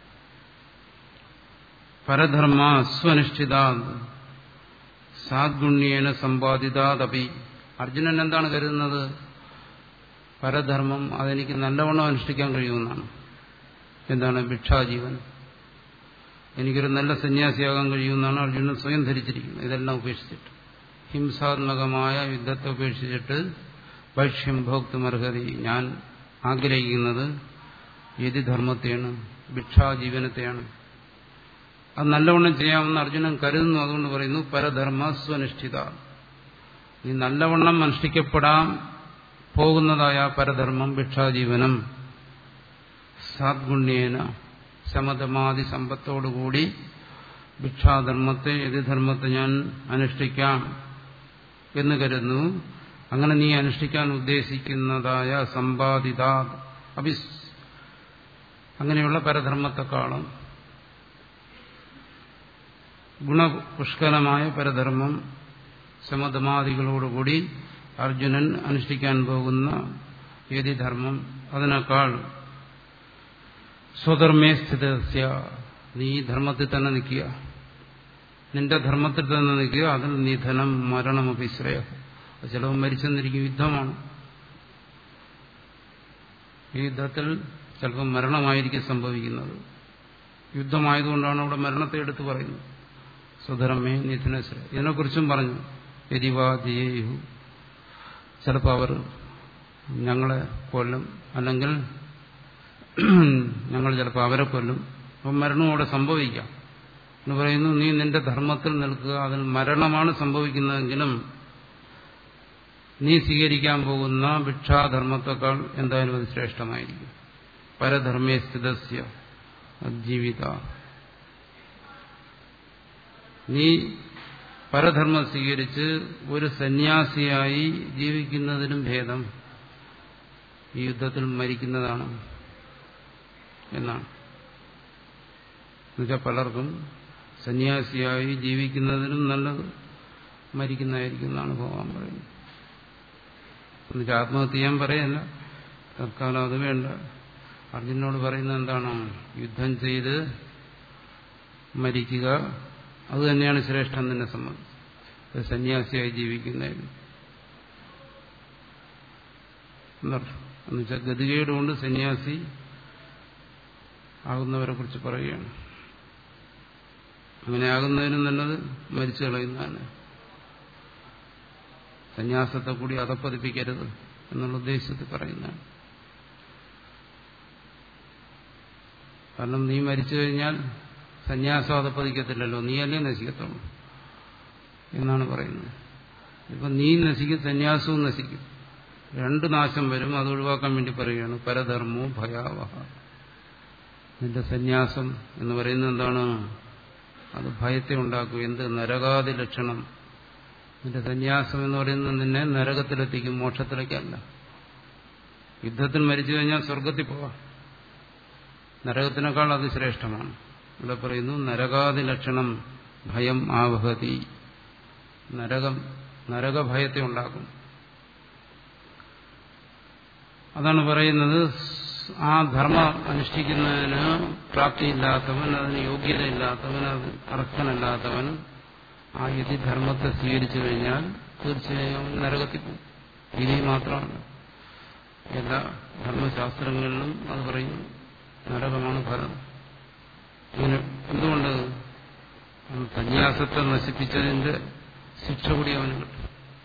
പരധർമ്മ സ്വനിഷ്ഠിത സാദ്ഗുണ്യേന സമ്പാദിതാദപി അർജുനൻ എന്താണ് കരുതുന്നത് പരധർമ്മം അതെനിക്ക് നല്ലവണ്ണം അനുഷ്ഠിക്കാൻ കഴിയുമെന്നാണ് എന്താണ് ഭിക്ഷാജീവൻ എനിക്കൊരു നല്ല സന്യാസിയാകാൻ കഴിയുമെന്നാണ് അർജുനൻ സ്വയം ധരിച്ചിരിക്കുന്നത് ഇതെല്ലാം ഉപേക്ഷിച്ചിട്ട് ഹിംസാത്മകമായ യുദ്ധത്തെ ഉപേക്ഷിച്ചിട്ട് ഭക്ഷ്യം ഭോക്തുമർഹതി ഞാൻ ആഗ്രഹിക്കുന്നത് യതിധർമ്മത്തെയാണ് ഭിക്ഷാജീവനത്തെയാണ് അത് നല്ലവണ്ണം ചെയ്യാമെന്ന് അർജുനൻ കരുതുന്നു അതുകൊണ്ട് പറയുന്നു പരധർമ്മ സ്വനിഷ്ഠിത ഈ നല്ലവണ്ണം അനുഷ്ഠിക്കപ്പെടാൻ പോകുന്നതായ പരധർമ്മം ഭിക്ഷാജീവനം സാദ്ഗുണ്യേന ശമതമാതി സമ്പത്തോടുകൂടി ഭിക്ഷാധർമ്മത്തെ യതിധർമ്മത്തെ ഞാൻ അനുഷ്ഠിക്കാം എന്ന് കരുതുന്നു അങ്ങനെ നീ അനുഷ്ഠിക്കാൻ ഉദ്ദേശിക്കുന്നതായ സമ്പാദിത അഭി അങ്ങനെയുള്ള പരധർമ്മത്തെക്കാളും ഗുണപുഷ്കലമായ പരധർമ്മം ശമതമാദികളോടുകൂടി അർജുനൻ അനുഷ്ഠിക്കാൻ പോകുന്ന യതിധർമ്മം അതിനേക്കാൾ സ്വധർമ്മേ സ്ഥിതസ്യ നീ ധർമ്മത്തിൽ തന്നെ നിൽക്കുക നിന്റെ ധർമ്മത്തിൽ തന്നെ നിൽക്കുക അതിൽ നിധനം മരണം അഭിശ്രയ ചിലവ് മരിച്ചെന്നിരിക്കും യുദ്ധമാണ് ഈ യുദ്ധത്തിൽ ചിലപ്പോൾ മരണമായിരിക്കും സംഭവിക്കുന്നത് യുദ്ധമായതുകൊണ്ടാണ് അവിടെ മരണത്തെ എടുത്തു പറയുന്നത് സ്വധർമ്മേ നിധനശ്ര ഇതിനെക്കുറിച്ചും പറഞ്ഞു യതിവാദിയേയു ചിലപ്പോൾ അവർ ഞങ്ങളെ കൊല്ലും അല്ലെങ്കിൽ ഞങ്ങൾ ചിലപ്പോൾ അവരെ കൊല്ലും അപ്പം മരണവും അവിടെ സംഭവിക്കാം എന്ന് പറയുന്നു നീ നിന്റെ ധർമ്മത്തിൽ നിൽക്കുക അതിൽ മരണമാണ് സംഭവിക്കുന്നതെങ്കിലും നീ സ്വീകരിക്കാൻ പോകുന്ന ഭിക്ഷാധർമ്മത്തെക്കാൾ എന്തായാലും അത് ശ്രേഷ്ഠമായിരിക്കും പരധർമ്മേ സ്ഥിതസ്യ ജീവിത നീ പരധർമ്മം സ്വീകരിച്ച് ഒരു സന്യാസിയായി ജീവിക്കുന്നതിനും ഭേദം ഈ യുദ്ധത്തിൽ മരിക്കുന്നതാണ് എന്നാണ് എന്നുവെച്ചാൽ പലർക്കും സന്യാസിയായി ജീവിക്കുന്നതിനും നല്ലത് മരിക്കുന്നതായിരിക്കും എന്നാണ് ഭഗവാൻ പറയുന്നത് എന്നുവെച്ചാൽ ആത്മഹത്യ ചെയ്യാൻ പറയല്ല തൽക്കാലം അത് വേണ്ട അർജുനോട് പറയുന്നത് എന്താണ് യുദ്ധം ചെയ്ത് മരിക്കുക അത് തന്നെയാണ് ശ്രേഷ്ഠം നിന്നെ സംബന്ധിച്ച് സന്യാസിയായി ജീവിക്കുന്നതിന് എന്നർത്ഥം എന്നുവെച്ചാൽ ഗതികേടുകൊണ്ട് സന്യാസി ആകുന്നവരെ കുറിച്ച് പറയുകയാണ് അങ്ങനെ ആകുന്നതിനും നല്ലത് മരിച്ചു കളയുന്നതാണ് സന്യാസത്തെ കൂടി അതപ്പതിപ്പിക്കരുത് എന്നുള്ള ഉദ്ദേശത്തിൽ പറയുന്നതാണ് കാരണം നീ മരിച്ചു കഴിഞ്ഞാൽ സന്യാസം അതപ്പതിക്കത്തില്ലല്ലോ നീയല്ലേ നശിക്കത്തുള്ളൂ എന്നാണ് പറയുന്നത് ഇപ്പം നീ നശിക്കും സന്യാസവും നശിക്കും രണ്ട് നാശം വരും അത് ഒഴിവാക്കാൻ വേണ്ടി പറയുകയാണ് പരധർമ്മവും ഭയാവഹ നിന്റെ സന്യാസം എന്ന് പറയുന്നത് എന്താണ് അത് ഭയത്തെ ഉണ്ടാക്കും എന്ത് നരകാതി ലക്ഷണം നിന്റെ സന്യാസം എന്ന് പറയുന്നത് നിന്നെ നരകത്തിലെത്തിക്കും മോക്ഷത്തിലേക്കല്ല യുദ്ധത്തിൽ മരിച്ചു കഴിഞ്ഞാൽ സ്വർഗത്തിൽ പോവാം നരകത്തിനേക്കാൾ അത് ശ്രേഷ്ഠമാണ് ഇവിടെ പറയുന്നു നരകാതി ലക്ഷണം ഭയം ആവഹതി നരകം നരകഭയത്തെ ഉണ്ടാക്കും അതാണ് പറയുന്നത് ആ ധർമ്മം അനുഷ്ഠിക്കുന്നതിന് പ്രാപ്തിയില്ലാത്തവൻ അതിന് യോഗ്യതയില്ലാത്തവൻ അത് അർഹനല്ലാത്തവൻ ആ യതി ധർമ്മത്തെ സ്വീകരിച്ചു കഴിഞ്ഞാൽ തീർച്ചയായും അവൻ നരകത്തിൽ പോകും ഇനി മാത്രമാണ് എല്ലാ ധർമ്മശാസ്ത്രങ്ങളിലും അത് പറയുന്നു നരകമാണ് ഫലം ഇങ്ങനെ എന്തുകൊണ്ട് സന്യാസത്തെ നശിപ്പിച്ചതിന്റെ ശിക്ഷ കൂടി അവന് കിട്ടും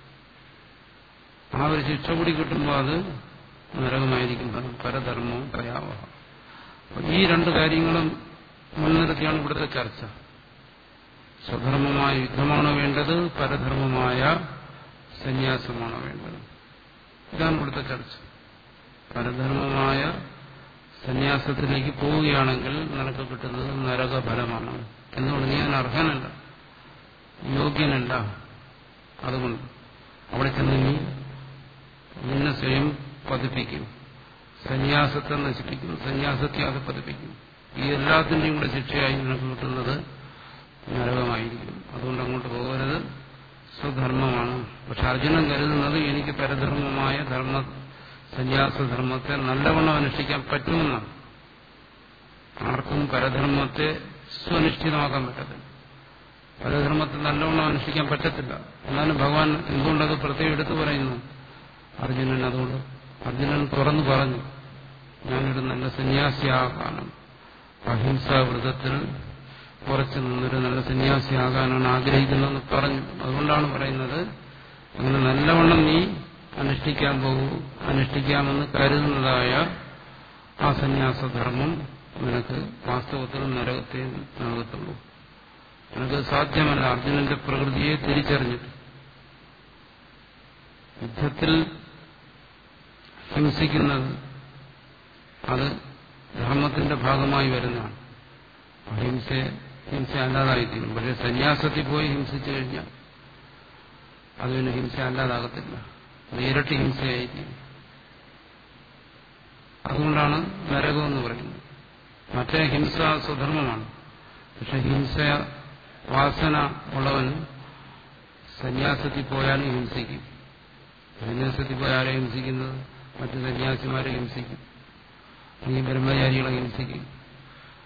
ആ ഒരു ശിക്ഷ കൂടി കിട്ടുമ്പോൾ അത് നരകമായിരിക്കും ഫലം പരധർമ്മവും ഭയാവഹ ഈ രണ്ട് കാര്യങ്ങളും മുൻനിർത്തിയാണ് ഇവിടുത്തെ ചർച്ച സ്വധർമ്മമായ യുദ്ധമാണോ വേണ്ടത് പരധർമ്മമായ സന്യാസമാണോ വേണ്ടത് ഇതാണ് ഇവിടുത്തെ ചർച്ച പരധർമ്മമായ സന്യാസത്തിലേക്ക് പോവുകയാണെങ്കിൽ നിനക്ക് കിട്ടുന്നത് നരകഫലമാണ് എന്തുകൊണ്ട് നീ അതിന് അർഹനല്ല യോഗ്യനല്ല അതുകൊണ്ട് അവിടെ ചെന്ന് നീ നിന്നെ സ്വയം പതിപ്പിക്കും സന്യാസത്തെ നശിപ്പിക്കും സന്യാസത്തെ അത് പതിപ്പിക്കും ഈ എല്ലാത്തിന്റെയും കൂടെ ശിക്ഷയായി നിനക്ക് കിട്ടുന്നത് നരകമായിരിക്കും അതുകൊണ്ട് അങ്ങോട്ട് പോകരുത് സ്വധർമ്മമാണ് പക്ഷെ അർജുനൻ കരുതുന്നത് എനിക്ക് പരധർമ്മമായ ധർമ്മ സന്യാസധർമ്മത്തെ നല്ലവണ്ണം അനുഷ്ഠിക്കാൻ പറ്റുമെന്നാണ് ആർക്കും പരധർമ്മത്തെ സ്വനിഷ്ഠിതമാക്കാൻ പറ്റത്തില്ല പരധർമ്മത്തെ നല്ലവണ്ണം അനുഷ്ഠിക്കാൻ പറ്റത്തില്ല എന്നാലും ഭഗവാൻ എന്തുകൊണ്ടത് പ്രത്യേകം എടുത്തു പറയുന്നു അർജുനൻ അതുകൊണ്ട് അർജുനൻ തുറന്നു പറഞ്ഞു ഞാനൊരു നല്ല സന്യാസിയാകാനും അഹിംസാവ്രതത്തിൽ കുറച്ചു നിന്നൊരു നല്ല സന്യാസിയാകാനാണ് ആഗ്രഹിക്കുന്നതെന്ന് പറഞ്ഞു അതുകൊണ്ടാണ് പറയുന്നത് അങ്ങനെ നല്ലവണ്ണം നീ അനുഷ്ഠിക്കാൻ പോകൂ അനുഷ്ഠിക്കാമെന്ന് കരുതുന്നതായ ആ സന്യാസധർമ്മം നിനക്ക് വാസ്തവത്തിൽ നരകത്തെ നൽകത്തുള്ളൂ നിനക്ക് സാധ്യമല്ല അർജുനന്റെ പ്രകൃതിയെ തിരിച്ചറിഞ്ഞിട്ട് യുദ്ധത്തിൽ ഹിംസിക്കുന്നത് അത് ധർമ്മത്തിന്റെ ഭാഗമായി വരുന്നതാണ് അഹിംസയെ ഹിംസ അല്ലാതായിത്തീരും പക്ഷെ സന്യാസത്തിൽ പോയി ഹിംസിച്ചു കഴിഞ്ഞാൽ അത് പിന്നെ ഹിംസ അല്ലാതാകത്തില്ല അത് ഇരട്ടി ഹിംസയായിത്തീരും അതുകൊണ്ടാണ് നരകമെന്ന് പറയുന്നത് മറ്റേ ഹിംസ സ്വധർമ്മമാണ് പക്ഷെ ഹിംസ വാസന ഉള്ളവന് സന്യാസത്തിൽ പോയാലും ഹിംസിക്കും സന്യാസത്തിൽ പോയി ആരെ ഹിംസിക്കുന്നത് മറ്റു സന്യാസിമാരെ ഹിംസിക്കും അല്ലെങ്കിൽ ബ്രഹ്മചാരികളെ ഹിംസിക്കും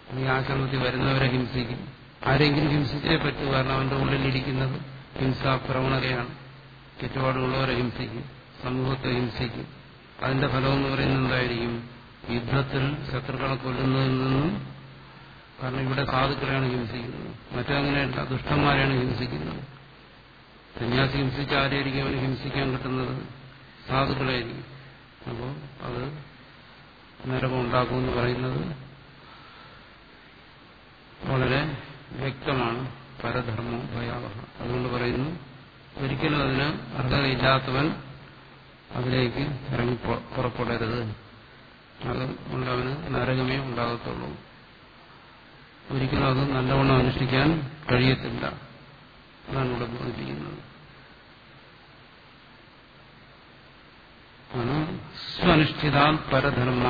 ഈ ആശ്രമത്തിൽ വരുന്നവരെ ഹിംസിക്കും ആരെങ്കിലും ഹിംസിച്ചേ പറ്റൂ കാരണം അവന്റെ ഉള്ളിലിരിക്കുന്നത് ഹിംസാ പ്രവണതയാണ് ചുറ്റുപാടുള്ളവരെ ഹിംസിക്കും സമൂഹത്തെ ഹിംസിക്കും അതിന്റെ ഫലം എന്ന് പറയുന്നത് എന്തായിരിക്കും യുദ്ധത്തിൽ ശത്രുക്കളെ കൊല്ലുന്നതിൽ നിന്നും കാരണം ഇവിടെ സാധുക്കളെയാണ് ഹിംസിക്കുന്നത് മറ്റങ്ങനെയല്ല ദുഷ്ടന്മാരെയാണ് ഹിംസിക്കുന്നത് സന്യാസി ഹിംസിച്ച ആരെയായിരിക്കും അവന് ഹിംസിക്കാൻ കിട്ടുന്നത് സാധുക്കളായിരിക്കും അപ്പോൾ അത് നരകം ഉണ്ടാക്കുമെന്ന് പറയുന്നത് വളരെ വ്യക്തമാണ് പരധർമ്മ ഭയാവഹ അതുകൊണ്ട് പറയുന്നു ഒരിക്കലും അതിന് അർഹതയില്ലാത്തവൻ അതിലേക്ക് ഇറങ്ങി പുറപ്പെടരുത് അതുകൊണ്ട് അവന് നരകമേ ഉണ്ടാകത്തുള്ളൂ ഒരിക്കലും അത് നല്ലവണ്ണം അനുഷ്ഠിക്കാൻ കഴിയത്തില്ല അതാണ് ഇവിടെ ബോധിപ്പിക്കുന്നത് ആണ് സ്വനുഷ്ഠിതാൽ പരധർമ്മ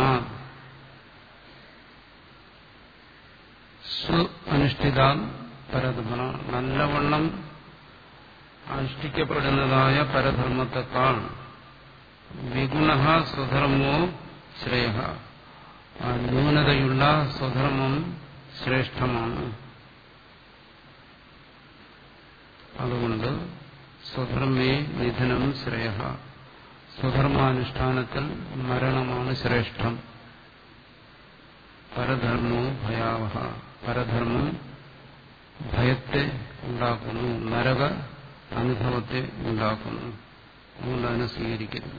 സ്വ അനുഷ്ഠിതാൽ പരധർമ്മ നല്ലവണ്ണം അനുഷ്ഠിക്കപ്പെടുന്നതായ പരധർമ്മത്തെക്കാൾ വിഗുണ സ്വധർമ്മോ ശ്രേയ ആ ന്യൂനതയുള്ള സ്വധർമ്മം ശ്രേഷ്ഠമാണ് അതുകൊണ്ട് സ്വധർമ്മേ നിധനം ശ്രേയ സ്വധർമാനുഷ്ഠാനത്തിൽ മരണമാണ് ശ്രേഷ്ഠം പരധർമ്മോ ഭയാവഹ പരധർമ്മം ഭയത്തെ ഉണ്ടാക്കുന്നു നരക അനുഭവത്തെ ഉണ്ടാക്കുന്നു അതുകൊണ്ട് അതിനെ സ്വീകരിക്കരുത്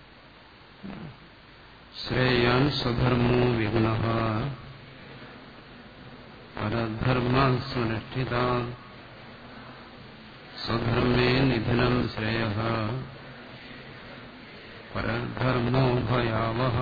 ശ്രേയാൻ സ്വധർമ്മോ വിഗുണ പരധർമ്മ സുനിഷ്ഠിത സ്വധർമ്മേ നിധനം ശ്രേയ പരധർമ്മോ ഭയാവഹ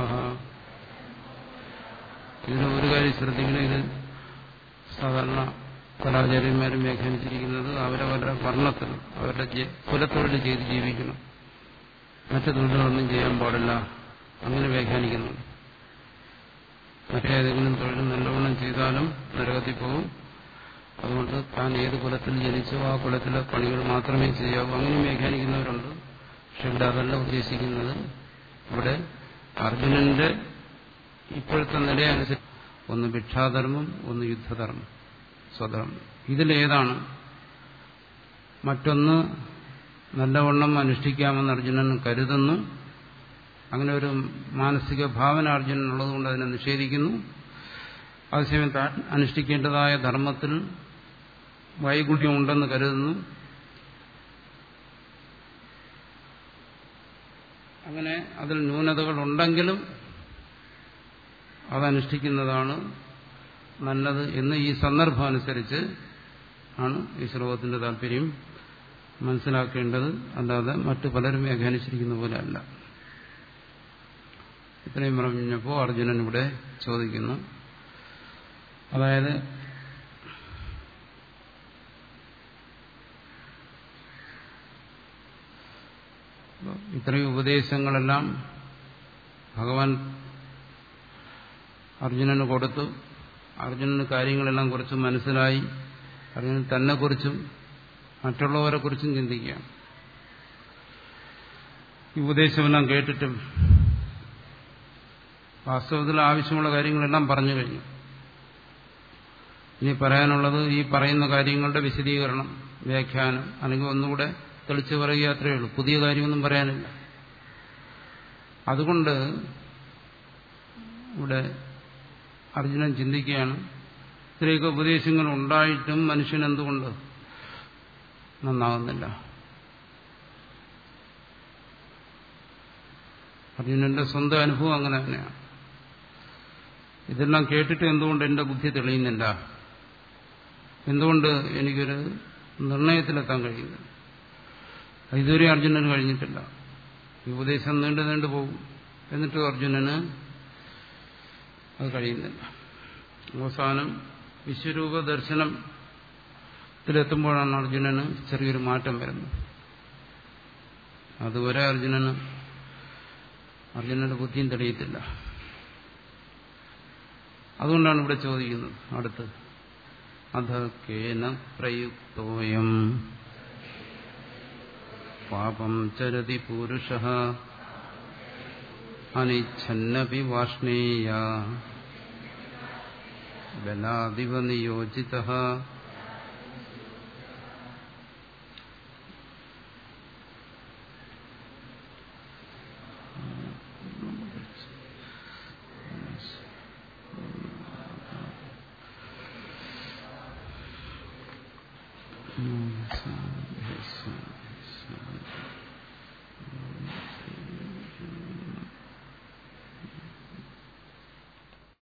ഇതിന് ഒരു കാര്യം ശ്രദ്ധിക്കണം ഇത് സാധാരണ കലാചാര്യന്മാരും വ്യാഖ്യാനിച്ചിരിക്കുന്നത് അവരവരുടെ വർണ്ണത്തിൽ അവരുടെ കുലത്തൊഴിൽ ചെയ്ത് ജീവിക്കണം മറ്റു തൊഴിലുകളൊന്നും ചെയ്യാൻ പാടില്ല അങ്ങനെ വ്യാഖ്യാനിക്കുന്നു മറ്റേതെങ്കിലും തൊഴിൽ നല്ലവണ്ണം ചെയ്താലും നരകത്തിൽ പോകും അതുകൊണ്ട് താൻ ഏത് കുലത്തിൽ ജനിച്ചോ ആ കുലത്തിലെ പണികൾ മാത്രമേ ചെയ്യാവൂ അങ്ങനെ വ്യാഖ്യാനിക്കുന്നവരുണ്ട് പക്ഷെ ഇവിടെ അതല്ല ഉദ്ദേശിക്കുന്നത് ഇവിടെ അർജുനന്റെ ഇപ്പോഴത്തെ നിലയനുസരിച്ച് ഒന്ന് ഭിക്ഷാധർമ്മം ഒന്ന് യുദ്ധധർമ്മം സ്വധർമ്മം ഇതിലേതാണ് മറ്റൊന്ന് നല്ലവണ്ണം അനുഷ്ഠിക്കാമെന്ന് അർജുനൻ കരുതുന്നു അങ്ങനെ ഒരു മാനസിക ഭാവന അർജുനനുള്ളതുകൊണ്ട് അതിനെ നിഷേധിക്കുന്നു അതേസമയം താൻ അനുഷ്ഠിക്കേണ്ടതായ ധർമ്മത്തിൽ വൈകുണ്ഠ്യമുണ്ടെന്ന് കരുതുന്നു അങ്ങനെ അതിൽ ന്യൂനതകൾ ഉണ്ടെങ്കിലും അതനുഷ്ഠിക്കുന്നതാണ് നല്ലത് എന്ന് ഈ സന്ദർഭം അനുസരിച്ച് ആണ് ഈ ശ്ലോകത്തിന്റെ താല്പര്യം മനസ്സിലാക്കേണ്ടത് അല്ലാതെ മറ്റു പലരും വ്യാഖ്യാനിച്ചിരിക്കുന്ന പോലെ അല്ല ഇത്രയും പറഞ്ഞപ്പോൾ അർജുനൻ ഇവിടെ ചോദിക്കുന്നു അതായത് ഇത്രയും ഉപദേശങ്ങളെല്ലാം ഭഗവാൻ അർജുനന് കൊടുത്തു അർജുനന് കാര്യങ്ങളെല്ലാം കുറിച്ച് മനസ്സിലായി അർജുനൻ തന്നെക്കുറിച്ചും മറ്റുള്ളവരെ കുറിച്ചും ചിന്തിക്കുകയാണ് ഈ ഉപദേശമെല്ലാം കേട്ടിട്ടും വാസ്തവത്തിൽ ആവശ്യമുള്ള കാര്യങ്ങളെല്ലാം പറഞ്ഞു കഴിഞ്ഞു ഇനി പറയാനുള്ളത് ഈ പറയുന്ന കാര്യങ്ങളുടെ വിശദീകരണം വ്യാഖ്യാനം അല്ലെങ്കിൽ ഒന്നുകൂടെ തെളിച്ചു പറയുക അത്രയേ ഉള്ളൂ പുതിയ കാര്യമൊന്നും പറയാനില്ല അതുകൊണ്ട് ഇവിടെ അർജുനൻ ചിന്തിക്കുകയാണ് ഇത്രയൊക്കെ ഉപദേശങ്ങൾ ഉണ്ടായിട്ടും മനുഷ്യൻ എന്തുകൊണ്ട് നന്നാകുന്നില്ല അർജുനന്റെ സ്വന്തം അനുഭവം അങ്ങനെ തന്നെയാണ് ഇതെല്ലാം കേട്ടിട്ട് എന്തുകൊണ്ട് എന്റെ ബുദ്ധി തെളിയുന്നില്ല എന്തുകൊണ്ട് എനിക്കൊരു നിർണയത്തിലെത്താൻ കഴിയുന്നു ഇതുവരെ അർജുനന് കഴിഞ്ഞിട്ടില്ല ഈ ഉപദേശം നീണ്ടു നീണ്ടു പോകും എന്നിട്ടും അർജുനന് അത് കഴിയുന്നില്ല അവസാനം വിശ്വരൂപ ദർശനത്തിലെത്തുമ്പോഴാണ് അർജുനന് ചെറിയൊരു മാറ്റം വരുന്നത് അതുവരെ അർജുനന് അർജുനന്റെ ബുദ്ധിയും തെളിയത്തില്ല അതുകൊണ്ടാണ് ഇവിടെ ചോദിക്കുന്നത് അടുത്ത് അധ കേന പ്രയുക്തോയം പാപം ചരതി പൂരുഷ അനിച്ഛന്നപി വാഷ്ണേയ ബലാദിവ നിയോജിത Mm-hmm.